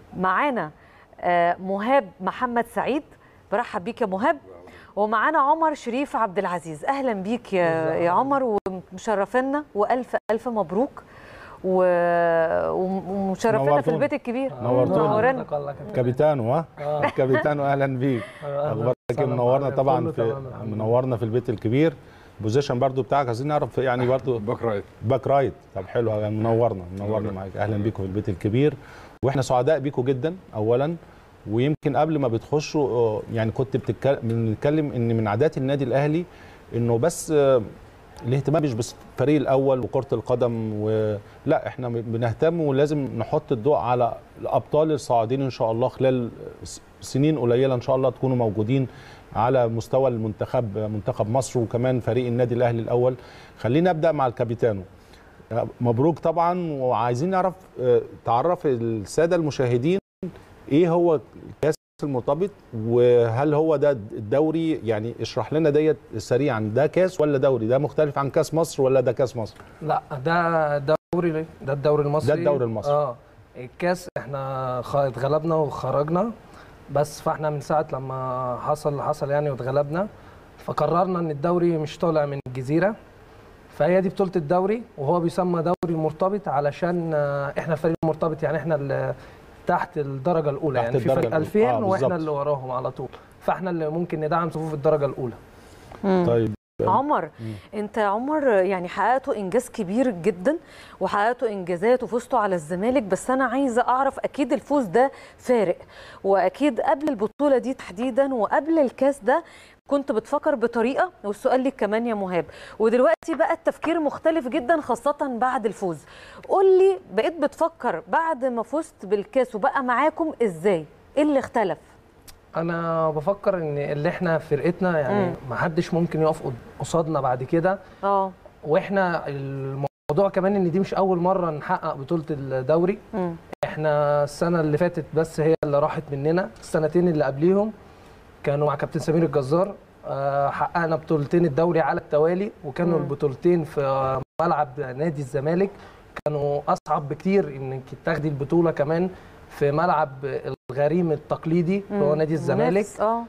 معانا آه، مهاب محمد سعيد برحب بيك يا مهاب ومعانا عمر شريف عبد العزيز اهلا بيك يا يا عمر ومشرفنا والف الف مبروك و... ومشرفنا في نورتونا. البيت الكبير نورتونا. منورنا. كابيتانو ها آه. كابيتانو اهلا بيك أهلا اخبارك إيه؟ وسهلا منورنا بحضرتك. طبعا كله في تمام الحمد منورنا في البيت الكبير البوزيشن برضو بتاعك عايزين نعرف يعني برضو باك رايت باك رايت طب حلو يعني منورنا منورنا معاك اهلا بيكم في البيت الكبير واحنا سعداء بيكم جدا اولا ويمكن قبل ما بتخشوا آه، يعني كنت بتتكلم بنتكلم ان من عادات النادي الاهلي انه بس آه، الاهتمام مش بس الفريق الاول وكره القدم ولا احنا بنهتم ولازم نحط الضوء على الابطال الصاعدين ان شاء الله خلال س- سنين قليله ان شاء الله تكونوا موجودين على مستوى المنتخب منتخب مصر وكمان فريق النادي الاهلي الاول خلينا ابدا مع الكابيتانو مبروك طبعا وعايزين نعرف آه، تعرف الساده المشاهدين ايه هو الكاس المرتبط وهل هو ده الدوري يعني اشرح لنا ديت سريعا ده كاس ولا دوري ده مختلف عن كاس مصر ولا ده كاس مصر لا ده دوري ده الدوري المصري ده الدوري المصري. اه الكاس احنا خ- اتغلبنا وخرجنا بس فاحنا من ساعه لما حصل اللي حصل يعني واتغلبنا فقررنا ان الدوري مش طالع من الجزيره فهي دي بطوله الدوري وهو بيسمى دوري مرتبط علشان آه، احنا الفريق المرتبط يعني احنا اللي تحت الدرجه الاولى تحت يعني في الدرجة فريق الأولى. 2000 آه، واحنا بالظبط. اللي وراهم على طول فاحنا اللي ممكن ندعم صفوف الدرجه الاولى طيب عمر انت يا عمر يعني حققتوا انجاز كبير جدا وحققتوا انجازات وفزتوا على الزمالك بس انا عايزه اعرف اكيد الفوز ده فارق واكيد قبل البطوله دي تحديدا وقبل الكاس ده كنت بتفكر بطريقه والسؤال لك كمان يا مهاب ودلوقتي بقى التفكير مختلف جدا خاصه بعد الفوز قول لي بقيت بتفكر بعد ما فزت بالكاس وبقى معاكم ازاي ايه اللي اختلف انا بفكر ان اللي احنا فرقتنا يعني مم. ما حدش ممكن يقف قد- قصادنا بعد كده اه واحنا الموضوع كمان ان دي مش اول مره نحقق بطوله الدوري مم. احنا السنه اللي فاتت بس هي اللي راحت مننا السنتين اللي قبليهم كانوا مع كابتن سمير الجزار آه، حققنا بطولتين الدوري على التوالي وكانوا مم. البطولتين في ملعب نادي الزمالك كانوا اصعب بكتير انك تاخدي البطوله كمان في ملعب الغريم التقليدي اللي هو مم. نادي الزمالك منافس، اه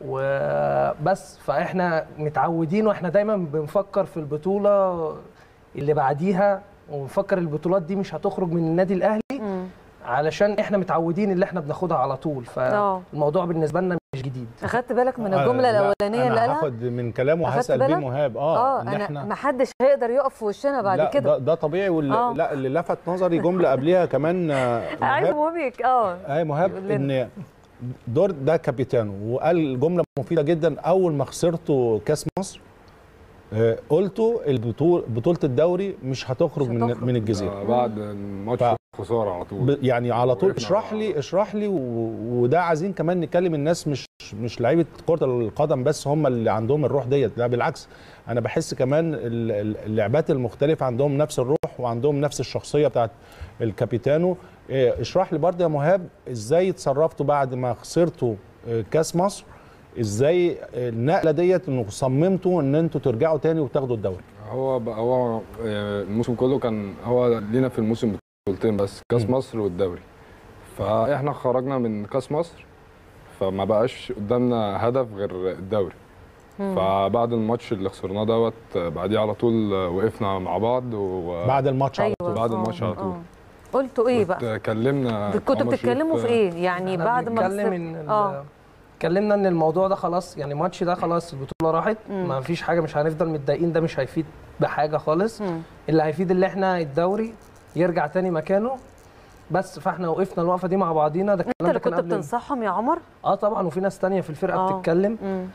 وبس فاحنا متعودين واحنا دايما بنفكر في البطوله اللي بعديها ونفكر البطولات دي مش هتخرج من النادي الاهلي علشان احنا متعودين اللي احنا بناخدها على طول آه. فالموضوع بالنسبه لنا مش جديد اخدت بالك من آه، الجمله لا، الاولانيه اللي انا قالها هاخد من كلامه أخدت وهسال بيه بالك؟ مهاب اه اه ان انا احنا ما حدش هيقدر يقف في وشنا بعد لا كده ده, ده طبيعي واللي آه. لا اللي لفت نظري جمله قبلها كمان آه، عايز مهاب مهمك اه اي مهاب يقول لنا. ان دور ده كابيتانو وقال جمله مفيده جدا اول ما خسرتوا كاس مصر آه، قلتوا البطوله بطوله الدوري مش هتخرج من هتخرج. من الجزيره بعد الماتش ف- الخساره على طول ب- يعني على طول وقفنا اشرح مع لي اشرح لي و... وده عايزين كمان نكلم الناس مش مش لعيبه كره القدم بس هم اللي عندهم الروح ديت لا بالعكس انا بحس كمان ال- ال- اللعبات المختلفه عندهم نفس الروح وعندهم نفس الشخصيه بتاعت الكابيتانو إيه، اشرح لي برضه يا مهاب ازاي اتصرفتوا بعد ما خسرتوا آه، كاس مصر ازاي النقله ديت انه صممتوا ان انتوا ترجعوا تاني وتاخدوا الدوري هو بقى هو آه، الموسم كله كان هو لينا في الموسم بطولتين بس كاس مم. مصر والدوري فاحنا خرجنا من كاس مصر فما بقاش قدامنا هدف غير الدوري فبعد الماتش اللي خسرناه دوت آه، بعديه على طول آه، وقفنا مع بعض و بعد الماتش على أيوة. طول بعد آه، الماتش على طول آه. قلتوا ايه بقى اتكلمنا كنتوا عمر بتتكلموا شريف، في ايه يعني إحنا بعد ما بنتكلم خسر- ان ال- اه اتكلمنا ان الموضوع ده خلاص يعني الماتش ده خلاص البطوله راحت مم. ما فيش حاجه مش هنفضل متضايقين ده مش هيفيد بحاجه خالص مم. اللي هيفيد اللي احنا الدوري يرجع تاني مكانه بس فاحنا وقفنا الوقفه دي مع بعضينا ده انت الكلام اللي ده كان كنت قبل ال- بتنصحهم يا عمر اه طبعا وفي ناس تانية في الفرقه آه. بتتكلم مم.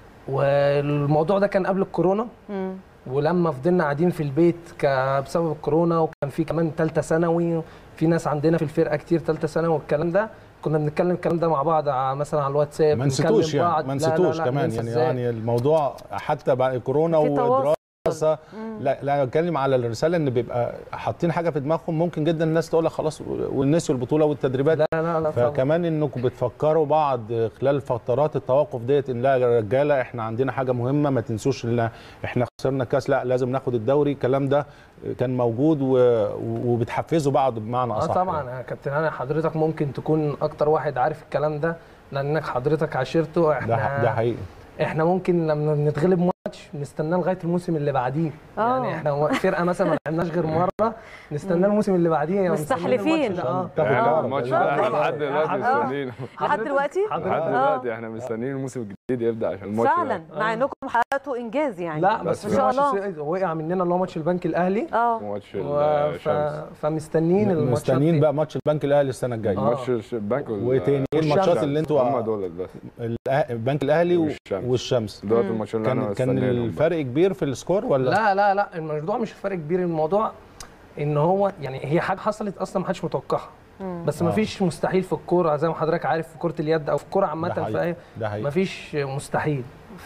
والموضوع ده كان قبل الكورونا مم. ولما فضلنا قاعدين في البيت ك- بسبب الكورونا وكان في كمان ثالثه ثانوي في ناس عندنا في الفرقه كتير ثالثه ثانوي والكلام ده كنا بنتكلم الكلام ده مع بعض ع- مثلا على الواتساب ما نكلم نسيتوش يعني بعض. ما لا، لا، نسيتوش لا، كمان ننسى يعني إزاي؟ يعني الموضوع حتى بعد كورونا في تواصل. ودراسه لا لا اتكلم على الرساله ان بيبقى حاطين حاجه في دماغهم ممكن جدا الناس تقول لك خلاص ونسوا البطوله والتدريبات لا لا لا طبعا. فكمان انكم بتفكروا بعض خلال فترات التوقف ديت ان لا يا رجاله احنا عندنا حاجه مهمه ما تنسوش ان احنا خسرنا كاس لا لازم ناخد الدوري الكلام ده كان موجود و- وبتحفزوا بعض بمعنى اه اصح طبعا يعني. يا كابتن انا حضرتك ممكن تكون اكتر واحد عارف الكلام ده لانك حضرتك عاشرته ده احنا ده حقيقي احنا ممكن لما بنتغلب ماتش نستناه لغايه الموسم اللي بعديه آه. يعني احنا فرقه مثلا ما لعبناش غير مره نستناه الموسم اللي بعديه يعني مستحلفين. مستنيين الماتش ده. اه تاخد يعني دوري. الماتش ده احنا لحد دلوقتي آه. مستنيين لحد دلوقتي لحد حضرتك دلوقتي احنا مستنيين الموسم الجديد يبدا عشان الماتش ده. فعلا مع انكم حققتوا انجاز يعني لا بس ما في شاء ماتش الله س- وقع مننا اللي هو ماتش البنك الاهلي اه ماتش و- ف... الشمس فمستنيين الماتشات مستنيين دي. بقى ماتش البنك الاهلي السنه الجايه آه. ماتش البنك وال- وايه تاني؟ ايه والشمس. الماتشات اللي انتوا- هم دول بس الأه- البنك الاهلي و- والشمس. والشمس دول الماتشات اللي انا كان كان مستنيهم بقى. الفرق كبير في السكور ولا لا لا لا الموضوع مش فرق كبير الموضوع ان هو يعني هي حاجه حصلت اصلا ما حدش متوقعها بس ما آه. فيش مستحيل في الكوره زي ما حضرتك عارف في كره اليد او في الكوره ده عامه حقيقي. فهي ده حقيقي ما فيش مستحيل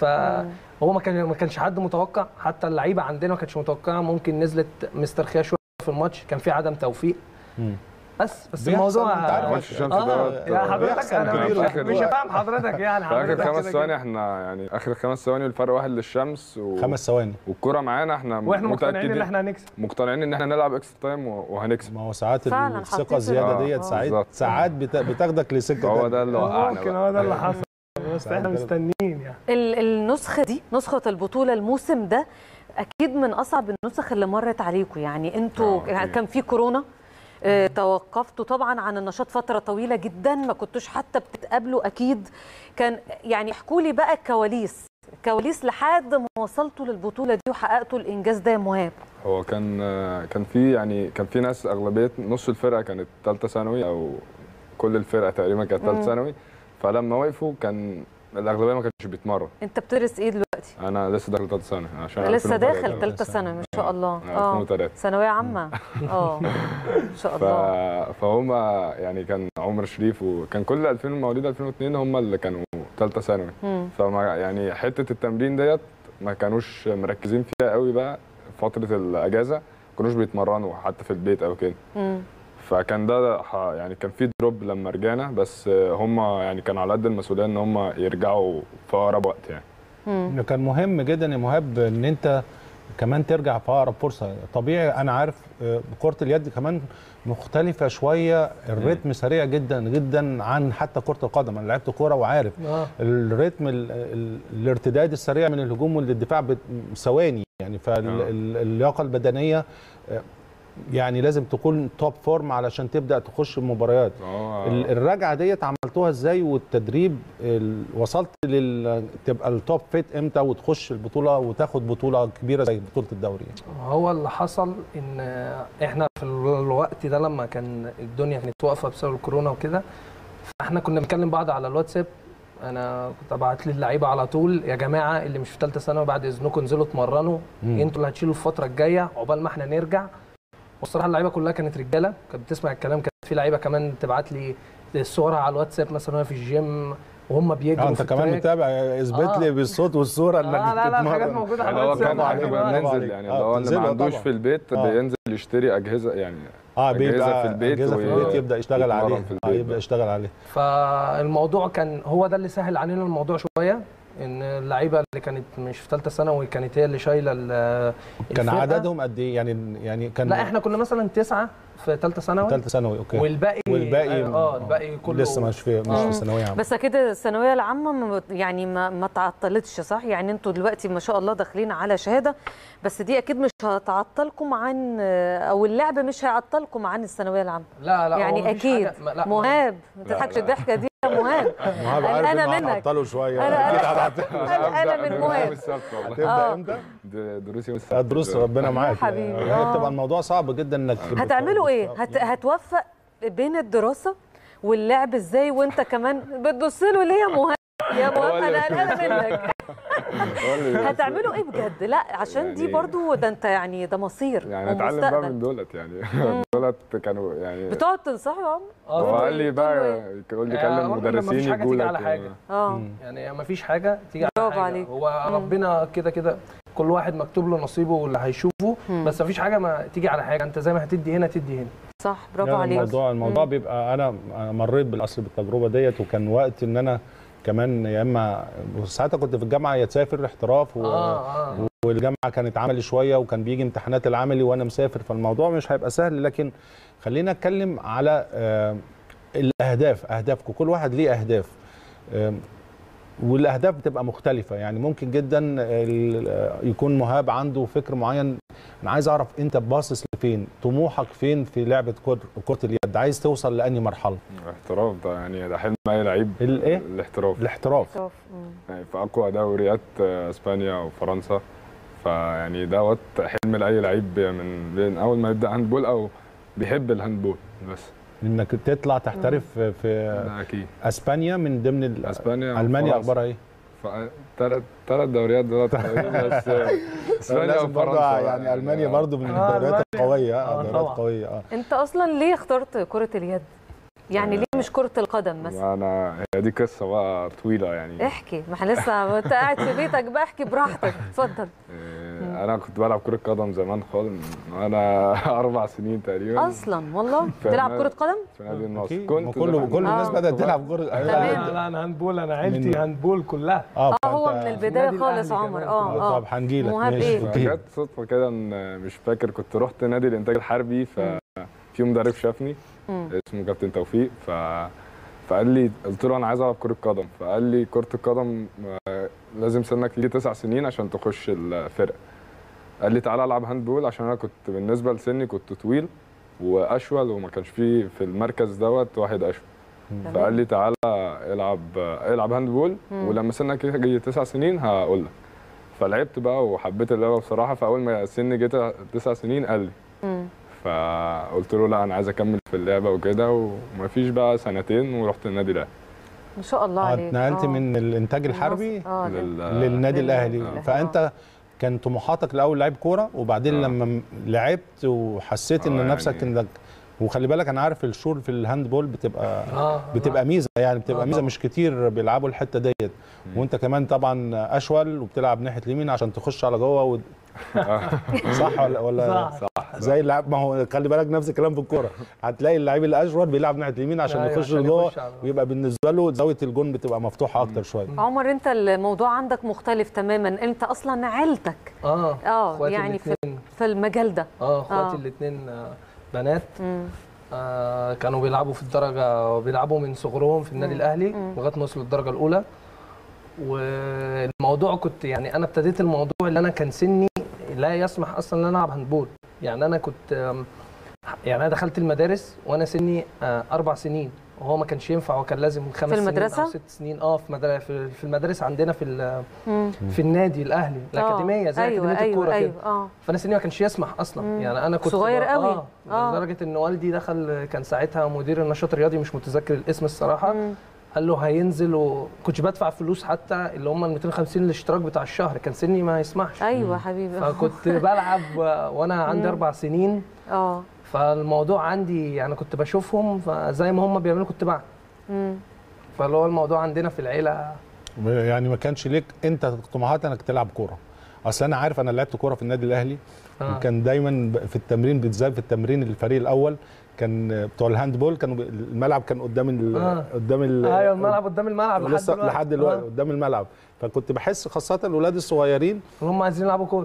فهو ما كان ما كانش حد متوقع حتى اللعيبه عندنا ما كانتش متوقعه ممكن نزلت مسترخيه شويه في الماتش كان في عدم توفيق مم. بس بس بيحصل، الموضوع انت عارف ماتش الشمس اه دوت يا حضرتك بيحصل انا كتير مش, وآخر مش وقت. هفهم حضرتك يعني في اخر حضرتك خمس كده ثواني كده. احنا يعني اخر خمس ثواني الفرق واحد للشمس و... خمس ثواني والكرة معانا احنا واحنا مقتنعين ان متأكدين احنا هنكسب مقتنعين ان احنا نلعب اكسترا تايم و- وهنكسب ما هو ساعات فعلا الثقه حطيت الزياده ال- ديت آه. ساعات بالظبط. ساعات بت- بتاخدك لسكه هو تانية. ده اللي وقعنا ممكن بقى هو ده اللي حصل بس احنا مستنيين يعني ال- النسخه دي نسخه البطوله الموسم ده اكيد من اصعب النسخ اللي مرت عليكم يعني انتوا آه، أكيد. كان في كورونا آه، توقفتوا طبعا عن النشاط فتره طويله جدا ما كنتوش حتى بتتقابلوا اكيد كان يعني احكوا لي بقى الكواليس كواليس لحد ما وصلتوا للبطوله دي وحققتوا الانجاز ده يا مهاب هو كان كان في يعني كان في ناس اغلبيه نص الفرقه كانت ثالثه ثانوي او كل الفرقه تقريبا كانت مم. ثالثه ثانوي فلما وقفوا كان الاغلبيه ما كانش بيتمرن انت بتدرس ايه دلوقتي انا لسه داخل ثالثه ثانوي عشان لسه 2003. داخل ثالثه ثانوي ما شاء الله آه، 2003 ثانويه عامه اه ما شاء ف... الله فهم يعني كان عمر شريف وكان كل 2000 مواليد 2002 هم اللي كانوا ثالثه ثانوي مم. فما يعني حته التمرين ديت ما كانوش مركزين فيها قوي بقى فتره الاجازه ما كانوش بيتمرنوا حتى في البيت او كده مم. فكان ده ح- يعني كان في دروب لما رجعنا بس هم يعني كانوا على قد المسؤوليه ان هم يرجعوا في اقرب وقت يعني مم. كان مهم جدا يا مهاب ان انت كمان ترجع في اقرب فرصه طبيعي انا عارف آه، كره اليد كمان مختلفه شويه الريتم سريع جدا جدا عن حتى كره القدم انا لعبت كوره وعارف اه الريتم ال- ال- الارتداد السريع من الهجوم وللدفاع بت- ثواني يعني فاللياقه البدنيه آه، يعني لازم تكون توب فورم علشان تبدا تخش المباريات ال- الرجعه ديت عملتوها ازاي والتدريب ال- وصلت لل تبقى التوب فيت امتى وتخش البطوله وتاخد بطوله كبيره زي بطوله الدوري هو اللي حصل ان احنا في الوقت ده لما كان الدنيا كانت واقفه بسبب الكورونا وكده فاحنا كنا بنكلم بعض على الواتساب انا كنت ابعت للعيبه على طول يا جماعه اللي مش في ثالثه ثانوي بعد اذنكم انزلوا اتمرنوا مم. انتوا اللي هتشيلوا الفتره الجايه عقبال ما احنا نرجع والصراحه اللعيبه كلها كانت رجاله كانت بتسمع الكلام كانت في لعيبه كمان تبعت لي صورها على الواتساب مثلا وهي في الجيم وهم بيجروا اه انت في كمان التراك. متابع اثبت آه. لي بالصوت والصوره انك لا، لا، لا، الحاجات بتتمرن. موجودة على اللي هو الواتساب. كان طبعاً. احنا برافو بننزل عليك. يعني آه، اللي هو اللي ما بتنزلوا عندوش طبعاً. في البيت آه. بينزل يشتري اجهزه يعني اه أجهزة بيبقى في البيت اجهزه في و- البيت يبدا يشتغل يتمرن عليه في اه البيت يبدا بقى. يشتغل عليه فالموضوع كان هو ده اللي سهل علينا الموضوع شويه ان اللعيبه اللي كانت مش في ثالثه ثانوي كانت هي اللي شايله ال- كان الفرقة. عددهم قد ايه يعني يعني كان لا احنا كنا مثلا تسعه في ثالثه ثانوي ثالثه ثانوي اوكي والباقي والباقي اه الباقي كله لسه مش في مش في ثانويه عامه بس اكيد الثانويه العامه ما- يعني ما, ما تعطلتش صح يعني انتوا دلوقتي ما شاء الله داخلين على شهاده بس دي اكيد مش هتعطلكم عن او اللعب مش هيعطلكم عن الثانويه العامه لا لا هو يعني مفيش اكيد حاجة- ما- لا، مهاب ما لا، تضحكش لا. الضحكه دي يا مهاب مهاب عارف انا إنه منك هتعطله شويه أنا- أكيد أنا- هتعطله. انا انا من مهاب السبت والله هتبدا آه. امتى؟ د- دروسي والسبت الدروس ربنا معاك حبيبي، يعني آه. هي بتبقى الموضوع صعب جدا انك هتعملوا ايه هت... هتوفق بين الدراسه واللعب ازاي وانت كمان بتبص له ليه يا مهاب يا مهاب انا قلقانه منك هو اللي- هتعملوا ايه بجد لا عشان دي يعني- برضو ده انت يعني ده مصير يعني اتعلم بقى ومستقبل. من دولت يعني دولت كانوا يعني بتقعد تنصحوا يا عم هو قال لي بقى يقول لي آه، كلم برضه لما مفيش مدرسين حاجة تيجي يجوا على لك حاجة. اه يعني ما فيش حاجه تيجي على برافو حاجه عليك. هو مم. ربنا كده كده كل واحد مكتوب له نصيبه واللي هيشوفه مم. بس ما فيش حاجه ما تيجي على حاجه انت زي ما هتدي هنا تدي هنا صح برافو لا، عليك الموضوع الموضوع مم. بيبقى انا أنا مريت بالاصل بالتجربه ديت وكان وقت ان انا كمان يا اما ساعتها كنت في الجامعه يا تسافر احتراف و... اه اه والجامعه كانت عملي شويه وكان بيجي امتحانات العملي وانا مسافر فالموضوع مش هيبقى سهل لكن خلينا اتكلم على آه، الاهداف اهدافكم كل واحد ليه اهداف آم، والاهداف بتبقى مختلفه يعني ممكن جدا ال- يكون مهاب عنده فكر معين انا عايز اعرف انت باصص لفين طموحك فين في لعبه كره كره اليد عايز توصل لاني مرحله الاحتراف ده يعني ده حلم اي لعيب الايه الاحتراف الاحتراف شوف مم. يعني في اقوى دوريات آه، اسبانيا وفرنسا فيعني دوت حلم لاي لعيب من من اول ما يبدا هاندبول او بيحب الهاندبول بس انك تطلع تحترف في- في ده اكيد اسبانيا من ضمن ال- اسبانيا المانيا وفرنسا. اخبارها ايه ثلاث ثلاث دوريات دولت قليلين، بس آه، اسبانيا لازم برضه وفرنسا يعني المانيا آه. برضه من آه، الدوريات ألمانيا. القويه آه، اه دوريات طبعا. قويه اه انت اصلا ليه اخترت كره اليد يعني ليه مش كره القدم مثلا انا هي دي قصه بقى طويله يعني احكي ما احنا لسه انت قاعد في بيتك بقى احكي براحتك اتفضل آه، انا كنت بلعب كره قدم زمان خالص من وانا اربع سنين تقريبا اصلا والله في تلعب نادي- كره قدم في نادي النصر أكيد. ما كله داخل- كل الناس آه. بدات تلعب كره تمام. لا لا انا هاندبول انا عيلتي من- هاندبول كلها اه اه هو فأنت- من البدايه النادي خالص الأهلي عمر كمان. اه اه طب هنجيلك مهاب ماشي إيه؟ أوكي. فجت صدفه كده ان مش فاكر كنت رحت نادي الانتاج الحربي ففي مدرب شافني مم. اسمه كابتن توفيق ف فقال لي قلت له انا عايز العب كره قدم فقال لي كره القدم آه، لازم سنك يجي تسع سنين عشان تخش الفرقه قال لي تعالى العب هاندبول عشان انا كنت بالنسبه لسني كنت طويل واشول وما كانش في في المركز دوت واحد اشول تمام. فقال لي تعالى العب العب هاندبول مم. ولما سنك يجي تسع سنين هقول لك فلعبت بقى وحبيت اللعبه بصراحه فاول ما سني جه تسع سنين قال لي مم. فقلت له لا انا عايز اكمل في اللعبه وكده ومفيش بقى سنتين ورحت النادي الاهلي ما شاء الله اه عليك اتنقلت آه. من الانتاج الحربي اه لل- للنادي للنادي الاهلي الأهلي. فانت كان طموحاتك الاول لعيب كوره وبعدين آه. لما م- لعبت وحسيت ان آه، نفسك يعني- انك وخلي بالك انا عارف الشور في الهاندبول بتبقى اه بتبقى ميزه يعني بتبقى آه، ميزه طبعا. مش كتير بيلعبوا الحته ديت وانت كمان طبعا اشول وبتلعب ناحيه اليمين عشان تخش على جوه و... صح ولا ولا صح. صح زي اللاعب ما هو خلي بالك نفس الكلام في الكوره هتلاقي اللعيب الاشول بيلعب ناحيه اليمين عشان أيوة، يخش عشان لجوه يخش على- ويبقى بالنسبه له زاويه الجون بتبقى مفتوحه اكتر شويه عمر انت الموضوع عندك مختلف تماما انت اصلا عيلتك اه اه اخواتي يعني في الاتنين- في المجال ده اه اخواتي آه. الاثنين بنات مم. آه كانوا بيلعبوا في الدرجه بيلعبوا من صغرهم في النادي مم. الاهلي مم. لغايه ما وصلوا الدرجه الاولى والموضوع كنت يعني انا ابتديت الموضوع اللي انا كان سني لا يسمح اصلا ان انا العب هاندبول يعني انا كنت آم، يعني انا دخلت المدارس وانا سني آه، اربع سنين وهو ما كانش ينفع وكان لازم خمس في المدرسة؟ سنين او ست سنين اه في مدرسة في في المدارس عندنا في ال- مم. في النادي الاهلي الاكاديميه زي أيوة، اكاديميه أيوة، الكوره أيوة، كده آه. فانا سني ما كانش يسمح اصلا مم. يعني انا كنت صغير بقى- قوي. اه, آه. لدرجه ان والدي دخل كان ساعتها مدير النشاط الرياضي مش متذكر الاسم الصراحه قال له هينزل وكنتش بدفع فلوس حتى اللي هم ال 250 الاشتراك بتاع الشهر كان سني ما يسمحش ايوه حبيبي فكنت بلعب و- وانا عندي مم. اربع سنين اه فالموضوع عندي يعني كنت بشوفهم فزي ما هم بيعملوا كنت بعمل مم. فاللي هو الموضوع عندنا في العيله يعني ما كانش ليك انت طموحات انك تلعب كوره اصل انا عارف انا لعبت كوره في النادي الاهلي آه. وكان دايما ب- في التمرين بالذات في التمرين الفريق الاول كان بتوع الهاندبول كانوا ب- الملعب كان قدام ال آه. قدام ال ايوه الملعب قدام الملعب لحد لسه دلوقتي لحد دلوقتي آه. قدام الملعب فكنت بحس خاصه الاولاد الصغيرين هم عايزين يلعبوا كوره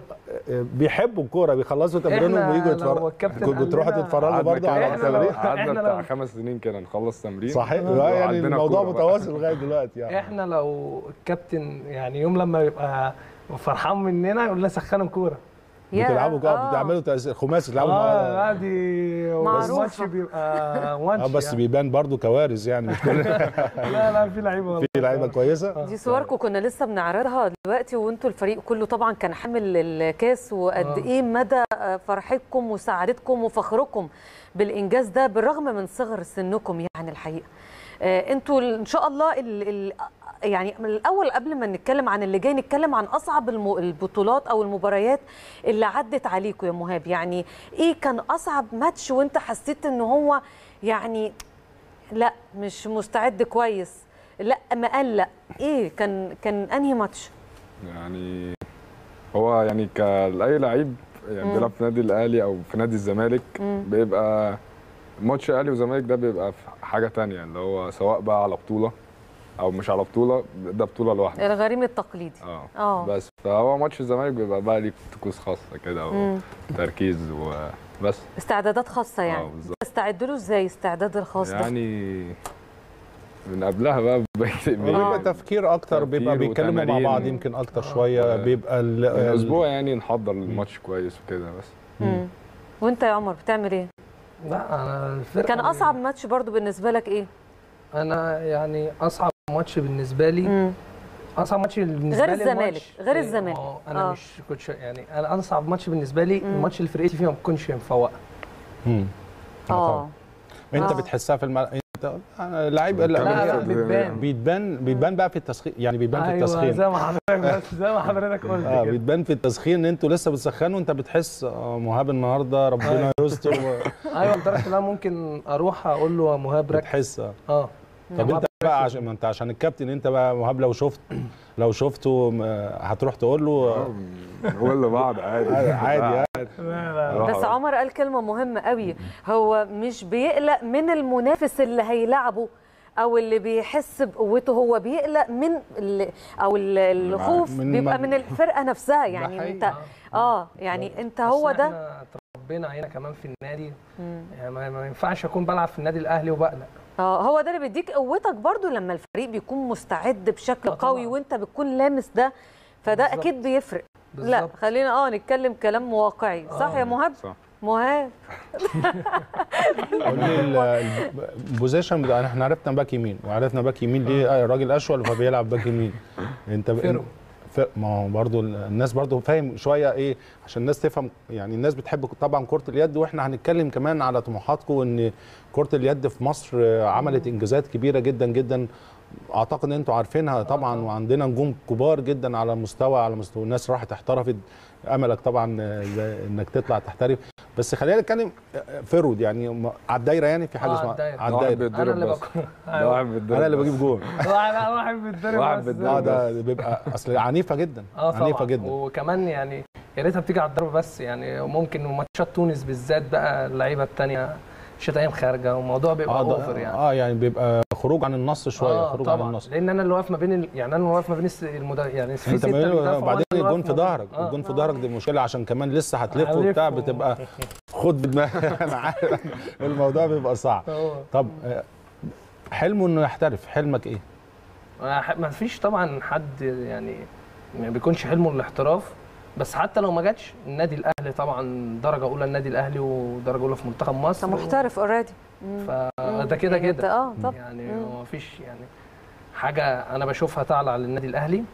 بيحبوا الكوره بيخلصوا تمرينهم إحنا ويجوا لو يتفرجوا الكابتن كنتوا قال تروحوا لنا- تتفرجوا قعدنا برضه على كده- التمرين قعدنا إحنا بتاع لو- خمس سنين كده نخلص تمرين صحيح لا وعندنا يعني الموضوع كورة بقى. متواصل لغايه دلوقتي يعني احنا لو الكابتن يعني يوم لما يبقى فرحان مننا يقول لنا سخنوا كوره بتلعبوا كده بتعملوا تأس- خماسي تلعبوا مع- اه عادي معروفة. الماتش بيبقى وانش اه بس يعني. بيبان برضو كوارث يعني مش كل لا لا في لعيبه والله في لعيبه كويسه دي صوركم كنا لسه بنعرضها دلوقتي وانتوا الفريق كله طبعا كان حامل الكاس وقد آه. ايه مدى فرحتكم وسعادتكم وفخركم بالانجاز ده بالرغم من صغر سنكم يعني الحقيقه آه، انتوا ان شاء الله ال ال يعني من الاول قبل ما نتكلم عن اللي جاي نتكلم عن اصعب الم- البطولات او المباريات اللي عدت عليكم يا مهاب يعني ايه كان اصعب ماتش وانت حسيت ان هو يعني لا مش مستعد كويس لا مقلق ايه كان كان انهي ماتش يعني هو يعني كأي لعيب يعني مم. بيلعب في نادي الاهلي او في نادي الزمالك مم. بيبقى ماتش اهلي وزمالك ده بيبقى في حاجه تانية اللي هو سواء بقى على بطوله او مش على بطوله ده بطوله لوحده الغريم التقليدي اه اه بس فهو ماتش الزمالك بيبقى بقى ليه طقوس خاصه كده مم. وتركيز وبس استعدادات خاصه يعني اه بالظبط تستعدوا له ازاي استعداد الخاص ده يعني من قبلها بقى بيبقى تفكير اكتر بيبقى تفكير بيتكلموا مع وتمارين. بعض يمكن اكتر شويه بيبقى ال- من ال- اسبوع يعني نحضر الماتش كويس وكده بس مم. وانت يا عمر بتعمل ايه لا انا الفرقه كان اصعب ماتش برضو بالنسبه لك ايه انا يعني اصعب ماتش بالنسبه لي اصعب ماتش بالنسبه غير لي الزمالك، الماتش- غير إيه، الزمالك. ما هو انا آه. مش كنتش يعني انا اصعب ماتش بالنسبه لي الماتش اللي فرقتي فيه ما بكونش مفوقه مم. اه انت آه. بتحسها في الملعب انت أنا لعيب لا، لا، بتبان. بيتبان بيتبان بقى في التسخين يعني بيتبان في ايوه التسخين زي ما حضرتك بس زي ما حضرتك قلت اه كده بيتبان في التسخين ان انتوا لسه بتسخنوا انت بتحس آه مهاب النهارده ربنا يستر و- ايوه لدرجه ان انا ممكن اروح اقول له يا مهاب ركز بتحس آه. اه طب مهاب انت بقى عشان ما انت عشان الكابتن انت بقى مهاب لو شفت لو شفته م- هتروح تقول له هو اللي بعض عادي عادي عادي بس عمر قال كلمه مهمه قوي هو مش بيقلق من المنافس اللي هيلعبه او اللي بيحس بقوته هو بيقلق من ال او ال- الخوف من- بيبقى من- من الفرقه نفسها يعني حقيقي. انت اه يعني انت هو أصل ده احنا اتربينا علينا كمان في النادي مم. يعني ما ما ينفعش اكون بلعب في النادي الاهلي وبقلق اه هو ده اللي بيديك قوتك برضو لما الفريق بيكون مستعد بشكل قوي وانت بتكون لامس ده فده بالظبط. اكيد بيفرق لا بالظبط. خلينا اه نتكلم كلام واقعي صح آه، يا مهاب صح. مهاب قول لي ال- ال- البوزيشن بتاع احنا عرفنا باك يمين وعرفنا باك يمين ليه آه، الراجل اشول فبيلعب باك يمين انت ب... فيرو. ف... ما هو برضو الناس برضو فاهم شويه ايه عشان الناس تفهم يعني الناس بتحب طبعا كره اليد واحنا هنتكلم كمان على طموحاتكم ان كره اليد في مصر آه، عملت انجازات كبيره جدا جدا اعتقد ان انتوا عارفينها طبعا وعندنا نجوم كبار جدا على مستوى على مستوى الناس راحت احترفت املك طبعا آه، زي انك تطلع تحترف بس خلينا نتكلم آه، فرود يعني م- على الدايره يعني في حاجه آه، اسمها الدايرة. على واحد الدايره بيتضرب اللي بس بكون- ده واحد بيتضرب انا اللي بس. بجيب جول لا واحد بيتضرب واحد بس. بيتضرب. اه ده بيبقى اصل عنيفه جدا اه طبعا عنيفه جدا وكمان يعني يا ريتها بتيجي على الضربه بس يعني ممكن ماتشات تونس بالذات بقى اللعيبه الثانيه شتايم خارجه والموضوع بيبقى اه ده- اوفر يعني اه يعني بيبقى خروج عن النص شويه اه خروج عن طبعا النص لان انا اللي واقف ما بين ال... يعني انا اللي واقف ما بين الس- المدا... يعني في انت ستة من بيدافعوا وبعدين وأنا اللي الجون واقف في ما بين- ظهرك آه. الجون في ظهرك دي مشكله عشان كمان لسه هتلف هلف وبتاع و- بتبقى خد بدماغك انا عارف الموضوع بيبقى صعب هو. طب آه، حلمه انه يحترف حلمك ايه؟ ما ح- ما فيش طبعا حد يعني ما بيكونش حلمه الاحتراف بس حتى لو ما جاتش النادي الاهلي طبعا درجه اولى النادي الاهلي ودرجه اولى في منتخب مصر انت محترف اوريدي فده كده يعني أنت- كده اه طب يعني مم. ما فيش يعني حاجه انا بشوفها تعلى على النادي الاهلي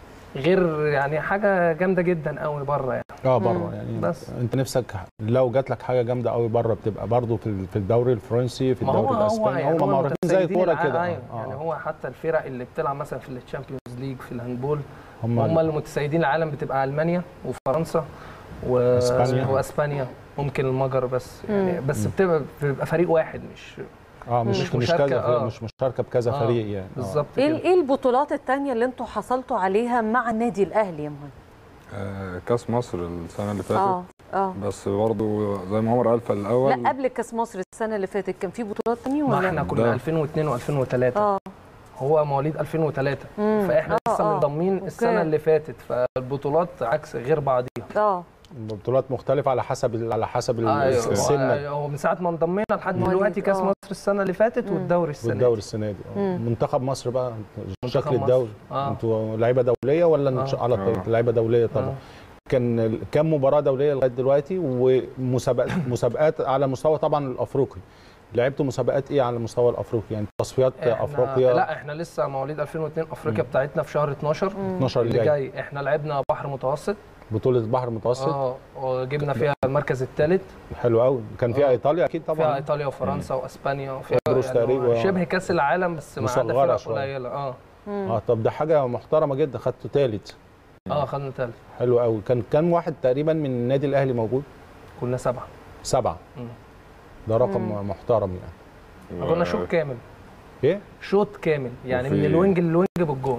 غير يعني حاجه جامده جدا قوي بره يعني اه بره يعني بس. انت نفسك لو جات لك حاجه جامده قوي بره بتبقى برضه في ال- في الدوري الفرنسي في ما هو الدوري هو الاسباني يعني هم هو معروفين زي متسيدين الكوره الع- كده أيوة. آه. يعني هو حتى الفرق اللي بتلعب مثلا في الشامبيونز ليج في الهاندبول هم هم, اللي متسيدين العالم بتبقى المانيا وفرنسا و... إسبانيا. واسبانيا ممكن المجر بس يعني مم. بس بتبقى بتبقى فريق واحد مش اه مش مش, مشاركة، كذا فريق آه. مش مشاركه بكذا آه، فريق يعني آه. بالظبط ايه كده ايه البطولات التانية اللي انتوا حصلتوا عليها مع النادي الاهلي يا مهند؟ آه، كاس مصر السنه اللي فاتت اه اه بس برضه زي ما عمر قال في الاول لا قبل كاس مصر السنه اللي فاتت كان في بطولات تانية ما ولا احنا كنا ده. 2002 و2003 اه هو مواليد 2003 مم. فاحنا آه، لسه آه. منضمين أوكي. السنه اللي فاتت فالبطولات عكس غير بعضيها اه بطولات مختلفه على حسب ال- على حسب ال- ايوه السن هو- هو من ساعه ما انضمينا لحد مواليد، دلوقتي كاس آه. مصر السنه اللي فاتت والدوري السنه والدوري دي. السنه دي آه. مم. منتخب مصر بقى منتخب شكل مصر. الدوري آه. انتوا لعيبه دوليه ولا آه. على آه. لعيبه دوليه طبعا آه. كان ال- كام مباراه دوليه لغايه دلوقتي ومسابقات مسابقات على مستوى طبعا الافريقي لعبتوا مسابقات ايه على المستوى الافريقي يعني تصفيات إحنا افريقيا لا احنا لسه مواليد 2002 افريقيا بتاعتنا في شهر 12 12 اللي اللي جاي جاي احنا لعبنا بحر متوسط بطوله البحر المتوسط اه وجبنا فيها المركز الثالث حلو قوي كان فيها آه. ايطاليا اكيد طبعا فيها ايطاليا وفرنسا واسبانيا وفيها قبرص تقريبا. شبه كاس العالم بس ما عدا مصغرة فرق شوية. قليله اه اه طب ده حاجه محترمه جدا خدتوا ثالث اه خدنا ثالث حلو قوي كان كام واحد تقريبا من النادي الاهلي موجود كنا سبعه سبعه مم. ده رقم محترم يعني كنا شوط كامل ايه شوط كامل يعني وفي- من الوينج للوينج بالجون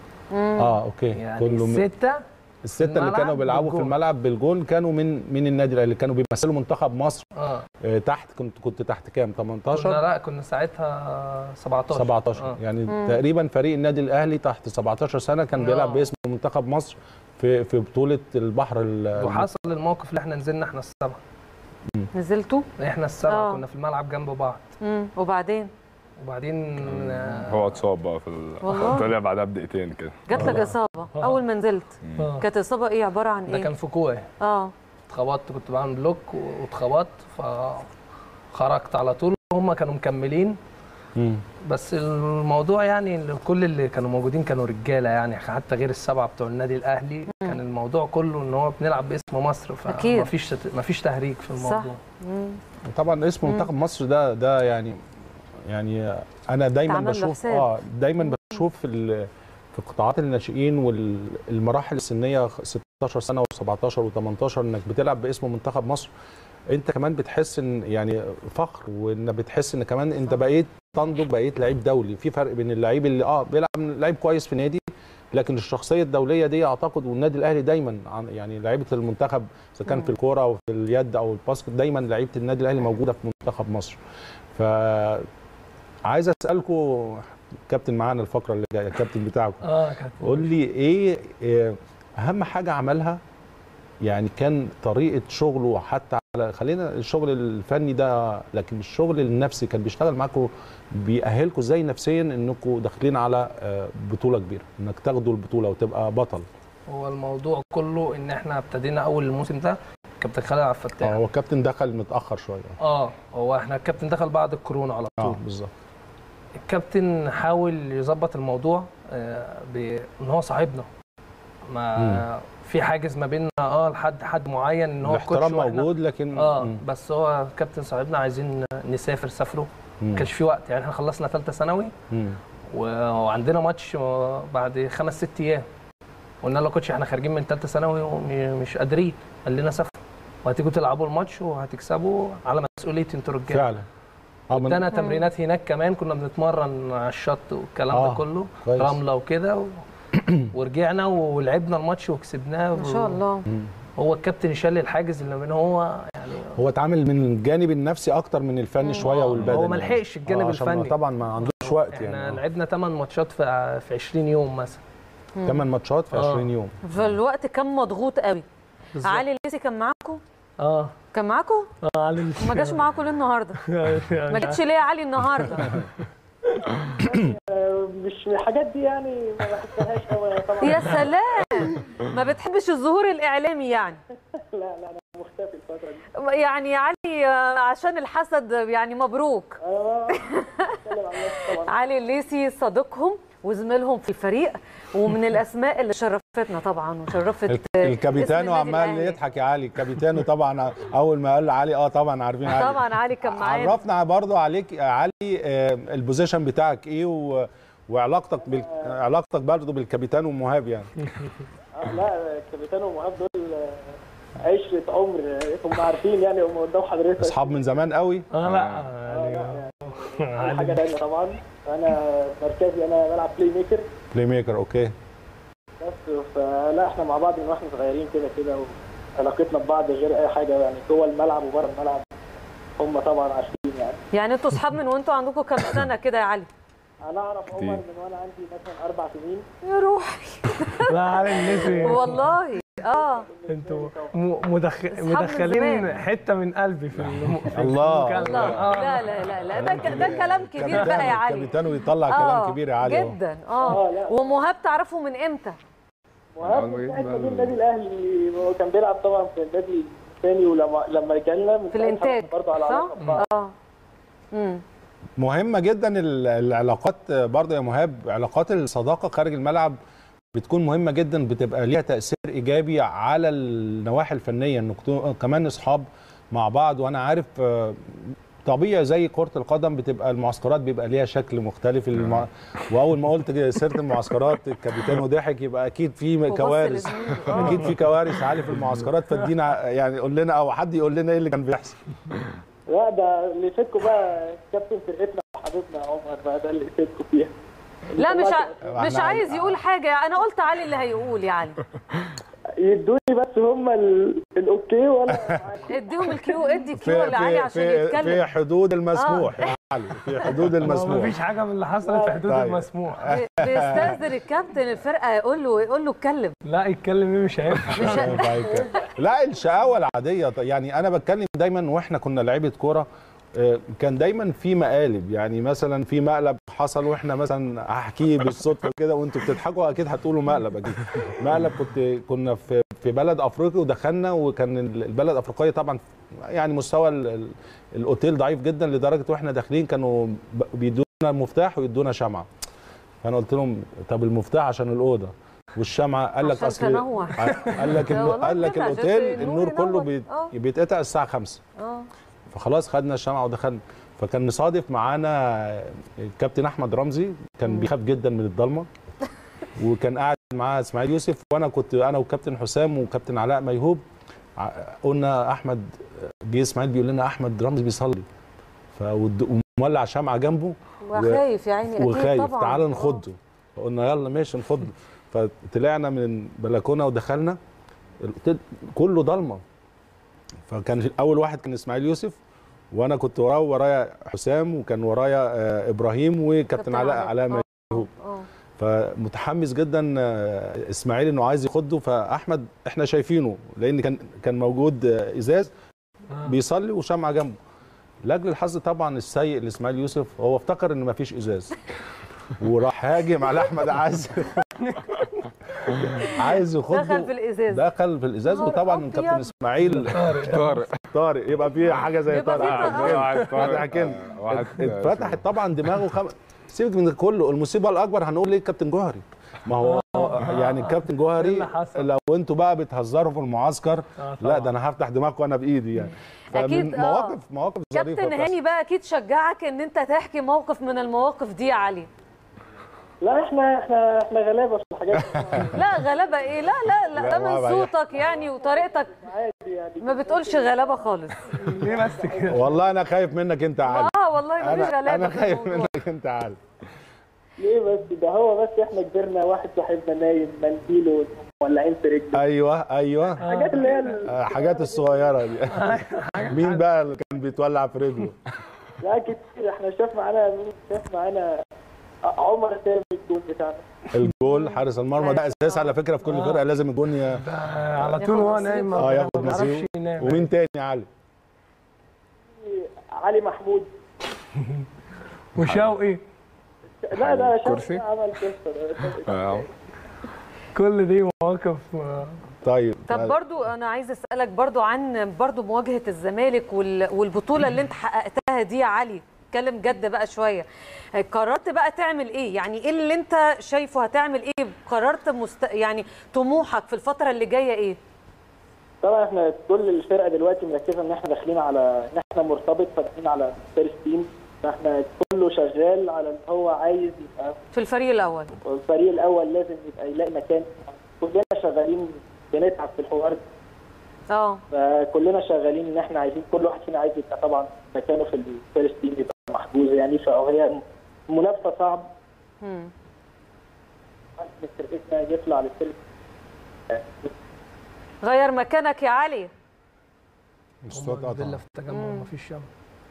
اه اوكي يعني كله من سته السته اللي الملعب كانوا بيلعبوا في بالجون. الملعب بالجون كانوا من من النادي الاهلي كانوا بيمثلوا منتخب مصر اه آه تحت كنت كنت تحت كام كنا 18 لا كنا ساعتها 17 17 آه. يعني تقريبا فريق النادي الاهلي تحت 17 سنه كان بيلعب آه. باسم منتخب مصر في في بطوله البحر ال- وحصل الموقف اللي احنا نزلنا احنا السبعه نزلتوا احنا السبعه آه. كنا في الملعب جنب بعض مم. وبعدين وبعدين آه، هو اتصاب بقى في ال- والله؟ طلع بعدها بدقيقتين كده جات لك اصابه اول ما نزلت آه. كانت اصابه ايه عباره عن ده ايه كان في كوع اه اتخبطت كنت بعمل بلوك واتخبطت فخرجت على طول هم كانوا مكملين مم. بس الموضوع يعني إن كل اللي كانوا موجودين كانوا رجاله يعني حتى غير السبعه بتوع النادي الاهلي كان الموضوع كله ان هو بنلعب باسم مصر أكيد. فمفيش مفيش تهريج في الموضوع صح مم. طبعا اسم منتخب مصر ده ده يعني يعني انا دايما اتعمل له بشوف حساب. اه دايما بشوف ال- في قطاعات الناشئين والمراحل السنيه 16 سنه و17 و18 انك بتلعب باسم منتخب مصر انت كمان بتحس ان يعني فخر وان بتحس ان كمان انت بقيت تنضج بقيت لعيب دولي في فرق بين اللعيب اللي اه بيلعب لعيب كويس في نادي لكن الشخصيه الدوليه دي اعتقد والنادي الاهلي دايما عن- يعني لعيبه المنتخب اذا كان في الكوره او في اليد او الباسكت دايما لعيبه النادي الاهلي موجوده في منتخب مصر ف عايز اسالكم كابتن معانا الفقره اللي جايه الكابتن بتاعكم اه كانت قول لي ايه إيه اهم حاجه عملها يعني كان طريقه شغله حتى على خلينا الشغل الفني ده لكن الشغل النفسي كان بيشتغل معاكم بيأهلكم ازاي نفسيا انكم داخلين على آه، بطوله كبيره انك تاخدوا البطوله وتبقى بطل هو الموضوع كله ان احنا ابتدينا اول الموسم ده كابتن خالد عبد اه الفتاح هو الكابتن دخل متاخر شويه اه هو احنا الكابتن دخل بعد الكورونا على طول اه بالظبط الكابتن حاول يظبط الموضوع آه، بان هو صاحبنا ما في حاجز ما بيننا اه لحد حد معين ان هو الاحترام الكوتش وإحنا- موجود لكن اه مم. بس هو كابتن صاحبنا عايزين نسافر سافروا مم. ما كانش في وقت يعني احنا خلصنا ثالثه ثانوي مم. و- وعندنا ماتش آه، بعد خمس ست ايام قلنا له يا كوتش احنا خارجين من ثالثه ثانوي ومش قادرين قال لنا سافروا وهتيجوا تلعبوا الماتش وهتكسبوا على مسؤوليتي انتوا رجاله فعلا اه من- ادانا تمرينات هناك كمان كنا بنتمرن على الشط والكلام آه، ده كله كويس. رمله وكده و... ورجعنا ولعبنا الماتش وكسبناه ما شاء الله مم. هو الكابتن يشل الحاجز اللي بين هو يعني هو اتعامل من الجانب النفسي اكتر من الفني شويه والبدني هو ما لحقش الجانب آه، عشان الفني. طبعا ما عندوش وقت احنا يعني آه. لعبنا 8 ماتشات في في 20 يوم مثلا 8 ماتشات في آه. 20 يوم فالوقت كان مضغوط قوي بالظبط. علي الليسي كان معاكم اه كان معاكم اه علي ما جاش معاكم ليه النهارده ما جتش ليه يا علي النهارده آه، مش من الحاجات دي يعني ما بحبهاش قوي طبعا يا سلام ما بتحبش الظهور الاعلامي يعني لا لا انا مختفي الفتره دي يعني يا علي آه، عشان الحسد يعني مبروك اه بتكلم عن نفسي طبعا علي الليسي صديقهم وزميلهم في الفريق ومن الاسماء اللي شرفتنا طبعا وشرفت الكابيتانو اسم النادي عمال الأهلي. يضحك يا علي الكابيتانو طبعا اول ما قال علي اه طبعا عارفين علي طبعا علي كان معانا عرفنا برضو عليك يا علي آه، البوزيشن بتاعك ايه و... وعلاقتك بال... علاقتك برضو بالكابيتانو مهاب يعني آه، لا كابتن ومهاب دول آه، عشرة عمر آه، هم عارفين يعني هم قدام حضرتك اصحاب من زمان قوي اه لا دي حاجة تانية طبعا أنا مركزي أنا بلعب بلاي ميكر بلاي ميكر اوكي بس فلا احنا مع بعض من واحنا صغيرين كده كده وعلاقتنا ببعض غير أي حاجة يعني جوه الملعب وبره الملعب هم طبعا عارفين يعني يعني انتوا اصحاب من وانتوا عندكم كام سنه كده يا علي أنا أعرف عمر من وأنا عندي مثلا أربع سنين يا روحي لا علي النسي والله اه انتوا م- مدخ... من مدخلين زمان. حته من قلبي في الم... في الله. المكالمة. الله آه. لا لا لا لا ده ك- ده كلام كبير بقى يا علي الكابيتانو يطلع آه، كلام كبير يا علي أهو. جدا اه ومهاب تعرفه من امتى وهاب من ساعة ما جه النادي الأهلي هو كان بيلعب طبعا في النادي الثاني ولما لما جالنا من في ساعتها الانتاج إحنا برضه على علاقة صح ببعض. اه امم مهمة جدا ال- العلاقات برضه يا مهاب علاقات الصداقة خارج الملعب بتكون مهمة جدا بتبقى ليها تأثير إيجابي على النواحي الفنية إنك تكونوا كمان أصحاب مع بعض وأنا عارف آه، طبيعي زي كرة القدم بتبقى المعسكرات بيبقى ليها شكل مختلف المع... وأول ما قلت كده سيرة المعسكرات الكابيتان ضحك يبقى أكيد في وبص كوارث لزميله. آه. أكيد في كوارث عالي في المعسكرات فادينا يعني قول لنا أو حد يقول لنا إيه اللي كان بيحصل لا ده اللي يفيدكم بقى كابتن فرقتنا وحبيبنا عمر بقى ده اللي يفيدكم فيها لا مش ع... إحنا مش عايز يقول حاجه انا قلت علي اللي هيقول يا علي يدوني بس هم ال- الاوكي وانا اديهم الكيو ادي كيو في لعلي في عشان في, في يتكلم حدود المسموح يا علي في حدود هو المسموح مفيش حاجه من اللي حصلت في حدود طيب. المسموح بي- بيستاذن الكابتن الفرقه يقول له يقول له اتكلم لا يتكلم ايه مش هينفع مش هينفع يتكلم. لا الشقاوه العاديه ط- يعني انا بتكلم دايما واحنا كنا لعيبه كوره آه، كان دايما في مقالب يعني مثلا في مقلب حصل واحنا مثلا هحكيه بالصدفه كده وانتوا بتضحكوا اكيد هتقولوا مقلب اكيد مقلب كنت كنا في في بلد افريقي ودخلنا وكان ال- البلد الافريقيه طبعا يعني مستوى ال- ال- الاوتيل ضعيف جدا لدرجه واحنا داخلين كانوا ب- بيدونا المفتاح ويدونا شمعه فانا قلت لهم طب المفتاح عشان الاوضه والشمعه قال لك عشان اصل تنور. قال لك ده النور والله قال لك كده، عشان الاوتيل النور النور كله ينور. بيت- آه. بيتقطع الساعه 5 اه فخلاص خدنا الشمعه ودخلنا فكان مصادف معانا الكابتن احمد رمزي كان بيخاف جدا من الضلمه وكان قاعد معاه اسماعيل يوسف وانا كنت انا وكابتن حسام وكابتن علاء ميهوب ع- قلنا احمد جه اسماعيل بيقول لنا احمد رمزي بيصلي فود- ومولع شمعه جنبه وخايف يا عيني اكيد وخايف طبعا تعال آه. نخضه فقلنا يلا ماشي نخضه فطلعنا من البلكونه ودخلنا الأوتيل كله ضلمه فكان اول واحد كان اسماعيل يوسف وانا كنت وراه ورايا حسام وكان ورايا آه، ابراهيم وكابتن كابتن علاء علاء. علاء آه. ميهوب اه فمتحمس جدا آه، اسماعيل انه عايز يخضه فاحمد احنا شايفينه لان كان كان موجود آه، ازاز بيصلي وشمعه جنبه لاجل الحظ طبعا السيء لاسماعيل يوسف هو افتكر ان مفيش ازاز وراح هاجم على احمد عايز عايز يخضه دخل في الازاز دخل في الازاز نهار وطبعا أبيض. كابتن اسماعيل طارق طارق يبقى في حاجه زي يبقى طارق في آه، طارق. واحد طارق. فتح كده آه، واحد اتفتحت طبعا دماغه خم... سيبك من ده كله المصيبه الاكبر هنقول ليه كابتن جوهري ما هو يعني الكابتن إيه جوهري اللي حصل؟ لو انتوا بقى بتهزروا في المعسكر آه، لا طبعاً. ده انا هفتح دماغكم انا بايدي يعني أكيد، فمن آه. مواقف مواقف ظريفه كابتن هاني بقى اكيد شجعك ان انت تحكي موقف من المواقف دي يا علي لا احنا احنا احنا غلابه في الحاجات دي. لا غلابه ايه لا لا لا لا، ده ما من بقى- صوتك يعني وطريقتك عادي يعني ما بتقولش غلابه خالص ليه بس كده والله انا خايف منك انت يا علي اه والله ما فيش انا غلابه انا في خايف الموضوع. منك انت يا علي ليه بس ده هو بس احنا كبرنا واحد صاحبنا نايم منديله مولعين في رجله ايوه ايوه حاجات اللي هي ال- آه، حاجات الصغيره دي مين بقى اللي كان بيتولع في رجله لا كتير احنا شاف معانا مين شاف معانا عمر سامي الجون بتاعنا الجول حارس المرمى ده اساس على فكره في كل فرقه لازم الجون ي... آه، على طول هو نايم اه ما ياخد بيعرفش نصيبه ينام ومين تاني يا علي علي محمود وشوقي لا ده كرسي؟ شاب عمل قصه آه. كل دي مواقف طيب طب برضو انا عايزه اسالك برضو عن برضو مواجهه الزمالك وال- والبطوله اللي انت حققتها دي يا علي اتكلم جد بقى شويه قررت بقى تعمل ايه يعني ايه اللي انت شايفه هتعمل ايه قررت مست... يعني طموحك في الفتره اللي جايه ايه طبعا احنا كل الفرقه دلوقتي مركزه ان احنا داخلين على ان احنا مرتبط فاتحين على فيرست تيم فاحنا كله شغال على ان هو عايز يبقى في الفريق الاول الفريق الاول لازم يبقى يلاقي مكان كلنا شغالين بنتعب في الحوار ده اه فكلنا شغالين ان احنا عايزين كل واحد فينا عايز يبقى طبعا مكانه في الفيرست تيم يبقى محجوز يعني فهي منافسه صعبه مم. من فرقتنا يطلع للفيرست غير مكانك يا علي الصوت قطع. فيلا في التجمع مفيش شمس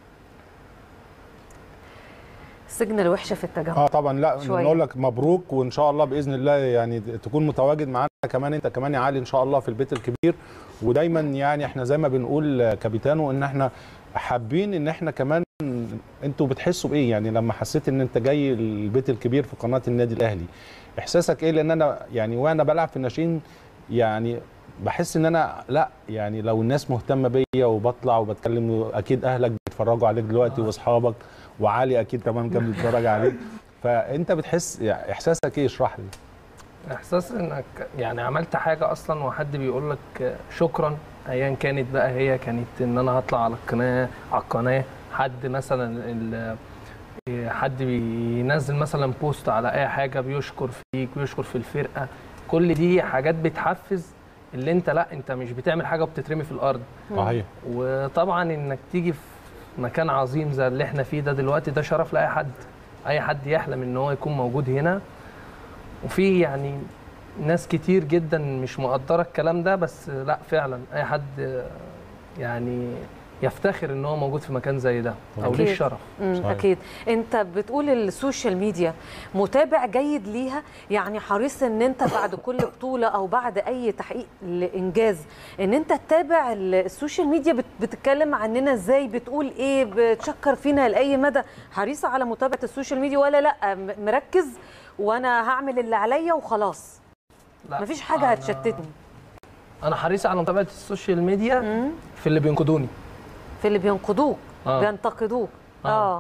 السجن الوحشه في التجمع اه طبعا لا شوية. نقول لك مبروك وان شاء الله باذن الله يعني تكون متواجد معانا كمان انت كمان يا علي ان شاء الله في البيت الكبير ودايما يعني احنا زي ما بنقول آه، كابيتانو ان احنا حابين ان احنا كمان انتوا بتحسوا بايه يعني لما حسيت ان انت جاي البيت الكبير في قناه النادي الاهلي احساسك ايه لان انا يعني وانا بلعب في الناشئين يعني بحس ان انا لا يعني لو الناس مهتمه بيا وبطلع وبتكلم اكيد اهلك بيتفرجوا عليك دلوقتي واصحابك وعلي اكيد كمان كان بيتفرج عليك فانت بتحس يعني احساسك ايه اشرح لي احساس انك يعني عملت حاجه اصلا وحد بيقول لك شكرا ايا كانت بقى هي كانت ان انا هطلع على القناه على القناه حد مثلا ال- حد بينزل مثلا بوست على اي حاجه بيشكر فيك بيشكر في الفرقه كل دي حاجات بتحفز اللي انت لا انت مش بتعمل حاجه وبتترمي في الارض صحيح وطبعا انك تيجي في مكان عظيم زي اللي احنا فيه ده دلوقتي ده شرف لاي حد اي حد يحلم ان هو يكون موجود هنا وفي يعني ناس كتير جدا مش مقدره الكلام ده بس لا فعلا اي حد يعني يفتخر ان هو موجود في مكان زي ده او ليه أكيد. الشرف مم، اكيد انت بتقول السوشيال ميديا متابع جيد ليها يعني حريص ان انت بعد كل بطوله او بعد اي تحقيق لانجاز ان انت تتابع ال- السوشيال ميديا بت- بتتكلم عننا ازاي بتقول ايه بتشكر فينا لاي مدى حريصه على متابعه السوشيال ميديا ولا لا م- مركز وانا هعمل اللي عليا وخلاص لا، مفيش حاجه أنا- هتشتتني انا حريص على متابعه السوشيال ميديا في اللي بينقدوني في اللي بينقدوك آه. بينتقدوك آه. اه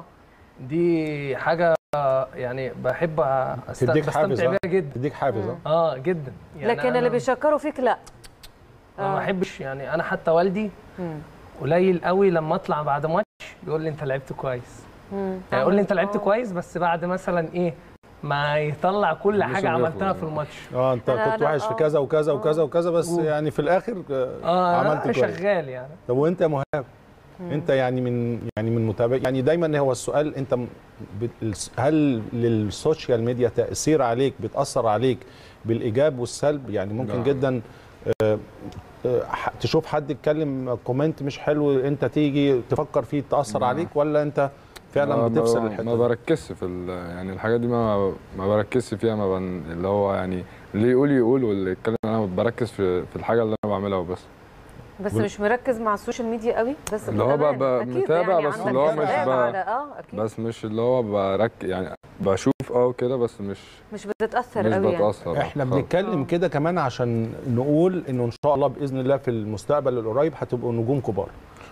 دي حاجه يعني بحب أست... تديك حافز بستمتع آه. بيها جدا تديك حافز اه اه جدا لكن أنا اللي بيشكروا فيك لا أنا ما آه. بحبش يعني انا حتى والدي مم. قليل قوي لما اطلع بعد ماتش يقول لي انت لعبت كويس مم. يعني يقول لي انت لعبت كويس بس بعد مثلا ايه ما يطلع كل الموسم حاجه عملتها يخلص. في الماتش اه انت أنا- كنت أنا- وحش في آه. كذا وكذا وكذا وكذا بس يعني في الاخر آه، اه عملت أنا كويس شغال يعني طب وانت يا مهاب انت يعني من يعني من متابع يعني دايما هو السؤال انت م- بت- هل للسوشيال ميديا تاثير عليك بتاثر عليك بالايجاب والسلب يعني ممكن لا. جدا آه، آه، ح- تشوف حد يتكلم كومنت مش حلو انت تيجي تفكر فيه تاثر لا. عليك ولا انت فعلا ما- بتفصل ما, الحته ما دي؟ بركزش في ال- يعني الحاجات دي ما ما بركزش فيها ما بن اللي هو يعني اللي يقول يقول واللي يتكلم انا بركز في في الحاجه اللي انا بعملها وبس بس وال- مش مركز مع السوشيال ميديا قوي بس اللي هو كمان. ب- ب- أكيد متابع يعني بس عندك اللي هو مش إقبال ب- على اه اكيد بس مش اللي هو بركز يعني بشوف اه كده بس مش مش بتتاثر مش قوي يعني بتاثر احنا خالص. بنتكلم كده كمان عشان نقول انه ان شاء الله باذن الله في المستقبل القريب هتبقوا نجوم كبار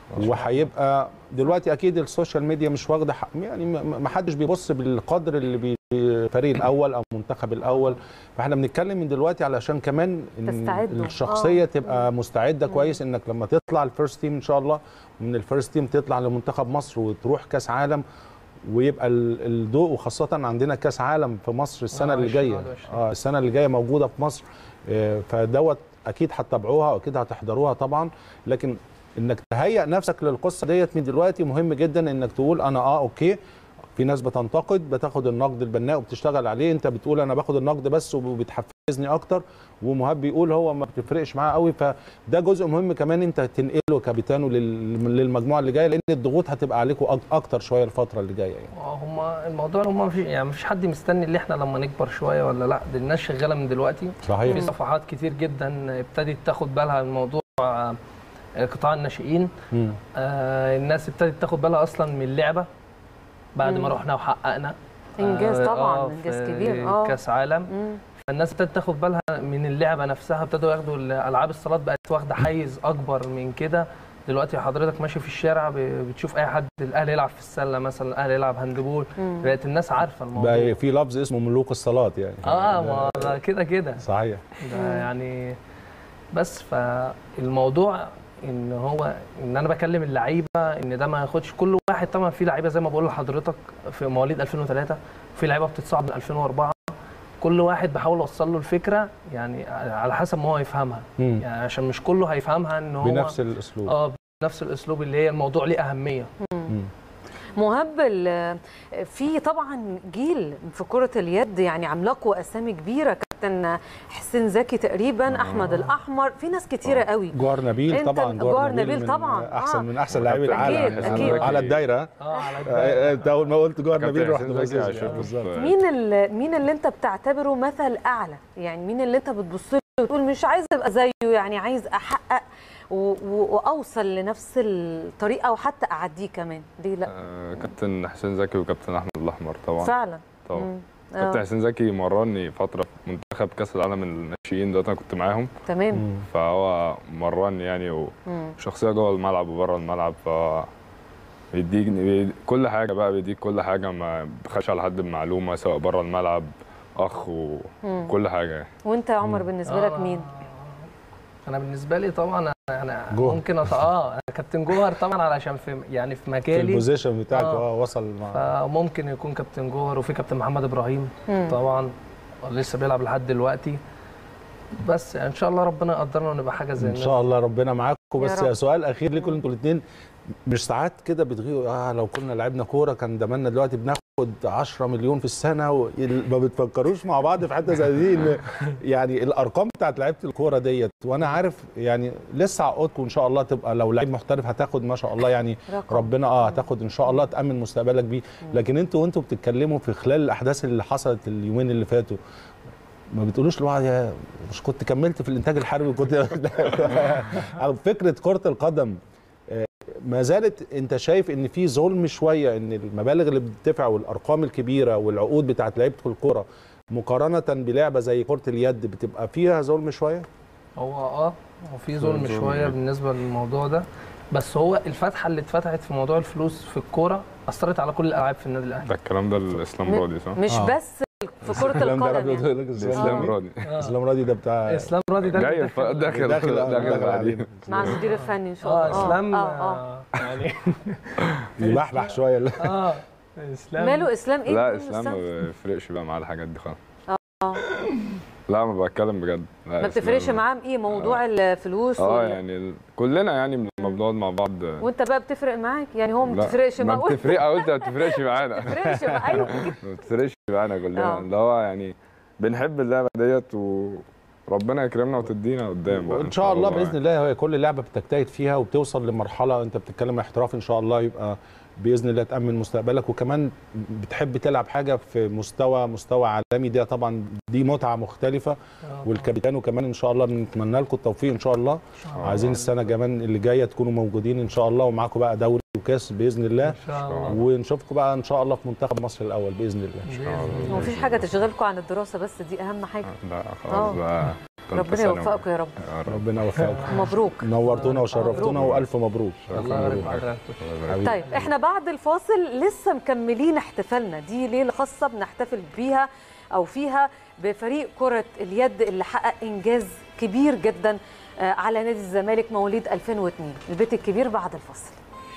وهيبقى دلوقتي اكيد السوشيال ميديا مش واخده حق يعني ما حدش بيبص بالقدر اللي بي- الفريق الاول او المنتخب الاول فاحنا بنتكلم من دلوقتي علشان كمان إن تستعدوا. الشخصيه آه. تبقى مستعده كويس انك لما تطلع الفيرست تيم ان شاء الله ومن الفيرست تيم تطلع لمنتخب مصر وتروح كاس عالم ويبقى ال- الضوء وخاصه عندنا كاس عالم في مصر السنه آه، اللي 20 جايه 21. اه السنه اللي جايه موجوده في مصر آه، فدوت اكيد هتتابعوها واكيد هتحضروها طبعا لكن انك تهيئ نفسك للقصه ديت من دلوقتي مهم جدا انك تقول انا اه اوكي في ناس بتنتقد بتاخد النقد البناء وبتشتغل عليه انت بتقول انا باخد النقد بس وبتحفزني اكتر ومهاب بيقول هو ما بتفرقش معاه قوي فده جزء مهم كمان انت تنقله كابيتانو لل- للمجموعه اللي جايه لان الضغوط هتبقى عليكم أك- اكتر شويه الفتره اللي جايه يعني هم الموضوع هم مفيش يعني مفيش حد مستني اللي احنا لما نكبر شويه ولا لا دي الناس شغاله من دلوقتي صحيح. في صفحات كتير جدا ابتدت تاخد بالها من موضوع آه، قطاع الناشئين آه الناس ابتدت تاخد بالها اصلا من اللعبه بعد ما مم. رحنا وحققنا انجاز آه، طبعا آه، انجاز في كبير اه كاس عالم مم. فالناس ابتدت تاخد بالها من اللعبه نفسها ابتدوا ياخدوا العاب الصالات بقت واخده حيز اكبر من كده دلوقتي حضرتك ماشي في الشارع ب- بتشوف اي حد الاهلي يلعب في السله مثلا الاهلي يلعب هاندبول مم. بقت الناس عارفه الموضوع بقى في لفظ اسمه ملوك الصلاه يعني اه ما ده كده كده صحيح ده يعني بس فالموضوع ان هو ان انا بكلم اللعيبه ان ده ما ياخدش كل واحد طبعا في لعيبه زي ما بقول لحضرتك في مواليد 2003 في لعيبه بتتصعد من 2004 كل واحد بحاول اوصل له الفكره يعني على حسب ما هو يفهمها مم. يعني عشان مش كله هيفهمها ان هو بنفس الاسلوب اه بنفس الاسلوب اللي هي الموضوع ليه اهميه مم. مهب ال- في طبعا جيل في كرة اليد يعني عملاق وأسامي كبيرة كابتن حسين زكي تقريبا أحمد الأحمر في ناس كتيرة قوي جوار نبيل أنت- طبعا جوار نبيل من طبعا احسن آه. من احسن لاعبي أكيد، العالم أكيد. على الدايره اه على آه، انت اول ما قلت جوار كابتن نبيل رحت حسين باصص زكي لي. عشان آه، بالظبط مين اللي مين اللي أنت بتعتبره مثل أعلى يعني مين اللي أنت بتبص له وتقول مش عايز أبقى زيه يعني عايز أحقق و- و- وأوصل لنفس الطريقة وحتى أعديه كمان ليه لا آه، كابتن حسين زكي وكابتن احمد الاحمر طبعا فعلا طبعا مم. كابتن آه. حسين زكي مرني فتره في منتخب كاس العالم الناشئين ده انا كنت معاهم تمام فهو مرني يعني مم. وشخصيه جوه الملعب وبره الملعب ف بيديك بيديك كل حاجه بقى بيديك كل حاجه ما بخش على حد بمعلومه سواء بره الملعب اخ مم. وكل حاجه يعني وأنت يا عمر بالنسبة لك آه. مين؟ انا بالنسبه لي طبعا انا جوهر. ممكن أط... اه أنا كابتن جوهر طبعا علشان في يعني في في مجالي البوزيشن بتاعك آه. اه وصل مع فممكن يكون كابتن جوهر وفي كابتن محمد ابراهيم مم. طبعا لسه بيلعب لحد دلوقتي بس يعني ان شاء الله ربنا يقدرنا ونبقى حاجه زي ان الناس شاء الله ربنا معاكم بس رب. سؤال اخير ليكم انتوا الاثنين مش ساعات كده بتغيروا اه لو كنا لعبنا كوره كان زماننا دلوقتي بناخد 10 مليون في السنه و... ما بتفكروش مع بعض في حته زي دي ان يعني الارقام بتاعت لعيبه الكوره ديت وانا عارف يعني لسه عقودكم ان شاء الله تبقى لو لعيب محترف هتاخد ما شاء الله يعني رقم. ربنا اه هتاخد ان شاء الله تامن مستقبلك بيه لكن انتوا وانتوا بتتكلموا في خلال الاحداث اللي حصلت اليومين اللي فاتوا ما بتقولوش لبعض يا مش كنت كملت في الانتاج الحربي كنت أو فكره كره القدم آه، ما زالت انت شايف ان في ظلم شويه ان المبالغ اللي بتدفع والارقام الكبيره والعقود بتاعت لعيبه الكوره مقارنه بلعبه زي كره اليد بتبقى فيها ظلم شويه هو اه هو في ظلم ظلم. شويه بالنسبه للموضوع ده بس هو الفتحه اللي اتفتحت في موضوع الفلوس في الكوره اثرت على كل الالعاب في النادي الاهلي ده الكلام ده الاسلام م- راضي صح؟ مش آه. بس في كرة الكلام ده القدم ربنا يعني. يقول لك الاسلام إسلام- راضي اسلام راضي ده بتاع اسلام راضي ده اللي جاي داخل- الف- داخل داخل داخل داخل عليه علينا مع المدير الفني ان شاء اه الله اسلام اه اه آه، يعني يبحبح شويه اه اسلام ماله اسلام ايه لا بتقول اسلام ما أستاذ؟ بيفرقش بقى معاه الحاجات دي خالص اه لا ما بتكلم بجد لا ما بتفرقش إسلام- معاه ايه موضوع الفلوس اه وال- يعني ال- كلنا يعني لما بنقعد مع بعض وانت بقى بتفرق معاك يعني هو ما لا، بتفرقش ما معاه بتفرق قلت ما بتفرقش معانا ما بتفرقش مع- ايوه ما بتفرقش معانا كلنا آه. اللي هو يعني بنحب اللعبه ديت وربنا يكرمنا وتدينا قدام بقى وان شاء الله باذن يعني. الله هي كل لعبه بتجتهد فيها وبتوصل لمرحله انت بتتكلم احتراف ان شاء الله يبقى باذن الله تامن مستقبلك وكمان بتحب تلعب حاجه في مستوى مستوى عالمي ده طبعا دي متعه مختلفه والكابتن وكمان ان شاء الله بنتمنى لكم التوفيق ان شاء الله عايزين السنه كمان اللي جايه تكونوا موجودين ان شاء الله ومعاكم بقى دوري وكاس باذن الله ان شاء الله ونشوفكم بقى ان شاء الله في منتخب مصر الاول باذن الله هو مفيش حاجه تشغلكم عن الدراسه بس دي اهم حاجه لا آه. خلاص بقى تالتة ربنا ثانوي. يوفقكم يا رب يا رب ربنا يوفقكم مبروك نورتونا وشرفتونا والف مبروك الله يبارك في حضرتك حبيبي. طيب احنا بعد الفاصل لسه مكملين احتفالنا دي ليله خاصه بنحتفل بيها او فيها بفريق كره اليد اللي حقق انجاز كبير جدا آه، على نادي الزمالك مواليد 2002 البيت الكبير بعد الفاصل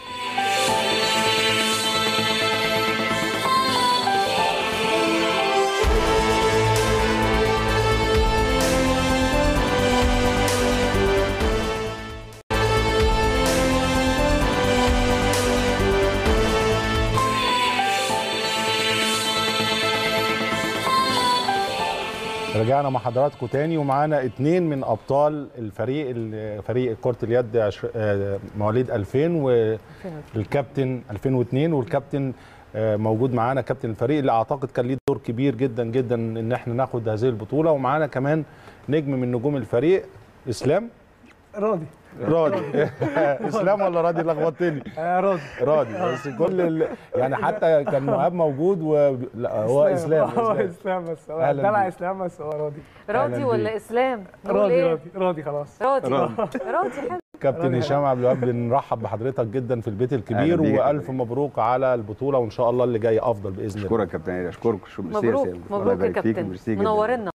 رجعنا مع حضراتكم تاني ومعانا اتنين من ابطال الفريق ال- فريق كره اليد عشر- آه، مواليد 2000 والكابتن 2002 والكابتن آه، موجود معانا كابتن الفريق اللي اعتقد كان ليه دور كبير جدا جدا ان احنا ناخد هذه البطوله ومعانا كمان نجم من نجوم الفريق اسلام راضي راضي اسلام ولا راضي لخبطتني آه، راضي راضي بس كل ال... يعني حتى كان مهاب موجود و... لا هو اسلام هو إسلام. اسلام بس هو أهلاً دلع بيك. اسلام بس هو راضي راضي ولا اسلام نقول راضي إيه؟ راضي راضي خلاص راضي راضي. راضي حلو كابتن راضي. هشام عبد الوهاب بنرحب بحضرتك جدا في البيت الكبير أهلا بيك يا والف مبروك على البطوله وان شاء الله اللي جاي افضل باذن الله اشكرك يا كابتن هاني اشكرك شو ميرسي يا مبروك سامي. الله مبروك يا يبارك فيك كابتن وميرسي جدا. منورنا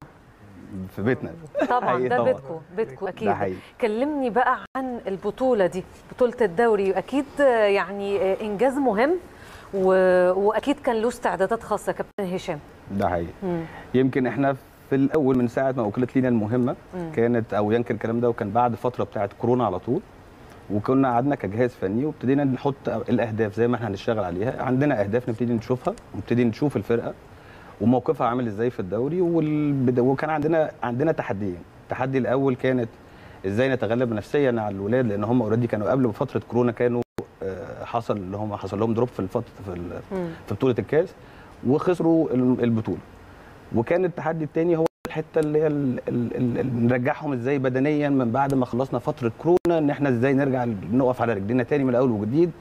في بيتنا طبعا حقيقي ده طبعاً. بيتكم بيتكم اكيد ده حقيقي. كلمني بقى عن البطوله دي بطوله الدوري اكيد يعني انجاز مهم و... واكيد كان له استعدادات خاصه كابتن هشام ده حقيقي مم. يمكن احنا في الاول من ساعه ما وكلت لينا المهمه مم. كانت او يمكن الكلام ده وكان بعد فتره بتاعه كورونا على طول وكنا قعدنا كجهاز فني وابتدينا نحط الاهداف زي ما احنا هنشتغل عليها عندنا اهداف نبتدي نشوفها ونبتدي نشوف الفرقه وموقفها عامل ازاي في الدوري والبد... وكان عندنا عندنا تحديين التحدي الاول كانت ازاي نتغلب نفسيا على الولاد لان هم اوريدي كانوا قبل فتره كورونا كانوا آه، حصل اللي هم حصل لهم دروب في الفتره في, ال- في بطوله الكاس وخسروا ال- البطوله وكان التحدي الثاني هو الحته اللي هي ال- ال- ال- ال- نرجعهم ازاي بدنيا من بعد ما خلصنا فتره كورونا ان احنا ازاي نرجع نقف على رجلينا تاني من الاول وجديد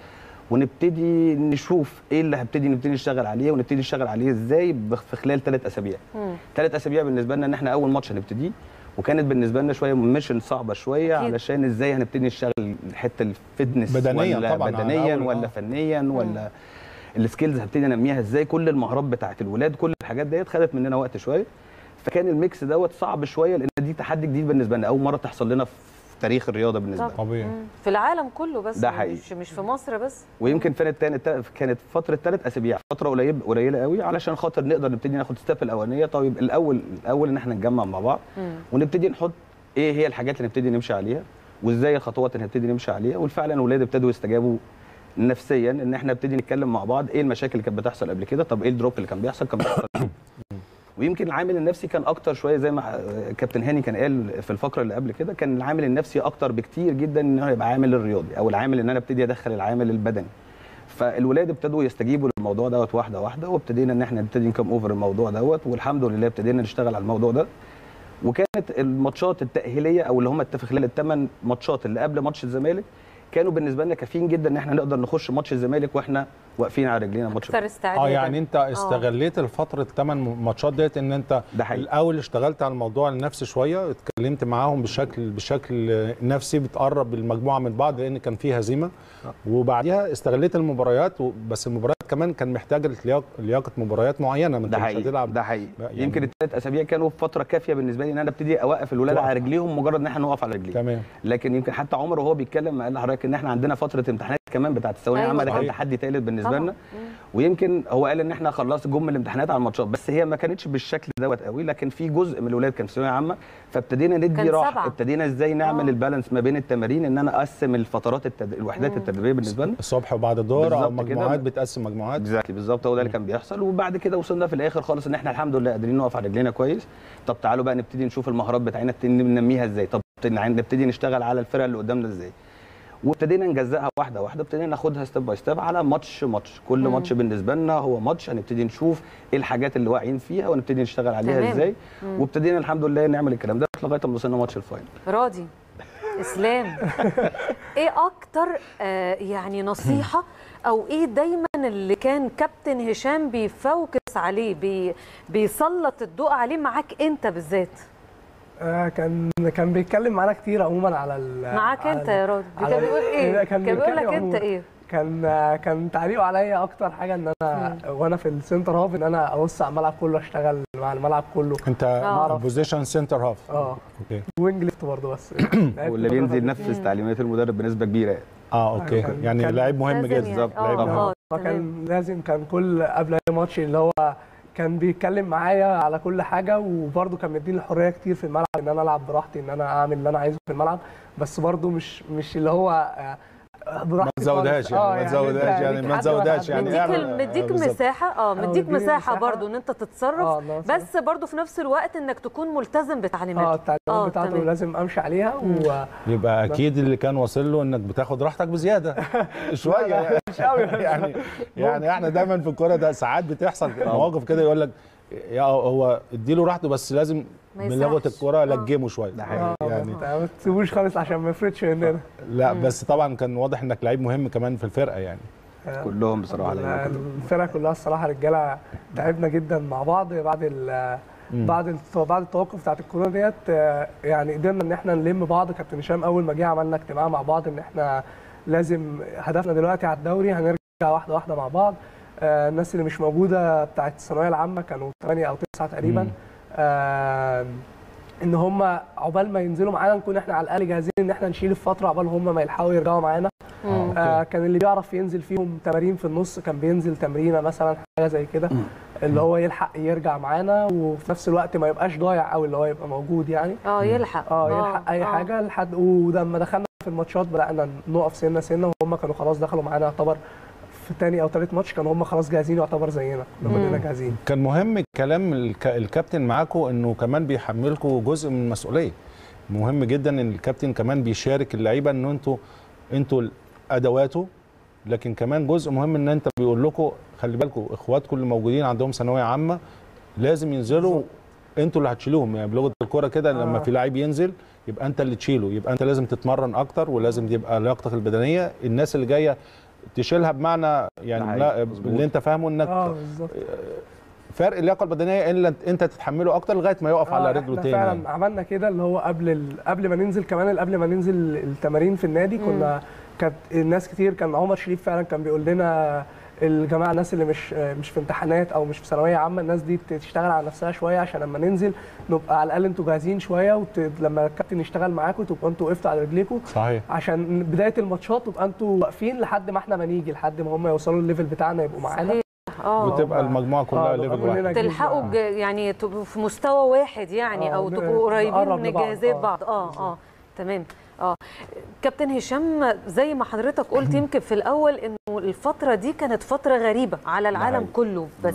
ونبتدي نشوف ايه اللي هنبتدي نبتدي نشتغل عليه ونبتدي نشتغل عليه ازاي بخ- في خلال ثلاث اسابيع ثلاث اسابيع بالنسبه لنا ان احنا اول ماتش هنبتديه وكانت بالنسبه لنا شويه ميشن صعبه شويه أكيد. علشان ازاي هنبتدي نشتغل الحته الفتنس بدنياً ولا طبعاً على بدنيا أول- ولا آه. فنيا ولا السكيلز هبتدي انميها ازاي كل المهارات بتاعت الولاد كل الحاجات ديت خدت مننا وقت شويه فكان الميكس دوت صعب شويه لان دي تحدي جديد بالنسبه لنا اول مره تحصل لنا في تاريخ الرياضه بالنسبه لنا طبيعي مم. في العالم كله بس ده حقيقي. مش مش في مصر بس ويمكن كانت تاني كانت فتره ثلاث اسابيع فتره قليله قليله قوي علشان خاطر نقدر نبتدي ناخد ستيب الاولانيه طيب الاول الاول ان احنا نتجمع مع بعض مم. ونبتدي نحط ايه هي الحاجات اللي نبتدي نمشي عليها وازاي الخطوات اللي نبتدي نمشي عليها وفعلا الاولاد ابتدوا يستجابوا نفسيا ان احنا نبتدي نتكلم مع بعض ايه المشاكل اللي كانت بتحصل قبل كده طب ايه الدروب اللي كان بيحصل كان بيحصل ليه؟ ويمكن العامل النفسي كان اكتر شويه زي ما كابتن هاني كان قال في الفقره اللي قبل كده كان العامل النفسي اكتر بكتير جدا ان هو يبقى عامل الرياضي او العامل ان انا ابتدي ادخل العامل البدني فالولاد ابتدوا يستجيبوا للموضوع دوت واحده واحده وابتدينا ان احنا نبتدي نكم اوفر الموضوع دوت والحمد لله ابتدينا نشتغل على الموضوع ده وكانت الماتشات التاهيليه او اللي هم في خلال الثمان ماتشات اللي قبل ماتش الزمالك كانوا بالنسبه لنا كافيين جدا ان احنا نقدر نخش ماتش الزمالك واحنا واقفين على رجلينا ماتش اكثر استعدادا اه يعني انت استغليت الفتره الثمان ماتشات ديت ان انت ده حقيقي. الاول اشتغلت على الموضوع النفسي شويه اتكلمت معاهم بشكل بشكل نفسي بتقرب المجموعه من بعض لان كان في هزيمه وبعديها استغليت المباريات و- بس المباريات كمان كان محتاجه لياق- لياقه مباريات معينه ما انت ده مش حقيقي هتلعب ده حقيقي يعني- يمكن الثلاث اسابيع كانوا فتره كافيه بالنسبه لي ان انا ابتدي اوقف الولاد توقف. على رجليهم مجرد ان احنا نقف على رجليهم تمام لكن يمكن حتى عمر وهو بيتكلم قال لحضرتك ان احنا عندنا فتره امتحانات كمان بتاعت الثانويه أيوة العامه ده كان صحيح. تحدي ثالث بالنسبه طبعاً. لنا ويمكن هو قال ان احنا خلص جم الامتحانات على الماتشات بس هي ما كانتش بالشكل دوت قوي لكن في جزء من الولاد كان في ثانويه عامه فابتدينا ندي كان راحه سبعة. ابتدينا ازاي نعمل آه. البالانس ما بين التمارين ان انا اقسم الفترات التد... الوحدات التدريبيه بالنسبه لنا الصبح وبعد الظهر او بالظبط كده. مجموعات بتقسم مجموعات اكزاكتلي بالظبط هو ده اللي كان بيحصل وبعد كده وصلنا في الاخر خالص ان احنا الحمد لله قادرين نقف على رجلينا كويس طب تعالوا بقى نبتدي نشوف المهارات بتاعتنا نبتدي ننميها ازاي طب نبتدي نشتغل على الفرق اللي قدامنا ازاي وابتدينا نجزئها واحده واحده ابتدينا ناخدها ستيب باي ستيب على ماتش ماتش كل مم. ماتش بالنسبه لنا هو ماتش هنبتدي نشوف ايه الحاجات اللي واقعين فيها ونبتدي نشتغل عليها تمام. ازاي مم. وابتدينا الحمد لله نعمل الكلام ده لغايه ما وصلنا ماتش الفاينل راضي اسلام ايه اكتر آه يعني نصيحه او ايه دايما اللي كان كابتن هشام بيفوكس عليه بي بيسلط الضوء عليه معاك انت بالذات آه كان كان بيتكلم معانا كتير عموما على ال معاك على انت ال- يا راضي على كان ال- بيقول ايه لا، كان بيقول لك بيتكلم انت عموماً. ايه كان كان تعليقه عليا اكتر حاجه ان انا وانا في السنتر هاف ان انا ابص على الملعب كله اشتغل مع الملعب كله انت آه. بوزيشن سنتر هاف اه اوكي وينج ليفت برضه بس واللي بينزل ينفذ تعليمات المدرب بنسبه كبيره يعني. اه اوكي كان- يعني كان- لعيب مهم لازم جدا يعني. بالظبط آه، لعيب مهم آه. فكان لازم كان كل قبل اي ماتش اللي هو كان بيتكلم معايا على كل حاجه وبرده كان مديني الحريه كتير في الملعب ان انا العب براحتي ان انا اعمل اللي انا عايزه في الملعب بس برده مش مش اللي هو آه، براحتي ما تزودهاش خالص. يعني، آه، ما أنت تزودهاش يعني، ليك ما حد تزودهاش ولا يعني. حد. مديك اعمل- ال- مديك آه، بالظبط. مساحه اه مديك مديني مساحه مساحة. برضو ان انت اه تتصرف الله بس برضو في نفس الوقت انك تكون ملتزم اه بتعليماته التعليمات بتاعته تمام. لازم امشي عليها و يبقى اكيد اللي كان واصل له انك بتاخد راحتك بزياده شويه يعني مش قوي يعني يعني احنا دايما في الكوره ده ساعات بتحصل مواقف كده يقول لك يا هو اديله راحته بس لازم ما بلغه يسرحش. الكوره لجمه شويه آه، يعني ما تسيبوش خالص عشان ما يفرطش مننا لا بس طبعا كان واضح انك لعيب مهم كمان في الفرقه يعني كلهم بصراحه لا، الفرقه كلها الصراحه رجاله تعبنا جدا مع بعض بعد ال مم. بعد الت- بعد التوقف بتاعت الكورونا ديت آه، يعني قدرنا ان احنا نلم بعض كابتن هشام اول ما جه عملنا اجتماع مع بعض ان احنا لازم هدفنا دلوقتي على الدوري هنرجع واحده واحده مع بعض آه، الناس اللي مش موجوده بتاعت الثانويه العامه كانوا 8 او 9 تقريبا مم. آه، ان هم عقبال ما ينزلوا معانا نكون احنا على الاقل جاهزين ان احنا نشيل الفتره عقبال هم ما يلحقوا يرجعوا معانا مم. آه كان اللي بيعرف ينزل فيهم تمارين في النص كان بينزل تمرينه مثلا حاجه زي كده اللي هو يلحق يرجع معانا وفي نفس الوقت ما يبقاش ضايع قوي اللي هو يبقى موجود يعني اه يلحق اه يلحق اي آه. حاجه لحد ولما دخلنا في الماتشات بدانا نقف سنه سنه وهم كانوا خلاص دخلوا معانا يعتبر في تاني او تالت ماتش كانوا هم خلاص جاهزين يعتبر زينا كنا كلنا جاهزين كان مهم كلام الك- الكابتن معاكم انه كمان بيحملكم جزء من المسؤوليه مهم جدا ان الكابتن كمان بيشارك اللعيبه ان انتوا انتوا ادواته لكن كمان جزء مهم ان انت بيقول لكم خلي بالكم اخواتكم اللي موجودين عندهم ثانويه عامه لازم ينزلوا انتوا اللي هتشيلوهم يعني بلغه الكوره كده لما آه. في لعيب ينزل يبقى انت اللي تشيله يبقى انت لازم تتمرن اكتر ولازم يبقى لياقتك البدنيه الناس اللي جايه تشيلها بمعنى يعني لا اللي انت فاهمه انك اه بالظبط فرق اللياقه البدنيه الا انت تتحمله اكتر لغايه ما يقف على آه، رجله احنا تاني يعني. فعلا عملنا كده اللي هو قبل ال... قبل ما ننزل كمان قبل ما ننزل التمارين في النادي كنا كانت الناس كتير كان عمر شريف فعلا كان بيقول لنا الجماعه الناس اللي مش مش في امتحانات او مش في ثانويه عامه الناس دي تشتغل على نفسها شويه عشان لما ننزل نبقى على الاقل انتوا جاهزين شويه ولما الكابتن يشتغل معاكم تبقوا انتوا وقفتوا على رجليكم صحيح عشان بدايه الماتشات تبقى انتوا واقفين لحد ما احنا ما نيجي لحد ما هم يوصلوا الليفل بتاعنا يبقوا معانا صحيح. اه وتبقى المجموعه كلها آه، ليفل كلنا واحد جاهزين. تلحقوا ج- يعني تبقوا في مستوى واحد يعني آه، او ن- تبقوا قريبين نقرب من لبعض، جاهزيه آه. بعض اه اه تمام اه كابتن هشام زي ما حضرتك قلت يمكن في الاول انه الفتره دي كانت فتره غريبه على العالم حقيقي. كله بس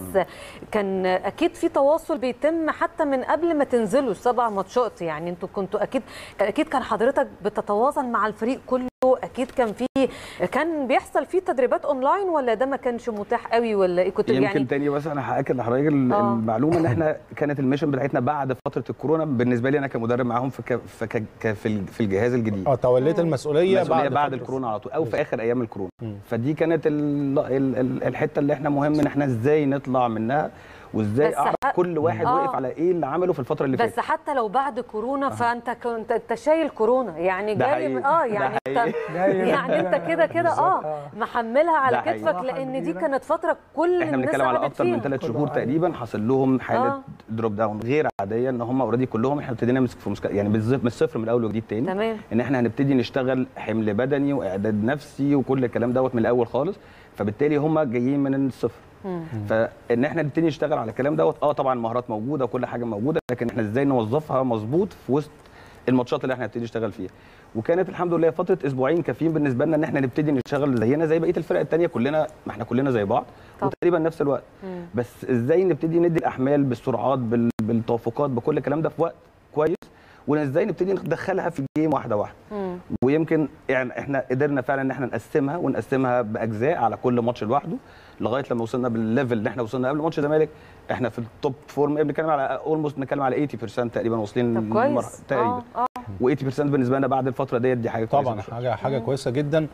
كان اكيد في تواصل بيتم حتى من قبل ما تنزلوا السبع ماتشات يعني انتوا كنتوا اكيد اكيد كان حضرتك بتتواصل مع الفريق كله اكيد كان في كان بيحصل فيه تدريبات اونلاين ولا ده ما كانش متاح قوي ولا ايه كنت يمكن يعني تاني بس انا هاكد لحضرتك ال- آه. المعلومه ان احنا كانت الميشن بتاعتنا بعد فتره الكورونا بالنسبه لي انا كمدرب معاهم في ك- في ك- ك- في ال- في الجهاز الجديد اه توليت المسؤوليه المسؤوليه بعد بعد فترة. الكورونا على طول او في اخر ايام الكورونا فدي كانت ال- ال- ال- الحته اللي احنا مهم ان احنا ازاي نطلع منها وازاي بس اعرف ح- كل واحد آه. وقف على ايه اللي عمله في الفتره اللي بس فاتت حتى لو بعد كورونا فانت كنت انت شايل كورونا يعني ده جاي من- حقيقي. اه ده يعني انت حقيقي. يعني انت كده كده اه محملها على ده حقيقي. كتفك لان دي كانت فتره كل احنا الناس بنتكلم على قعدت اكتر من فيها. ثلاث شهور تقريبا حصل لهم حاله آه. دروب داون غير عاديه ان هم اوريدي كلهم احنا ابتدينا نمسك في مسك... يعني بالظبط من الصفر من الاول وجديد تاني تمام ان احنا هنبتدي نشتغل حمل بدني واعداد نفسي وكل الكلام دوت من الاول خالص فبالتالي هم جايين من الصفر فان احنا نبتدي نشتغل على الكلام دوت اه طبعا المهارات موجوده وكل حاجه موجوده لكن احنا ازاي نوظفها مظبوط في وسط الماتشات اللي احنا هنبتدي نشتغل فيها وكانت الحمد لله فتره اسبوعين كافيين بالنسبه لنا ان احنا نبتدي نشتغل زينا زي بقيه الفرق الثانيه كلنا ما احنا كلنا زي بعض طب. وتقريبا نفس الوقت مم. بس ازاي نبتدي ندي الاحمال بالسرعات بال- بالتوافقات بكل الكلام ده في وقت كويس وازاي نبتدي ندخلها في الجيم واحده واحده مم. ويمكن يعني احنا قدرنا فعلا ان احنا نقسمها ونقسمها باجزاء على كل ماتش لوحده لغايه لما وصلنا بالليفل اللي احنا وصلنا قبل ماتش الزمالك احنا في التوب فورم بنتكلم على اولموست بنتكلم على 80% تقريبا واصلين طب كويس للمرحلة- تقريبا اه اه و80% بالنسبه لنا بعد الفتره ديت دي حاجه طبعا كويسة حاجه حاجه كويسه جدا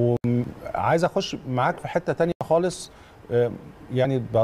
وعايز اخش معاك في حته تانية خالص آه، يعني ب-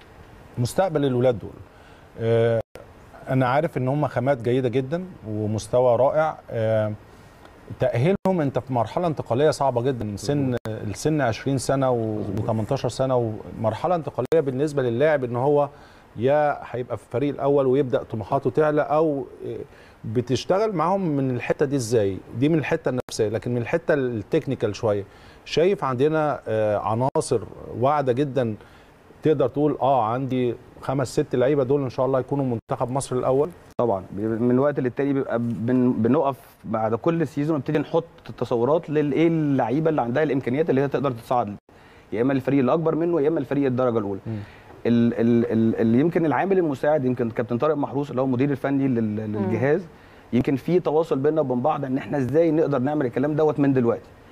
مستقبل الولاد دول آه، انا عارف ان هم خامات جيده جدا ومستوى رائع آه، تاهيلهم انت في مرحله انتقاليه صعبه جدا سن السن 20 سنه و18 سنه ومرحله انتقاليه بالنسبه للاعب ان هو يا هيبقى في الفريق الاول ويبدا طموحاته تعلى او آه، بتشتغل معاهم من الحته دي ازاي دي من الحته النفسيه لكن من الحته التكنيكال شويه شايف عندنا آه، عناصر واعده جدا تقدر تقول اه عندي خمس ست لعيبه دول ان شاء الله يكونوا منتخب مصر الاول طبعا بيبقى من وقت للتاني بيبقى بن بنقف بعد كل سيزون نبتدي نحط تصورات للايه اللعيبه اللي عندها الامكانيات اللي هي تقدر تصعد يا اما الفريق الاكبر منه يا اما الفريق الدرجه الاولى ال- ال- ال- اللي يمكن العامل المساعد يمكن كابتن طارق محروس اللي هو المدير الفني لل- للجهاز يمكن في تواصل بيننا وبين بعض ان احنا ازاي نقدر نعمل الكلام دوت من دلوقتي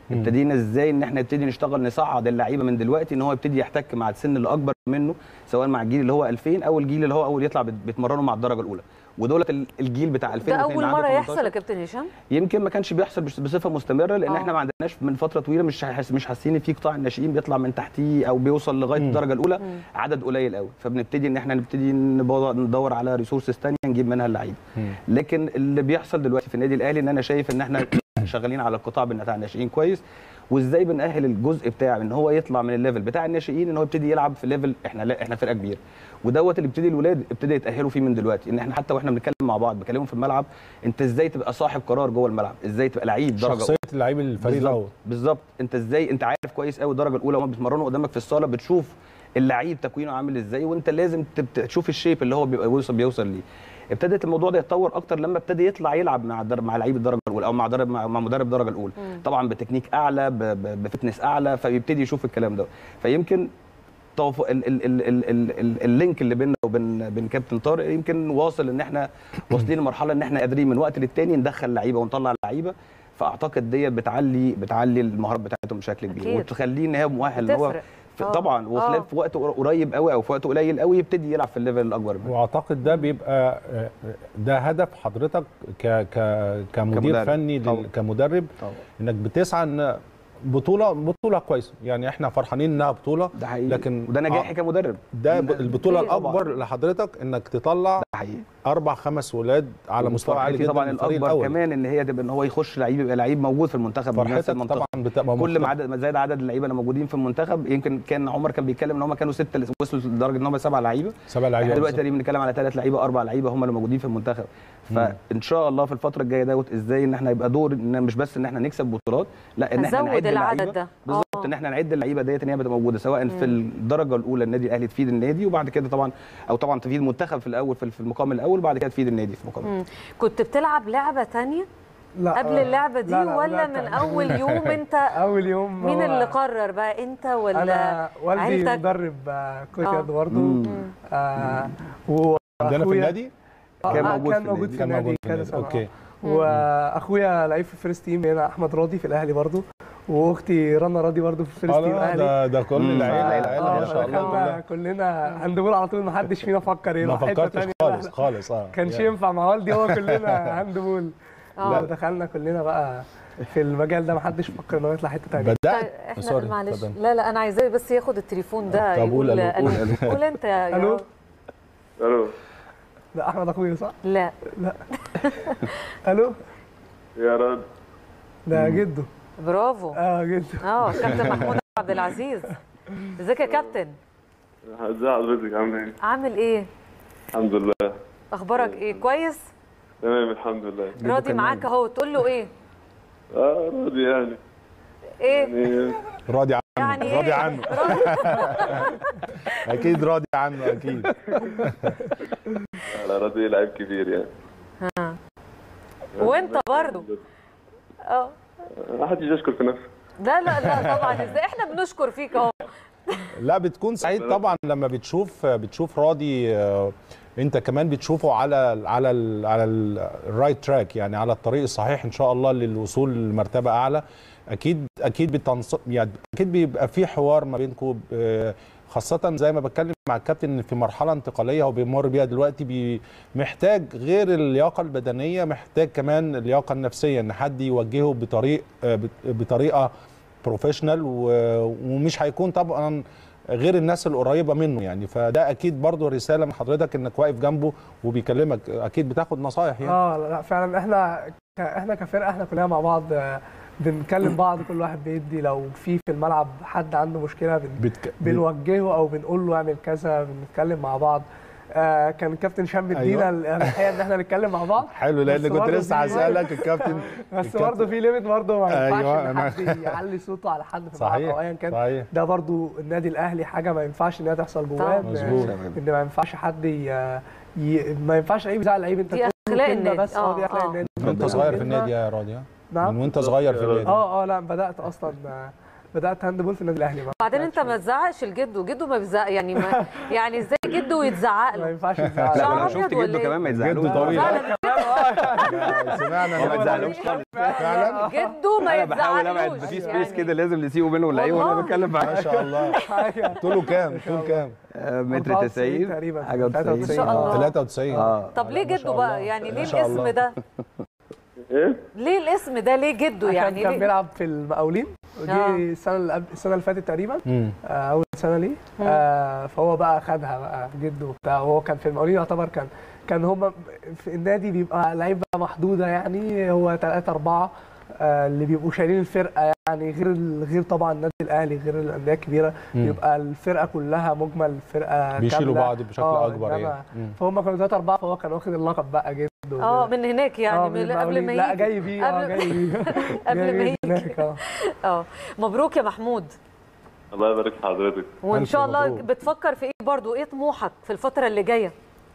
ابتدينا ازاي ان احنا نبتدي نشتغل نصعد اللعيبه من دلوقتي ان هو يبتدي يحتك مع السن اللي اكبر منه سواء مع الجيل اللي هو 2000 او الجيل اللي هو اول يطلع بت- بيتمرنوا مع الدرجه الاولى ودولت ال- الجيل بتاع 2000 ده اللي اول عنده مره 18. يحصل يا كابتن هشام يمكن ما كانش بيحصل بش- بصفه مستمره لان آه. احنا ما عندناش من فتره طويله مش حاس- مش حاسين ان في قطاع الناشئين بيطلع من تحتيه او بيوصل لغايه الدرجه الاولى عدد قليل قوي فبنبتدي ان احنا نبتدي نبو- ندور على ريسورسز ثانيه نجيب منها اللعيبه لكن اللي بيحصل دلوقتي في النادي الاهلي ان انا شايف ان احنا شغالين على القطاع بتاع الناشئين كويس وازاي بنأهل الجزء بتاع ان هو يطلع من الليفل بتاع الناشئين ان هو يبتدي يلعب في ليفل احنا لا احنا فرقه كبيره ودوت اللي ابتدي الولاد ابتدى يتاهلوا فيه من دلوقتي ان احنا حتى واحنا بنتكلم مع بعض بكلمهم في الملعب انت ازاي تبقى صاحب قرار جوه الملعب ازاي تبقى لعيب درجه شخصيه اللعيب الفريق بالظبط. الاول بالظبط انت ازاي انت عارف كويس قوي الدرجه الاولى وهم بيتمرنوا قدامك في الصاله بتشوف اللعيب تكوينه عامل ازاي وانت لازم تبت- تشوف الشيب اللي هو بيبقى بيوصل بيوصل ليه ابتدت الموضوع ده يتطور اكتر لما ابتدى يطلع يلعب مع الدرب مع لعيب الدرجه الاولى او مع مدرب مع مع مدرب الدرجه الاولى مم. طبعا بتكنيك اعلى ب- ب- بفتنس اعلى فبيبتدي يشوف الكلام ده فيمكن توف... ال... ال... ال... ال... ال... ال... اللينك اللي بيننا وبين بين كابتن طارق يمكن واصل ان احنا واصلين لمرحله ان احنا قادرين من وقت للتاني ندخل لعيبه ونطلع لعيبه فاعتقد ديت بتعلي بتعلي المهارات بتاعتهم بشكل كبير أكيد. وتخليه ان هي مؤهل ان هو بتفرق. في- آه. طبعا وخلال آه. في وقت قريب قوي او في وقت قليل قوي يبتدي يلعب في الليفل الاكبر منه واعتقد ده بيبقى آه، ده هدف حضرتك ك ك كمدير كمدرب. فني لل- طبعا. كمدرب طبعا. انك بتسعى ان بطوله بطوله كويسه يعني احنا فرحانين انها بطوله ده حقيقي لكن وده نجاحي كمدرب ده ب- البطوله طبعا. الاكبر لحضرتك انك تطلع حقيقي اربع خمس ولاد على مستوى عالي وفرحتي جدا طبعا من الفريق الاكبر الاول كمان ان هي تبقى ان هو يخش لعيب يبقى لعيب موجود في المنتخب بنفس فرحتك المنطقه طبعا بتبقى كل ما مختلفة. عدد ما زاد عدد اللعيبه اللي موجودين في المنتخب يمكن كان عمر كان بيتكلم ان هم كانوا سته اللي وصلوا لدرجه ان هم سبع لعيبه سبع لعيبه احنا دلوقتي بالظبط. تقريبا بنتكلم على ثلاث لعيبه اربع لعيبه هم اللي موجودين في المنتخب فان شاء الله في الفتره الجايه دوت ازاي ان احنا يبقى دور ان مش بس ان احنا نكسب بطولات لا ان احنا نزود نعد العدد اللعيبه ده. بالظبط آه. ان احنا نعد اللعيبه ديت ان هي بتبقى موجوده سواء في الدرجه الاولى النادي الاهلي تفيد النادي وبعد كده طبعا او طبعا تفيد المنتخب في الاول في في المقام الاول وبعد كده تفيد النادي في المقام مم. كنت بتلعب لعبه تانية لا قبل آه، اللعبه دي لا لا ولا بدأت- من اول يوم انت اول يوم مين هو- اللي قرر بقى انت ولا انا والدي عيلتك مدرب آه، كرة آه. يد برضه مم. آه عندنا في وأخويا- النادي آه، كان آه، موجود كان في موجود النادي. في كان موجود النادي في كذا النادي. سنه أوكي. أوكي. واخويا لعيب في الفيرست تيم هنا احمد راضي في الاهلي برضه واختي رنا راضي برضه في الفيرست تيم آه، الاهلي ده ده كل مم. العيله آه، العيله آه، ما شاء الله فدخلنا كلها. كلنا هاندبول على طول ما حدش فينا فكر ما يروح حته فكرتش ثانيه خالص خالص اه كانش يعني. ينفع مع والدي هو كلنا هاندبول آه. لا دخلنا كلنا بقى في المجال ده ما حدش فكر انه يطلع حته ثانيه طيب بدات احنا سوري معلش اتفضل. لا لا انا عايزاه بس ياخد التليفون ده طب قول يقول ألو، قول ألو. ألو. قول انت يا يا الو رب. الو لا احمد اخويا صح؟ لا الو يا رد ده جده برافو اه جده اه كابتن محمود عبد العزيز ازيك يا كابتن ازي حضرتك عامل ايه؟ عامل ايه الحمد لله اخبارك ايه كويس تمام الحمد لله راضي معاك اهو تقول له ايه اه راضي يعني ايه يعني راضي عنه يعني راضي إيه؟ عنه اكيد راضي عنه اكيد على راضي لعيب كبير يعني ها وانت برضو اه ما حدش يشكر في نفسه لا لا لا طبعا ازاي احنا بنشكر فيك اهو لا بتكون سعيد طبعا لما بتشوف بتشوف راضي آه، انت كمان بتشوفه على على ال على الرايت تراك يعني على الطريق الصحيح ان شاء الله للوصول لمرتبه اعلى اكيد اكيد بتنص يعني اكيد بيبقى في حوار ما بينكم خاصة زي ما بتكلم مع الكابتن ان في مرحلة انتقالية هو بيمر بيها دلوقتي بي محتاج غير اللياقة البدنية محتاج كمان اللياقة النفسية ان حد يوجهه بطريق آه، بت- بطريقة بروفيشنال ومش هيكون طبعا غير الناس القريبه منه يعني فده اكيد برضو رساله من حضرتك انك واقف جنبه وبيكلمك اكيد بتاخد نصايح يعني اه لا لا، فعلا احنا ك- احنا كفرقه احنا كلنا مع بعض آه، بنكلم بعض كل واحد بيدي لو في في الملعب حد عنده مشكله بن بتك... بنوجهه او بنقول له اعمل كذا بنتكلم مع بعض آه كان الكابتن شام بيدينا أيوة. الحقيقه ان احنا نتكلم مع بعض حلو لان بس كنت برضه لسه في- هسالك الكابتن بس الكابتن- برضه في ليميت برضه ما ينفعش أيوة، ان أنا- حد يعلي صوته على حد في الملعب صحيح، او ايا كان صحيح. ده برضه النادي الاهلي حاجه ما ينفعش ان هي تحصل جواه طبعاً. إن- مظبوط. ان ما ينفعش حد ي... ي... ما ينفعش لعيب يزعل لعيب انت دي تقول له أخلاق كلمة النادي. بس اه دي آه، اخلاق آه. النادي من وانت صغير في النادي يا راضي ها؟ نعم من وانت صغير في النادي اه اه لا بدات اصلا آه، بدات هاند بول في النادي الاهلي بقى. بعدين انت ما تزعقش لجده جده ما بيزعق يعني ما يعني ازاي جده يتزعق ما له ينفعش يزعل لا شعر ولو أبيض شفت ولا جده إيه؟ كمان ما يزعلوش جده طويل فعلا سمعنا هو ما تزعلوش خالص فعلا جده ما انا بحاول ابعد يتزعلوش في سبيس كده لازم نسيبه منه اللعيبه والله. وانا بتكلم معاه ما شاء الله طوله كام طول كام آه، متر 94 90 تقريبا. حاجه 90 ما شاء الله. 93 اه طب ليه ما شاء جده الله. بقى يعني ما ليه شاء الاسم الله. ده ايه ليه الاسم ده ليه جده عشان يعني كان ليه بيلعب في المقاولين ودي آه. السنه اللي قبل السنه اللي فاتت تقريبا مم. آه، اول سنه ليه آه، فهو بقى خدها بقى جده وبتاع وهو كان في المقاولين يعتبر كان كان هم في النادي بيبقى لعيبه محدوده يعني هو ثلاثة أربعة آه، اللي بيبقوا شايلين الفرقه يعني غير ال- غير طبعا النادي الاهلي غير الانديه الكبيره مم. بيبقى الفرقه كلها مجمل فرقه بيشيلوا كاملة. بعض بشكل آه، أكبر إنما- يعني. مم. فهم كانوا ثلاثة أربعة فهو كان واخد اللقب بقى جده اه من هناك يعني آه، من من قبل ما المقاولين. لا يجي جاي بيه اه قبل- جاي بيه قبل جاي ما بيه يجي هناك، آه. اه مبروك يا محمود الله يبارك في حضرتك وان ألف شاء الله مبروك. بتفكر في ايه برضو ايه طموحك في الفتره اللي جايه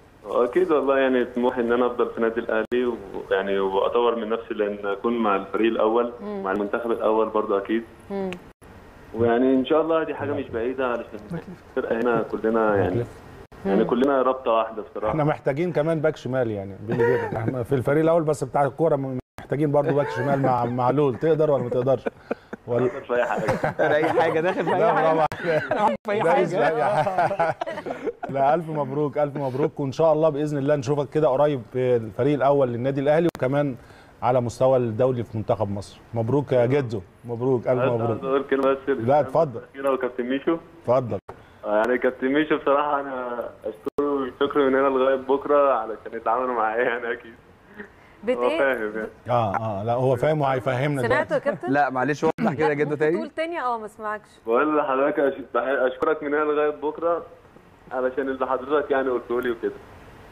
اكيد والله يعني طموحي ان انا افضل في نادي الاهلي ويعني واطور من نفسي لان اكون مع الفريق الاول مم. مع المنتخب الاول برضه اكيد مم. ويعني ان شاء الله دي حاجه مش بعيده علشان الفرقه هنا كلنا يعني يعني كلنا رابطه واحده بصراحه احنا محتاجين كمان باك شمال يعني بيني وبينك احنا في الفريق الاول بس بتاع الكوره محتاجين برضو باك شمال مع معلول تقدر ولا ما تقدرش ولا في اي حاجه اي حاجه داخل في اي لا حاجه برافو في اي دايس في حاجه أي حاجة. لا الف مبروك الف مبروك وان شاء الله باذن الله نشوفك كده قريب في الفريق الاول للنادي الاهلي وكمان على مستوى الدولي في منتخب مصر مبروك يا جدو مبروك الف عايز عايز مبروك اقول كلمه بس لا اتفضل الاخيره وكابتن ميشو اتفضل آه، يعني كابتن ميشو بصراحه انا اشكره الشكر من هنا لغايه بكره علشان يتعاملوا معايا يعني اكيد بت هو ايه فاهم يعني اه اه لا هو فاهم وهيفهمنا سمعته دلوقتي يا كابتن لا معلش وضح كده جده تاني تقول تاني اه ما اسمعكش بقول لحضرتك أش- اشكرك من هنا لغايه بكره علشان اللي حضرتك يعني قلته لي وكده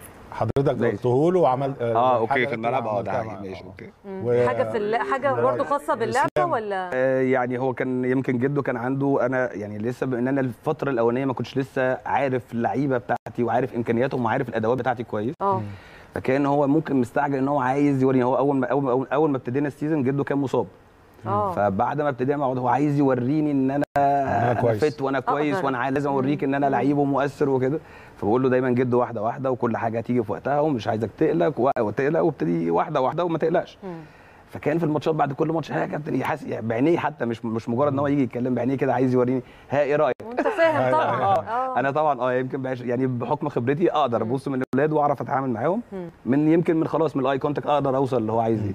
حضرتك قلته له وعملت اه اوكي الحاجة في اللي الملعب اه ده عملتها حقيقي معاه. ماشي اوكي و- حاجه في ال- حاجه برضو خاصه باللعبه ولا آه، يعني هو كان يمكن جده كان عنده انا يعني لسه بما ان انا الفتره الاولانيه ما كنتش لسه عارف اللعيبه بتاعتي وعارف امكانياتهم وعارف الادوات بتاعتي كويس اه فكان هو ممكن مستعجل ان هو عايز يوريني هو اول ما اول ما, أول ما ابتدينا السيزون جده كان مصاب اه فبعد ما ابتدينا مع بعض هو عايز يوريني ان انا انا كويس. فت وانا كويس أقدر. وانا عايز- لازم اوريك ان انا لعيب ومؤثر وكده فبقول له دايما جد واحده واحده وكل حاجه هتيجي في وقتها ومش عايزك تقلق و- وتقلق وابتدي واحده واحده وما تقلقش فكان في الماتشات بعد كل ماتش ها يا كابتن يحس يعني بعينيه حتى مش مش مجرد ان هو يجي يتكلم بعينيه كده عايز يوريني ها ايه رايك وانت فاهم طبعا اه انا طبعا اه يمكن بعيش يعني بحكم خبرتي اقدر ابص من الاولاد واعرف اتعامل معاهم من يمكن من خلاص من الاي كونتاكت اقدر اوصل اللي هو عايز ايه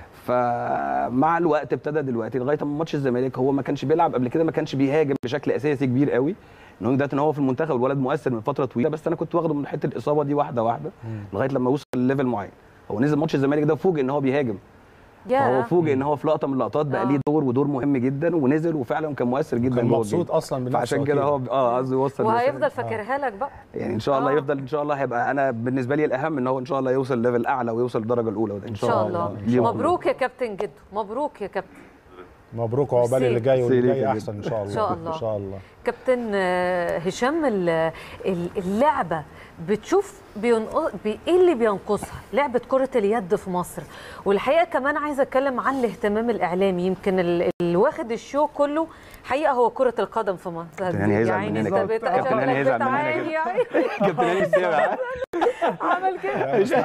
فمع الوقت ابتدى دلوقتي لغايه ما ماتش الزمالك هو ما كانش بيلعب قبل كده ما كانش بيهاجم بشكل اساسي كبير قوي ان هو دلوقتي ان هو في المنتخب الولد مؤثر من فتره طويله بس انا كنت واخده من حته الاصابه دي واحده واحده لغايه لما وصل لليفل معين هو نزل ماتش الزمالك ده فوجئ ان هو بيهاجم فهو يا فوجئ ان هو في لقطه من اللقطات بقى ليه دور ودور مهم جدا ونزل وفعلا كان مؤثر جدا كان جوه مبسوط الجيم. اصلا بنفسه فعشان كده هو اه قصدي يوصل وهيفضل فاكرها لك بقى يعني ان شاء الله يفضل ان شاء الله هيبقى انا بالنسبه لي الاهم ان هو ان شاء الله يوصل ليفل اعلى ويوصل الدرجه الاولى وده ان شاء الله مبروك يا كابتن جدو مبروك يا كابتن مبروك وعقبال اللي جاي واللي ميرسي جاي ليك احسن ان شاء الله إن شاء الله. ان شاء الله كابتن آه، هشام ال- ال- اللعبه بتشوف بينق... بي... ايه اللي بينقصها لعبه كره اليد في مصر والحقيقه كمان عايزه اتكلم عن الاهتمام الاعلامي يمكن ال- اللي واخد الشو كله حقيقه هو كره القدم في مصر كابتن هاني هيزعل عيني مننا انت كده. بت- كابتن شكلك هاني هيزعل مننا بتعاني كده. يا عيني. كابتن هاني السابع عمل كده ما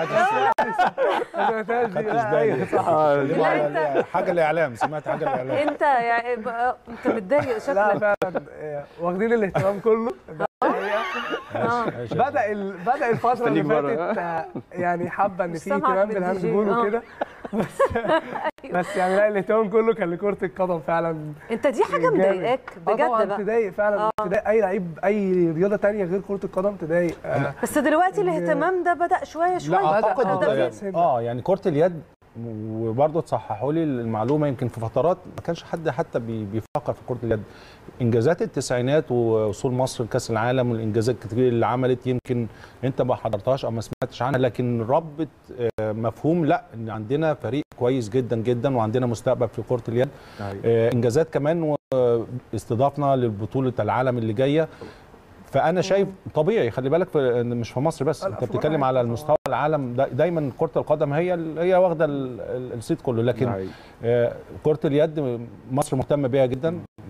خدتش بالي لا، حاجه حاجه الاعلام سمعت حاجه الاعلام انت يعني بقى- انت متضايق لا شكلك فعلا آه، واخدين الاهتمام كله ده حقيقة. ماشي. بدا ال... بدا الفتره اللي استنيك بره. فاتت آه، يعني حابه ان مش في سامعك اهتمام بالدي بالهاند جي. بول آه. وكده بس بس يعني لا الاهتمام كله كان لكره القدم فعلا انت دي حاجه جامد. مضايقاك آه بجد طبعا بقى تضايق فعلا آه. تضايق اي لعيب اي رياضه تانية غير كره القدم تضايق آه، بس دلوقتي الاهتمام ده بدا شويه شويه لا اعتقد بدأ بدأ يعني- سنة. اه يعني كره اليد وبرضه تصححوا لي المعلومه يمكن في فترات ما كانش حد حتى بي- بيفكر في كره اليد انجازات التسعينات ووصول مصر لكاس العالم والانجازات الكتير اللي عملت يمكن انت ما حضرتهاش او ما سمعتش عنها لكن ربت آه، مفهوم لا ان عندنا فريق كويس جدا جدا وعندنا مستقبل في كره اليد آه، انجازات كمان واستضافنا لبطوله العالم اللي جايه فانا شايف طبيعي خلي بالك في إن مش في مصر بس لا، انت في بتتكلم مصر على طبعاً. المستوى العالم دا دايما كره القدم هي ال- هي واخده ال- ال- الصيت كله لكن ده حقيقي. آه، كره اليد مصر مهتمه بيها جدا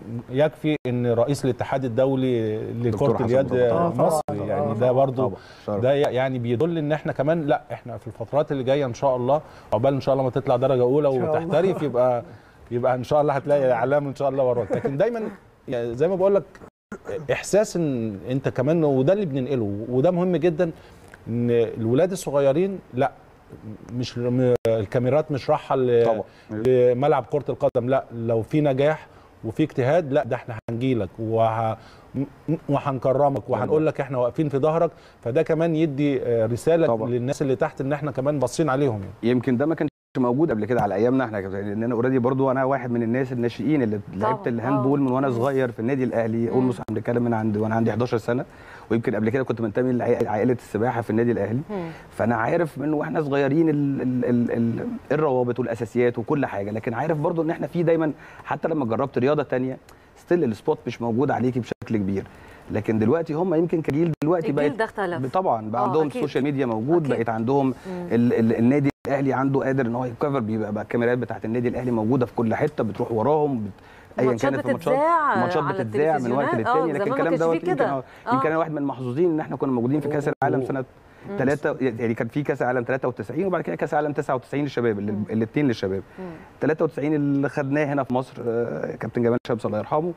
يكفي ان رئيس الاتحاد الدولي دكتور لكره حسن اليد مصطفى. آه، طبعاً. مصري يعني آه، ده برضو طبعاً. شرف. ده يعني بيدل ان احنا كمان لا احنا في الفترات اللي جايه ان شاء الله عقبال ان شاء الله ما تطلع درجه اولى شاء الله. وتحترف يبقى يبقى ان شاء الله هتلاقي اعلام ان شاء الله وراك لكن دايما يعني زي ما بقول لك احساس ان انت كمان وده اللي بننقله وده مهم جدا ان الولاد الصغيرين لا مش م- الكاميرات مش رايحه ل- طبعا لملعب كره القدم لا لو في نجاح وفي اجتهاد لا ده احنا هنجيلك وه... م- وهنكرمك وهنقول لك احنا واقفين في ظهرك فده كمان يدي آه، رساله طبعا. للناس اللي تحت ان احنا كمان باصين عليهم يعني. يمكن ده ما كانش موجود قبل كده على ايامنا احنا لان انا اوريدي برضو انا واحد من الناس الناشئين اللي لعبت الهاندبول من وانا صغير في النادي الاهلي اول احنا بنتكلم من عند وانا عندي 11 سنه ويمكن قبل كده كنت منتمي لعائله السباحه في النادي الاهلي فانا عارف من واحنا صغيرين ال ال ال ال الروابط والاساسيات وكل حاجه لكن عارف برضو ان احنا في دايما حتى لما جربت رياضه تانية ستيل السبوت مش موجود عليكي بشكل كبير لكن دلوقتي هم يمكن كجيل دلوقتي الجيل بقت ده اختلف. طبعا بقى آه، عندهم أكيد. السوشيال ميديا موجود أكيد. بقت عندهم مم. ال ال النادي الاهلي عنده قادر ان هو يكفر بيبقى بقى الكاميرات بتاعت النادي الاهلي موجوده في كل حته بتروح وراهم بت... ايا ماتشات كانت في الماتشات بتتذاع الماتشات على بتتذاع من وقت التلفزيونات. آه، للتاني لكن زمان ما الكلام كانش دوت فيه يمكن كده. آه، آه. يمكن انا واحد من المحظوظين ان احنا كنا موجودين في كاس العالم سنه مم. ثلاثة يعني كان في كاس عالم 93 وبعد كده كاس عالم 99 للشباب الاثنين للشباب 93 اللي خدناه هنا في مصر آه، كابتن جمال شمس الله يرحمه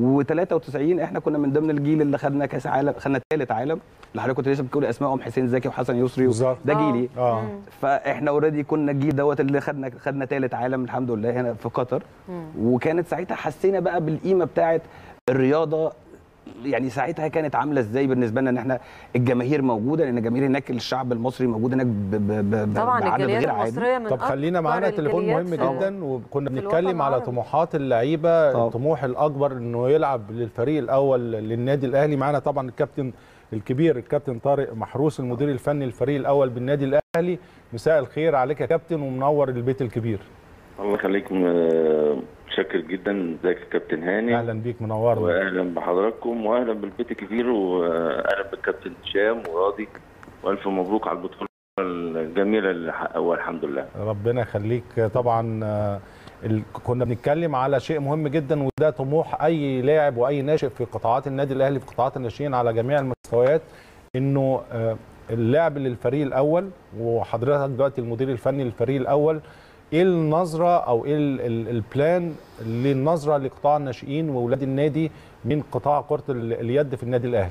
و93 احنا كنا من ضمن الجيل اللي خدنا كاس عالم خدنا ثالث عالم اللي حضرتك كنت لسه بتقول اسمائهم حسين زكي وحسن يسري بالظبط. ده آه. جيلي آه. فاحنا اوريدي كنا الجيل دوت اللي خدنا خدنا ثالث عالم الحمد لله هنا في قطر وكانت ساعتها حسينا بقى بالقيمه بتاعه الرياضه يعني ساعتها كانت عامله ازاي بالنسبه لنا ان احنا الجماهير موجوده لان الجماهير هناك الشعب المصري موجود هناك ب ب ب طبعاً بعدد الجاليات غير عادي المصرية من طب خلينا أكبر معانا تليفون مهم الجاليات في- جدا وكنا في بنتكلم الوطن على العربي. طموحات اللعيبه الطموح الاكبر انه يلعب للفريق الاول للنادي الاهلي معانا طبعا الكابتن الكبير الكابتن طارق محروس المدير الفني للفريق الاول بالنادي الاهلي مساء الخير عليك يا كابتن ومنور البيت الكبير الله يخليك م- متشكر جدا ازيك يا كابتن هاني اهلا بيك منورنا واهلا بحضراتكم واهلا بالبيت الكبير واهلا بالكابتن هشام وراضي والف مبروك على البطوله الجميله اللي حققوها الحمد لله ربنا يخليك طبعا آه، ال- كنا بنتكلم على شيء مهم جدا وده طموح اي لاعب واي ناشئ في قطاعات النادي الاهلي في قطاعات الناشئين على جميع المستويات انه آه، اللعب للفريق الاول وحضرتك دلوقتي المدير الفني للفريق الاول ايه النظره او ايه ال- ال- البلان للنظره لقطاع الناشئين واولاد النادي من قطاع كره ال- اليد في النادي الاهلي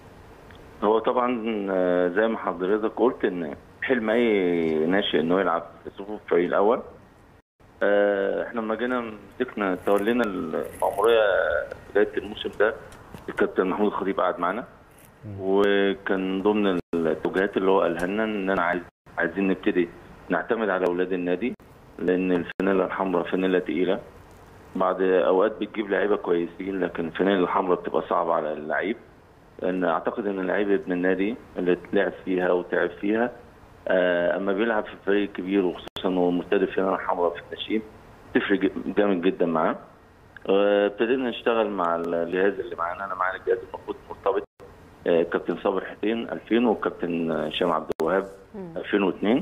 هو طبعا آه، زي ما حضرتك قلت ان حلم اي ناشئ انه يلعب في صفوف الفريق الاول آه، احنا لما جينا مسكنا تولينا المأمورية بداية الموسم ده الكابتن محمود الخطيب قعد معانا وكان ضمن التوجيهات اللي هو قالها لنا ان انا عايز عايزين نبتدي نعتمد على اولاد النادي لان الفانيلا الحمراء فانيلا تقيله بعد اوقات بتجيب لعيبه كويسين لكن الفانيلا الحمراء بتبقى صعبه على اللعيب لان اعتقد ان اللعيب ابن النادي اللي لعب فيها وتعب فيها آه، اما بيلعب في فريق كبير وخصوصا هو مرتدي فانيلا حمراء في الناشئين تفرق ج- جامد جدا معاه آه، ابتدينا نشتغل مع الجهاز اللي معانا انا معانا الجهاز المفروض مرتبط آه، كابتن صابر حسين 2000 وكابتن هشام عبد الوهاب 2002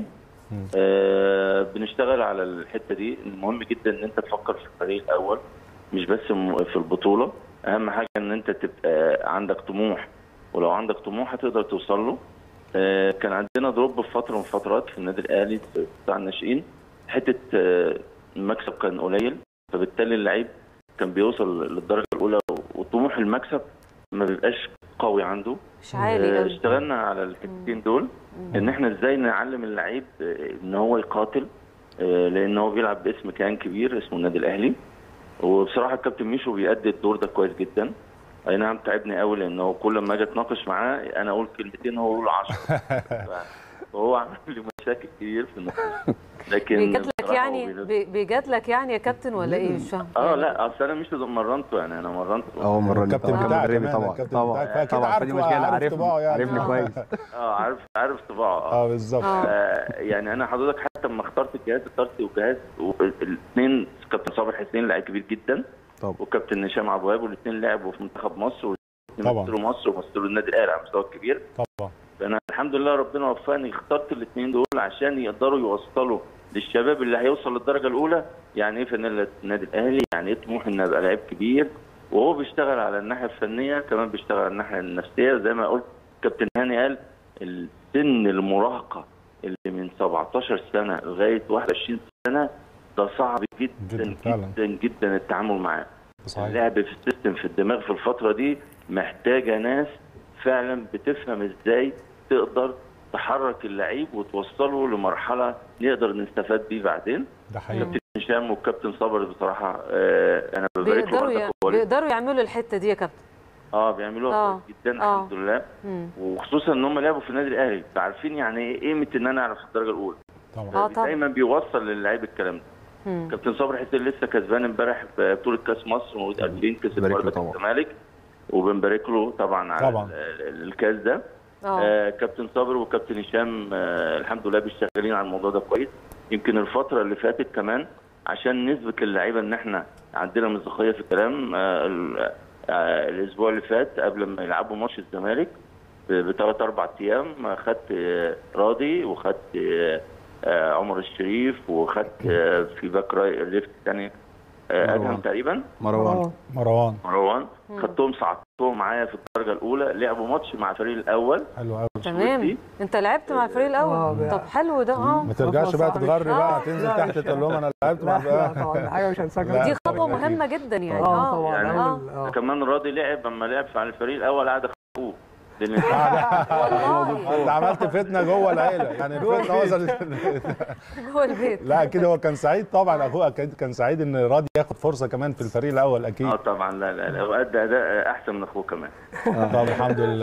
آه، بنشتغل على الحته دي المهم جدا ان انت تفكر في الفريق الاول مش بس م- في البطوله اهم حاجه ان انت تبقى عندك طموح ولو عندك طموح هتقدر توصل له آه، كان عندنا دروب في فتره من الفترات في النادي الاهلي في بتاع الناشئين حته آه، المكسب كان قليل فبالتالي اللعيب كان بيوصل للدرجه الاولى وطموح المكسب ما بيبقاش قوي عنده مش عالي آه، أوي. اشتغلنا على الحتتين دول ان احنا ازاي نعلم اللعيب آه، ان هو يقاتل آه، لان هو بيلعب باسم كيان كبير اسمه النادي الاهلي وبصراحه الكابتن ميشو بيأدي الدور ده كويس جدا اي نعم تعبني قوي لان هو كل ما اجي اتناقش معاه انا اقول كلمتين هو يقول 10 وهو عامل لي مشاكل كتير في النقاش لكن بيجات لك بصراحة هو يعني بيدافع. بي- بيجات لك يعني يا كابتن ولا ايه مش فاهم اه لا اصل انا مش مرنته يعني انا مرنته اه مرني الكابتن طبعا بتاعك مدربي كمان، طبعا الكابتن طبعا بتاعك، فأكيد طبعا عارفه- فدي مشكله عارف عارف طباعه يعني. عارفني آه. كويس اه عارف عارف طباعه اه بالظبط آه يعني انا حضرتك حتى لما اخترت الجهاز اخترت وجهاز الاثنين كابتن صابر حسين لاعب كبير جدا طبعا وكابتن هشام عبد الوهاب والاثنين لعبوا في منتخب مصر والاثنين طبعا. مثلوا مصر ومثلوا النادي الاهلي على المستوى الكبير طبعا فانا الحمد لله ربنا وفقني اخترت الاثنين دول عشان يقدروا يوصلوا للشباب اللي هيوصل للدرجه الاولى يعني ايه فانيلا النادي الاهلي يعني ايه طموح ان ابقى لعيب كبير وهو بيشتغل على الناحيه الفنيه كمان بيشتغل على الناحيه النفسيه زي ما قلت كابتن هاني قال السن المراهقه اللي من 17 سنه لغايه 21 سنه ده صعب جدا جدا فعلا. جدا جدا التعامل معاه صحيح. اللعب في السيستم في الدماغ في الفتره دي محتاجه ناس فعلا بتفهم ازاي تقدر تحرك اللعيب وتوصله لمرحله نقدر نستفاد بيه بعدين ده حقيقي كابتن هشام والكابتن صبري بصراحه آه انا ببارك له بيقدروا برضه ي... هو لسه- بيقدروا يعملوا الحته دي يا كابتن اه بيعملوها آه. كويس جدا آه. الحمد لله مم. وخصوصا ان هم لعبوا في النادي الاهلي فعارفين يعني ايه قيمه ان انا اعرف الدرجه الاولى طبعا اه طبعا دايما بيوصل للعيب الكلام ده مم. كابتن صبري حسين لسه كسبان امبارح ببطوله كاس مصر موجود 2000 كسب بنبارك له برضه طبعا. الزمالك وبنبارك له طبعا على طبعا. ال- ال- الكاس ده اه آه كابتن صابر وكابتن هشام آه الحمد لله بيشتغلين على الموضوع ده كويس يمكن الفتره اللي فاتت كمان عشان نثبت للعيبه ان احنا عندنا مصداقيه في الكلام آه ال- آه الاسبوع اللي فات قبل ما يلعبوا ماتش الزمالك بثلاث اربع ايام آه، خدت آه، راضي وخدت آه، آه، عمر الشريف وخدت آه، في باك راي ليفت ثاني ادهم مروان. تقريبا مروان مروان مروان خدتهم صعدتهم معايا في الدرجه الاولى لعبوا ماتش مع الفريق الاول حلو قوي تمام انت لعبت مع الفريق الاول طب حلو ده اه ما ترجعش بقى تتغر بقى تنزل تحت تقول لهم انا لعبت مع لا طبعا دي حاجه مش هنساها لا. دي خطوه مهمه جدا يعني اه طبعا يعني اه اه كمان راضي لعب لما لعب في الفريق الاول قعد اخوه لان انت عملت فتنه جوه العيله يعني الفتنه وصلت جوه البيت لا اكيد هو كان سعيد طبعا اخوه اكيد كان سعيد ان راضي ياخد فرصه كمان في الفريق الاول اكيد اه طبعا لا لا لا وادى اداء احسن من اخوه كمان طب الحمد لله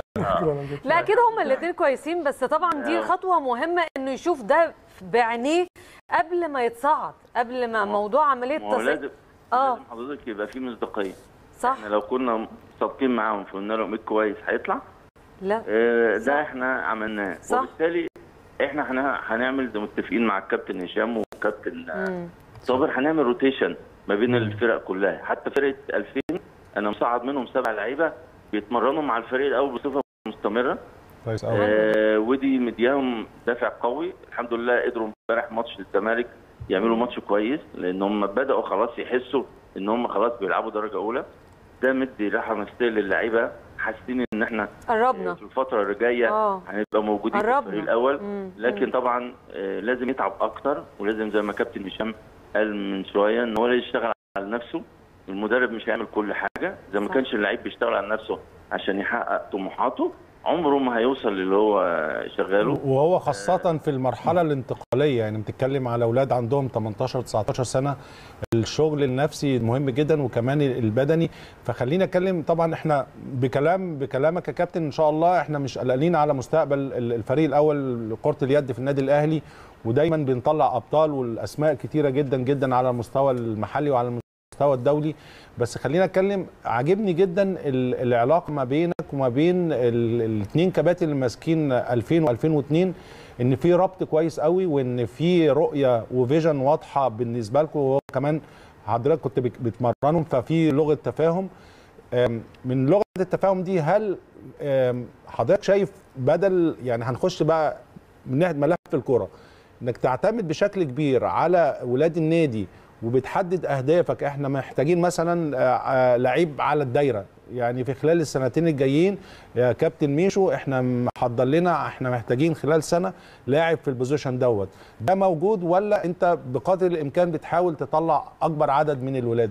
لا اكيد هما الاثنين كويسين بس طبعا دي خطوه مهمه انه يشوف ده بعينيه قبل ما يتصعد قبل ما موضوع عمليه ما هو تصعيد لازم اه لازم حضرتك يبقى في مصداقيه صح احنا لو كنا صادقين معاهم فقلنا لهم ايه كويس هيطلع لا آه، صح. ده احنا عملناه صح. وبالتالي احنا هن- هنعمل زي متفقين مع الكابتن هشام وكابتن آه، مم. صابر هنعمل روتيشن ما بين الفرق كلها حتى فرقه 2000 انا مصعد منهم سبع لعيبه بيتمرنوا مع الفريق الاول بصفه مستمره كويس قوي آه ودي مدياهم دافع قوي الحمد لله قدروا امبارح ماتش الزمالك يعملوا ماتش كويس لان هم بداوا خلاص يحسوا ان هم خلاص بيلعبوا درجه اولى ده مدي راحه نفسيه للعيبه حاسين ان احنا قربنا في الفتره اللي جايه اه هنبقى موجودين في قربنا. الفريق الاول مم. لكن طبعا آه، لازم يتعب اكتر ولازم زي ما كابتن هشام قال من شويه ان هو لازم يشتغل على نفسه المدرب مش هيعمل كل حاجه زي ما صح. كانش اللعيب بيشتغل على نفسه عشان يحقق طموحاته عمره ما هيوصل للي هو شغاله وهو خاصة في المرحلة الانتقالية يعني بتتكلم على أولاد عندهم 18 19 سنة الشغل النفسي مهم جدا وكمان البدني فخلينا نتكلم طبعا احنا بكلام بكلامك يا كابتن ان شاء الله احنا مش قلقانين على مستقبل ال- الفريق الاول لكرة اليد في النادي الاهلي ودايما بنطلع ابطال والاسماء كتيرة جدا جدا على المستوى المحلي وعلى المستوى الدولي بس خلينا اتكلم عاجبني جدا ال- العلاقه ما بينك وما بين الاثنين كباتن اللي ماسكين 2000 و2002 ان في ربط كويس قوي وان في رؤيه وفيجن واضحه بالنسبه لكم وهو كمان حضرتك كنت بك- بتمرنهم ففي لغه تفاهم آم، من لغه التفاهم دي هل آم، حضرتك شايف بدل يعني هنخش بقى من ناحيه ملف الكره انك تعتمد بشكل كبير على ولاد النادي وبتحدد اهدافك احنا محتاجين مثلا آه، آه، لعيب على الدايره يعني في خلال السنتين الجايين يا كابتن ميشو احنا محضر لنا احنا محتاجين خلال سنه لاعب في البوزيشن دوت ده موجود ولا انت بقدر الامكان بتحاول تطلع اكبر عدد من الولاد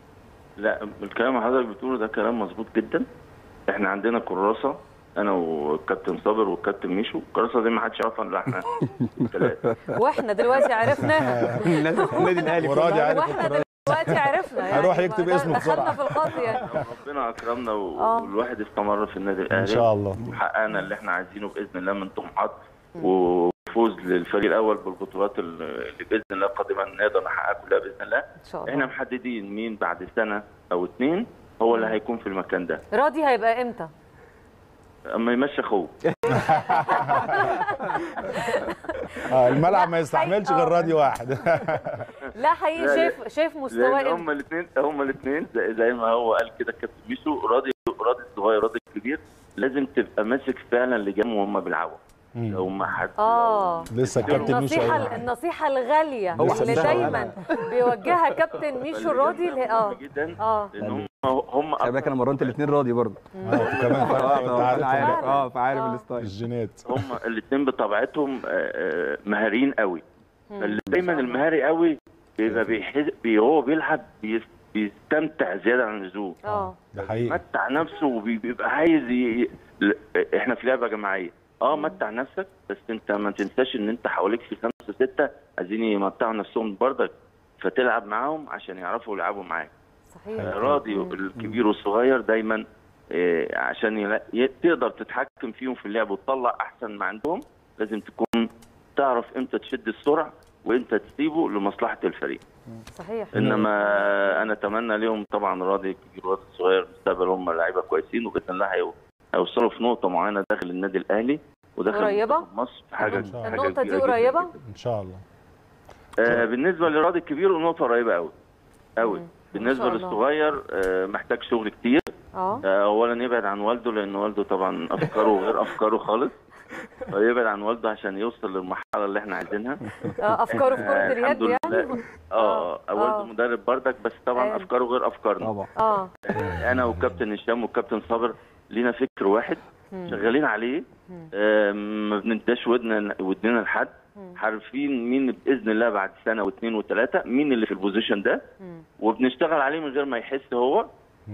لا الكلام اللي حضرتك بتقوله ده كلام مظبوط جدا احنا عندنا كراسه انا والكابتن صابر والكابتن ميشو الكراسه دي ما حدش يعرفها الا احنا ثلاثه واحنا دلوقتي عرفناها النادي الاهلي وراضي عارف واحنا الكراسة. دلوقتي عرفنا يعني هيروح يكتب ما- اسمه دخلنا بسرعة. في الخط يعني ربنا اكرمنا و- آه. والواحد استمر في النادي الاهلي ان شاء الله وحققنا اللي احنا عايزينه باذن الله من طموحات وفوز للفريق الاول بالبطولات اللي باذن الله قادما نقدر نحققها كلها باذن الله ان شاء الله احنا محددين مين بعد سنه او اتنين هو اللي هيكون في المكان ده راضي هيبقى امتى اما يمشي اخوه آه الملعب ما يستحملش غير راديو واحد لا حقيقي لا، لا. شايف شايف مستواه لان امتى هما الاثنين هما الاثنين زي, زي ما هو قال كده كابتن ميشو راضي راضي الصغير راضي الكبير لازم تبقى ماسك فعلا لجام وهم بيلعبوا لو ما حد اه لسه الكابتن ميشو النصيحه قايل. النصيحه الغاليه هو اللي حسها دايما بيوجهها كابتن ميشو الراضي اللي اه جدا اه لان هم هم خلي بالك انا مرنت الاثنين راضي برضه اه كمان اه أنت عارف اه فعارف الستايل الجينات هم الاثنين بطبيعتهم آه، آه، مهاريين قوي فاللي دايما المهاري قوي بيبقى بيحس بي هو بيلعب بيس- بيستمتع زياده عن اللزوم اه ده حقيقي متع نفسه وبيبقى عايز ي... ل- احنا في لعبه جماعيه اه متع نفسك بس انت ما تنساش ان انت حواليك في خمسه سته عايزين يمتعوا نفسهم برضك فتلعب معاهم عشان يعرفوا يلعبوا معاك صحيح راضي الكبير والصغير دايما آه، عشان يلا- ي- تقدر تتحكم فيهم في اللعب وتطلع احسن ما عندهم لازم تكون تعرف امتى تشد السرعه وامتى تسيبه لمصلحه الفريق صحيح انما انا اتمنى ليهم طبعا راضي الكبير والراضي الصغير مستقبل هم لعيبه كويسين وباذن الله هيو- هيوصلوا في نقطه معينه داخل النادي الاهلي وداخل قريبة؟ منتخب مصر في حاجه حاجة النقطه دي كبيرة جداً قريبه ان شاء الله آه بالنسبه لراضي الكبير النقطه قريبه قوي قوي بالنسبه شاء الله. للصغير آه محتاج شغل كتير اه آه، اولا يبعد عن والده لان والده طبعا افكاره غير افكاره خالص فيبعد عن والده عشان يوصل للمرحله اللي احنا عايزينها آه، افكاره في كره آه، اليد الحمد لله. يعني اه آه. والده مدرب بردك بس طبعا أيوة. افكاره غير افكارنا طبعا اه انا والكابتن هشام والكابتن صابر لينا فكر واحد مم. شغالين عليه مم. آه، ما بنداش ودنا ودنا لحد مم. عارفين مين باذن الله بعد سنه واثنين وثلاثه مين اللي في البوزيشن ده مم. وبنشتغل عليه من غير ما يحس هو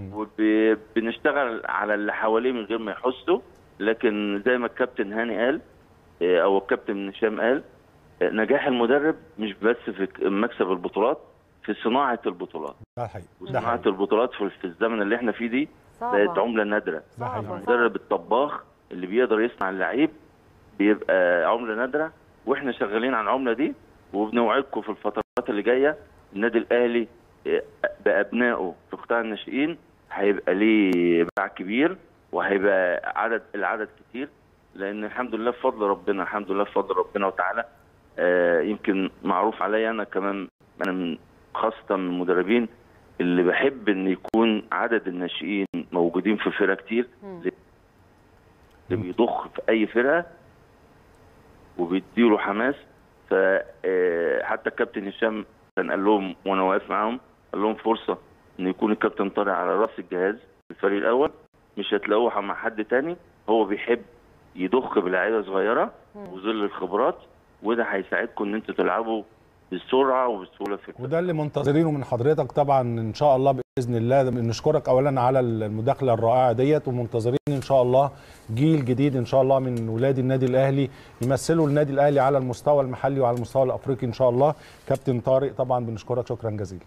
وبنشتغل على اللي حواليه من غير ما يحسوا لكن زي ما الكابتن هاني قال آه، او الكابتن هشام قال آه، نجاح المدرب مش بس في ك- مكسب البطولات في صناعه البطولات ده حقيقي ده وصناعه حقيقي البطولات في في الزمن اللي احنا فيه دي صعبة. بقت عمله نادره ده حقيقي المدرب الطباخ اللي بيقدر يصنع اللعيب بيبقى عمله نادره واحنا شغالين على العمله دي وبنوعدكم في الفترات اللي جايه النادي الاهلي آه، بابنائه في قطاع الناشئين هيبقى ليه باع كبير وهيبقى عدد العدد كتير لان الحمد لله بفضل ربنا الحمد لله بفضل ربنا وتعالى آه، يمكن معروف عليا انا كمان انا من خاصه من المدربين اللي بحب ان يكون عدد الناشئين موجودين في فرقه كتير اللي بيضخ في اي فرقه وبيديله حماس فحتى الكابتن هشام كان قال لهم وانا واقف معاهم قال لهم فرصه ان يكون الكابتن طارق على راس الجهاز في الفريق الاول مش هتلاقوها مع حد تاني هو بيحب يضخ بلاعيبه صغيره وظل الخبرات وده هيساعدكم ان انتوا تلعبوا بسرعه وبسهوله في وده اللي منتظرينه من حضرتك طبعا ان شاء الله باذن الله نشكرك اولا على المداخله الرائعه ديت ومنتظرين ان شاء الله جيل جديد ان شاء الله من ولاد النادي الاهلي يمثلوا النادي الاهلي على المستوى المحلي وعلى المستوى الافريقي ان شاء الله كابتن طارق طبعا بنشكرك شكرا جزيلا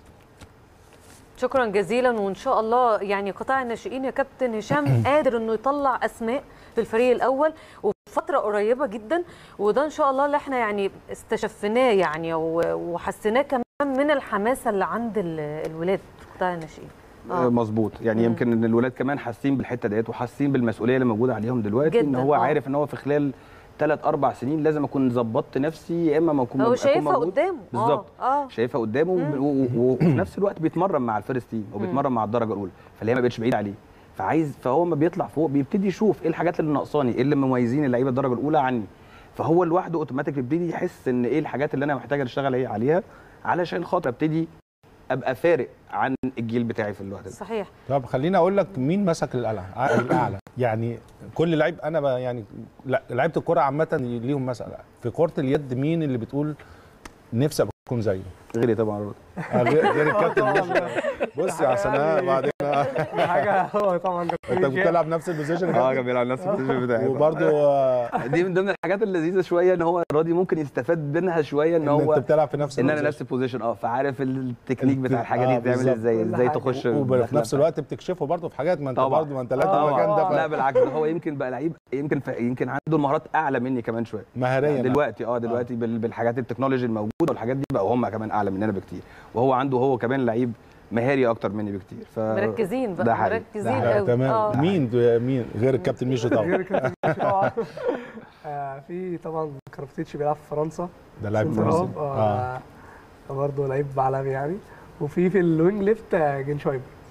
شكرا جزيلا وان شاء الله يعني قطاع الناشئين يا كابتن هشام قادر انه يطلع اسماء في الفريق الاول وفي فتره قريبه جدا وده ان شاء الله اللي احنا يعني استشفناه يعني و- وحسيناه كمان من الحماسه اللي عند ال- الولاد في قطاع الناشئين آه. مظبوط يعني مم. يمكن ان الولاد كمان حاسين بالحته ديت وحاسين بالمسؤوليه اللي موجوده عليهم دلوقتي ان جداً، هو آه. عارف ان هو في خلال ثلاث اربع سنين لازم اكون ظبطت نفسي يا اما ما اكون هو أكون شايفها موجود. قدامه بالظبط اه اه شايفها قدامه و- و- و- وفي نفس الوقت بيتمرن مع الفيرست تيم وبيتمرن مع الدرجه الاولى فاللي هي ما بقتش بعيد عليه فعايز فهو ما بيطلع فوق بيبتدي يشوف ايه الحاجات اللي ناقصاني ايه اللي مميزين اللعيبه الدرجه الاولى عني فهو لوحده اوتوماتيك بيبتدي يحس ان ايه الحاجات اللي انا محتاج اشتغل إيه عليها علشان خاطر ابتدي ابقى فارق عن الجيل بتاعي في الوقت ده صحيح طب خليني اقول لك مين مسك الاعلى الاعلى يعني كل لعيب انا ب- يعني لا لعيبه الكره عامه ليهم مساله في كره اليد مين اللي بتقول نفسي ابقى اكون زيه غيري طبعا آه، غير غير الكابتن مش بص يا حسن آه، بعدين آه. دي حاجه هو طبعا انت بتلعب نفس البوزيشن اه كان بيلعب نفس البوزيشن بتاعي وبرده دي من ضمن الحاجات اللذيذه شويه ان هو راضي ممكن يستفاد منها شويه ان إن هو أنت بتلعب في نفس ان انا البوزيشن. نفس البوزيشن اه فعارف التكنيك بتاع الحاجه آه، دي بتعمل بالظبط. ازاي ازاي تخش وفي الدخلة نفس الوقت بتكشفه برضه في حاجات ما انت طبعا برضه ما انت لا طبعاً. المكان ده ف- لا بالعكس ده هو يمكن بقى لعيب يمكن ف... يمكن عنده المهارات اعلى مني كمان شويه مهاريا دلوقتي اه دلوقتي بال... بالحاجات التكنولوجي الموجوده والحاجات دي بقوا هم كمان اعلى مننا بكتير وهو عنده هو كمان لعيب مهاري اكتر مني بكتير ف... مركزين بقى ده حقيقي. مركزين ده حقيقي. قوي تمام آه. مين مين غير الكابتن ميشو غير طبعا كابتن ميشو طبعا آه، في طبعا كرافتيتش بيلعب في فرنسا ده لاعب سنتر فرنسي. هاف، آه. اه ده برضه لعيب عالمي يعني وفي في الوينج ليفت آه، جين شايبر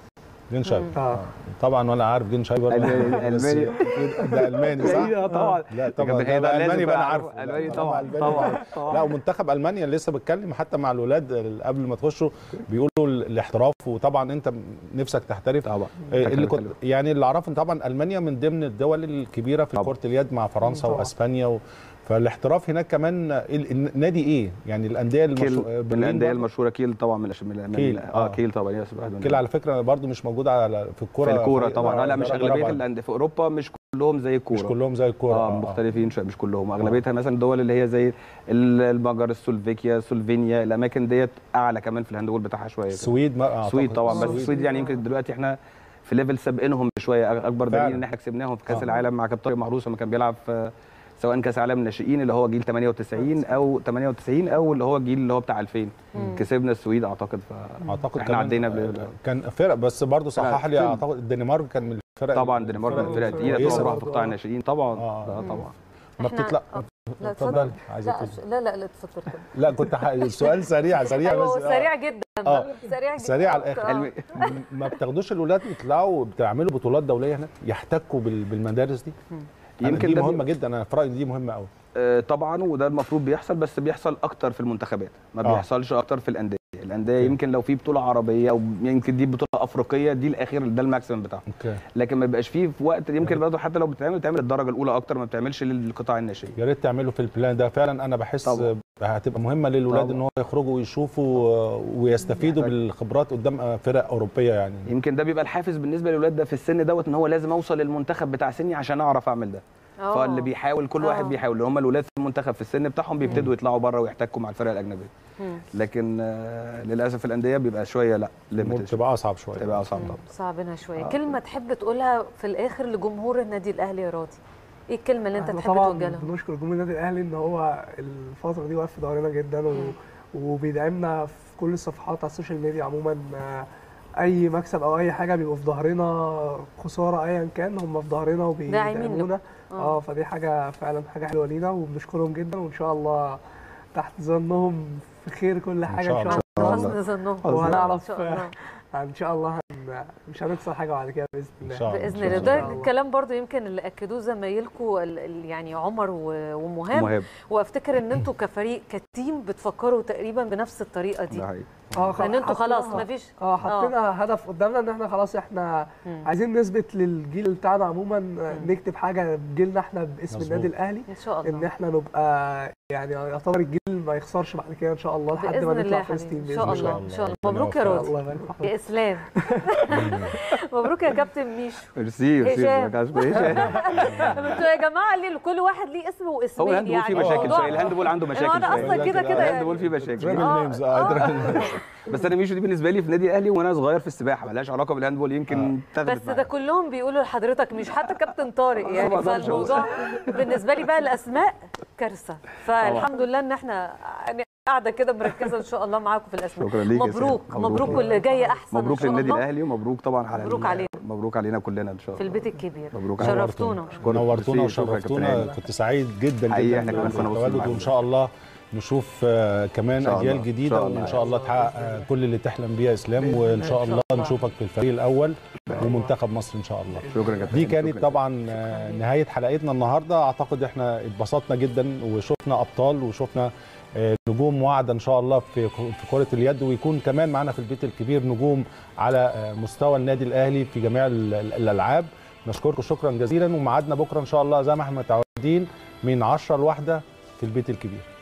جنشايب آه. طبعا وانا عارف جنشايب ولا ألماني- بس ألماني. ده الماني صح؟ أيوة طبعا. لا طبعا كان ده هيبقى لازم الماني بقى انا بقى عارفه ألماني لا، طبعا، ألماني. طبعا، طبعا. لا ومنتخب المانيا لسه بتكلم حتى مع الاولاد قبل ما تخشوا بيقولوا الاحتراف وطبعا انت نفسك تحترف طبعا اللي كنت يعني اللي اعرفه إن طبعا المانيا من ضمن الدول الكبيره في كره اليد مع فرنسا طبعا. واسبانيا و... فالاحتراف هناك كمان ال- النادي ايه؟ يعني الانديه كيل المشهوره من الانديه المشهوره كيل طبعا من الأش- من الأندية- كيل، اه آه. كيل طبعا يس واحد من كيل على فكره برضو مش موجوده على في الكوره في الكوره فريق طبعا آه لا مش درجة اغلبيه رابعة. الانديه في اوروبا مش كلهم زي الكوره مش كلهم زي الكوره اه مختلفين شويه مش كلهم اغلبيتها مثلا الدول اللي هي زي ال- المجر السلوفيكيا سلوفينيا الاماكن ديت اعلى كمان في الهاندبول بتاعها شويه كده. السويد ما أعتقد. السويد طبعا بس السويد. السويد يعني يمكن دلوقتي احنا في ليفل سابقينهم بشويه اكبر فعلا. دليل ان احنا كسبناهم في كاس آه. العالم مع كابتن طارق محروس لما كان بيلعب في سواء كاس عالم الناشئين اللي هو جيل 98 او 98 او اللي هو الجيل اللي هو بتاع 2000 مم. كسبنا السويد اعتقد ف اعتقد احنا كمان عدينا آه، بال- كان فرق بس برضه صحح لي فرق. اعتقد الدنمارك كان من الفرق طبعا الدنمارك من الفرق تقيله كويسة طبعا في برضه. قطاع الناشئين طبعا آه. لا طبعا ما إحنا- بتطلع آه. لا اتفضلي اتفضل عايزه لا تقولي. لا لا لا اتفضل كده. لا كنت ح... سؤال سريع سريع بس أيوة، آه. سريع جدا اه سريع جدا سريع على الاخر آه. ما بتاخدوش الاولاد يطلعوا بتعملوا بطولات دوليه هناك يحتكوا بال... بالمدارس دي يمكن يمكن دي ده مهمه بي- جدا انا في رايي دي مهمه قوي آه، طبعا وده المفروض بيحصل بس بيحصل اكتر في المنتخبات ما آه. بيحصلش اكتر في الانديه الانديه يمكن لو في بطوله عربيه او يمكن دي بطوله افريقيه دي الاخير ده الماكسيمم بتاعهم اوكي لكن ما بيبقاش فيه في وقت يمكن برضه حتى لو بتتعمل بتعمل الدرجه الاولى اكتر ما بتعملش للقطاع الناشئ يا ريت تعملوا في البلان ده فعلا انا بحس طبعاً. هتبقى مهمه للولاد طبعاً. ان هو يخرجوا ويشوفوا آه، ويستفيدوا بالخبرات قدام آه، فرق اوروبيه يعني يمكن ده بيبقى الحافز بالنسبه للولاد ده في السن دوت ان هو لازم اوصل للمنتخب بتاع سني عشان اعرف اعمل ده آه. فاللي بيحاول كل واحد آه. بيحاول اللي هم الولاد في المنتخب في السن بتاعهم بيبتدوا يطلعوا بره ويحتكوا مع الفرق الاجنبيه مم. لكن آه، للاسف الانديه بيبقى شويه لا الامور limited. بتبقى اصعب شويه بتبقى اصعب طبعا صعبنا شويه آه. كلمه تحب تقولها في الاخر لجمهور النادي الاهلي يا راضي ايه الكلمه اللي انت احنا تحب طبعا توجه لهم بنشكر جمهور النادي الاهلي ان هو الفتره دي واقف في ظهرنا جدا و... وبيدعمنا في كل الصفحات على السوشيال ميديا عموما آه، اي مكسب او اي حاجه بيبقوا في ظهرنا خساره ايا كان هم في ظهرنا داعمين وبيدعمونا لكم. اه فدي حاجه فعلا حاجه حلوه لينا وبنشكرهم جدا وان شاء الله تحت ظنهم في خير كل حاجه شاء ان شاء الله. الله حسن ظنهم. وهنعرف إن شاء الله. آه، ان شاء الله هن... مش هنخسر حاجه بعد كده باذن الله شاء الله. باذن إن الله شاء ده الله. الكلام برضو يمكن اللي اكدوه زمايلكم ال- ال- يعني عمر و- ومهاب مهاب. وافتكر ان انتوا كفريق كتيم بتفكروا تقريبا بنفس الطريقه دي ده حقيقي اه خ- لان انتوا خلاص حطينا- مفيش اه حطينا هدف قدامنا ان احنا خلاص احنا مم. عايزين نثبت للجيل بتاعنا عموما آه، نكتب حاجه بجيلنا احنا باسم مظبوط. النادي الاهلي ان شاء الله ان احنا نبقى يعني يعتبر الجيل ما يخسرش بعد كده ان شاء الله لحد باذن ما الله نطلع يا فيرست حبيبي تيم ان باذن شاء الله الله ان شاء الله ربنا مبروك يا يوفقك. راضي الله يبارك في يا اسلام مبروك يا كابتن ميشو ميرسي ميرسي هشام. ما كانش انتوا يا جماعه ليه كل واحد ليه اسم هو واسمين الهاندبول فيه يعني مشاكل الموضوع- شويه الهاندبول عنده مشاكل أنا شويه أصلاً كده كده الهاندبول فيه مشاكل ترابل آه. نيمز اه بس انا ميشو دي بالنسبه لي في النادي الاهلي وانا صغير في السباحه ملهاش علاقه بالهاندبول يمكن اتاخدت بس معايا. ده كلهم بيقولوا لحضرتك مش حتى كابتن طارق ما يعني أقدرش أقول. فالموضوع بالنسبه لي بقى الاسماء كارثه فالحمد لله ان احنا يعني قاعده كده مركزه ان شاء الله معاكم في الاسماء شكرا ليك يا مبروك سيدي. مبروك واللي جاي احسن مبروك إن شاء للنادي الله الاهلي ومبروك طبعا على مبروك ال- علينا. مبروك علينا كلنا ان شاء في الله البيت الكبير مبروك علينا. شرفتونا شكراً. نورتونا ميرسي. شكراً يا وشرفتونا كابتن كنت سعيد جدا حقيقي جدا إحنا كمان كنا بالتواجد مبسوطين وان شاء الله نشوف آه، كمان إن شاء اجيال الله. إن جديده شاء الله. وان شاء الله تحقق آه، كل اللي تحلم بيه يا اسلام وان شاء الله نشوفك في الفريق الاول ومنتخب مصر ان شاء الله شكرا يا كابتن دي كانت شكراً. طبعا آه، نهايه حلقتنا النهارده اعتقد احنا اتبسطنا جدا وشفنا ابطال وشفنا آه، نجوم واعده ان شاء الله في في كره اليد ويكون كمان معانا في البيت الكبير نجوم على آه، مستوى النادي الاهلي في جميع ال- ال- الالعاب نشكركم شكرا جزيلا وميعادنا بكره ان شاء الله زي ما احنا متعودين من 10 لواحده في البيت الكبير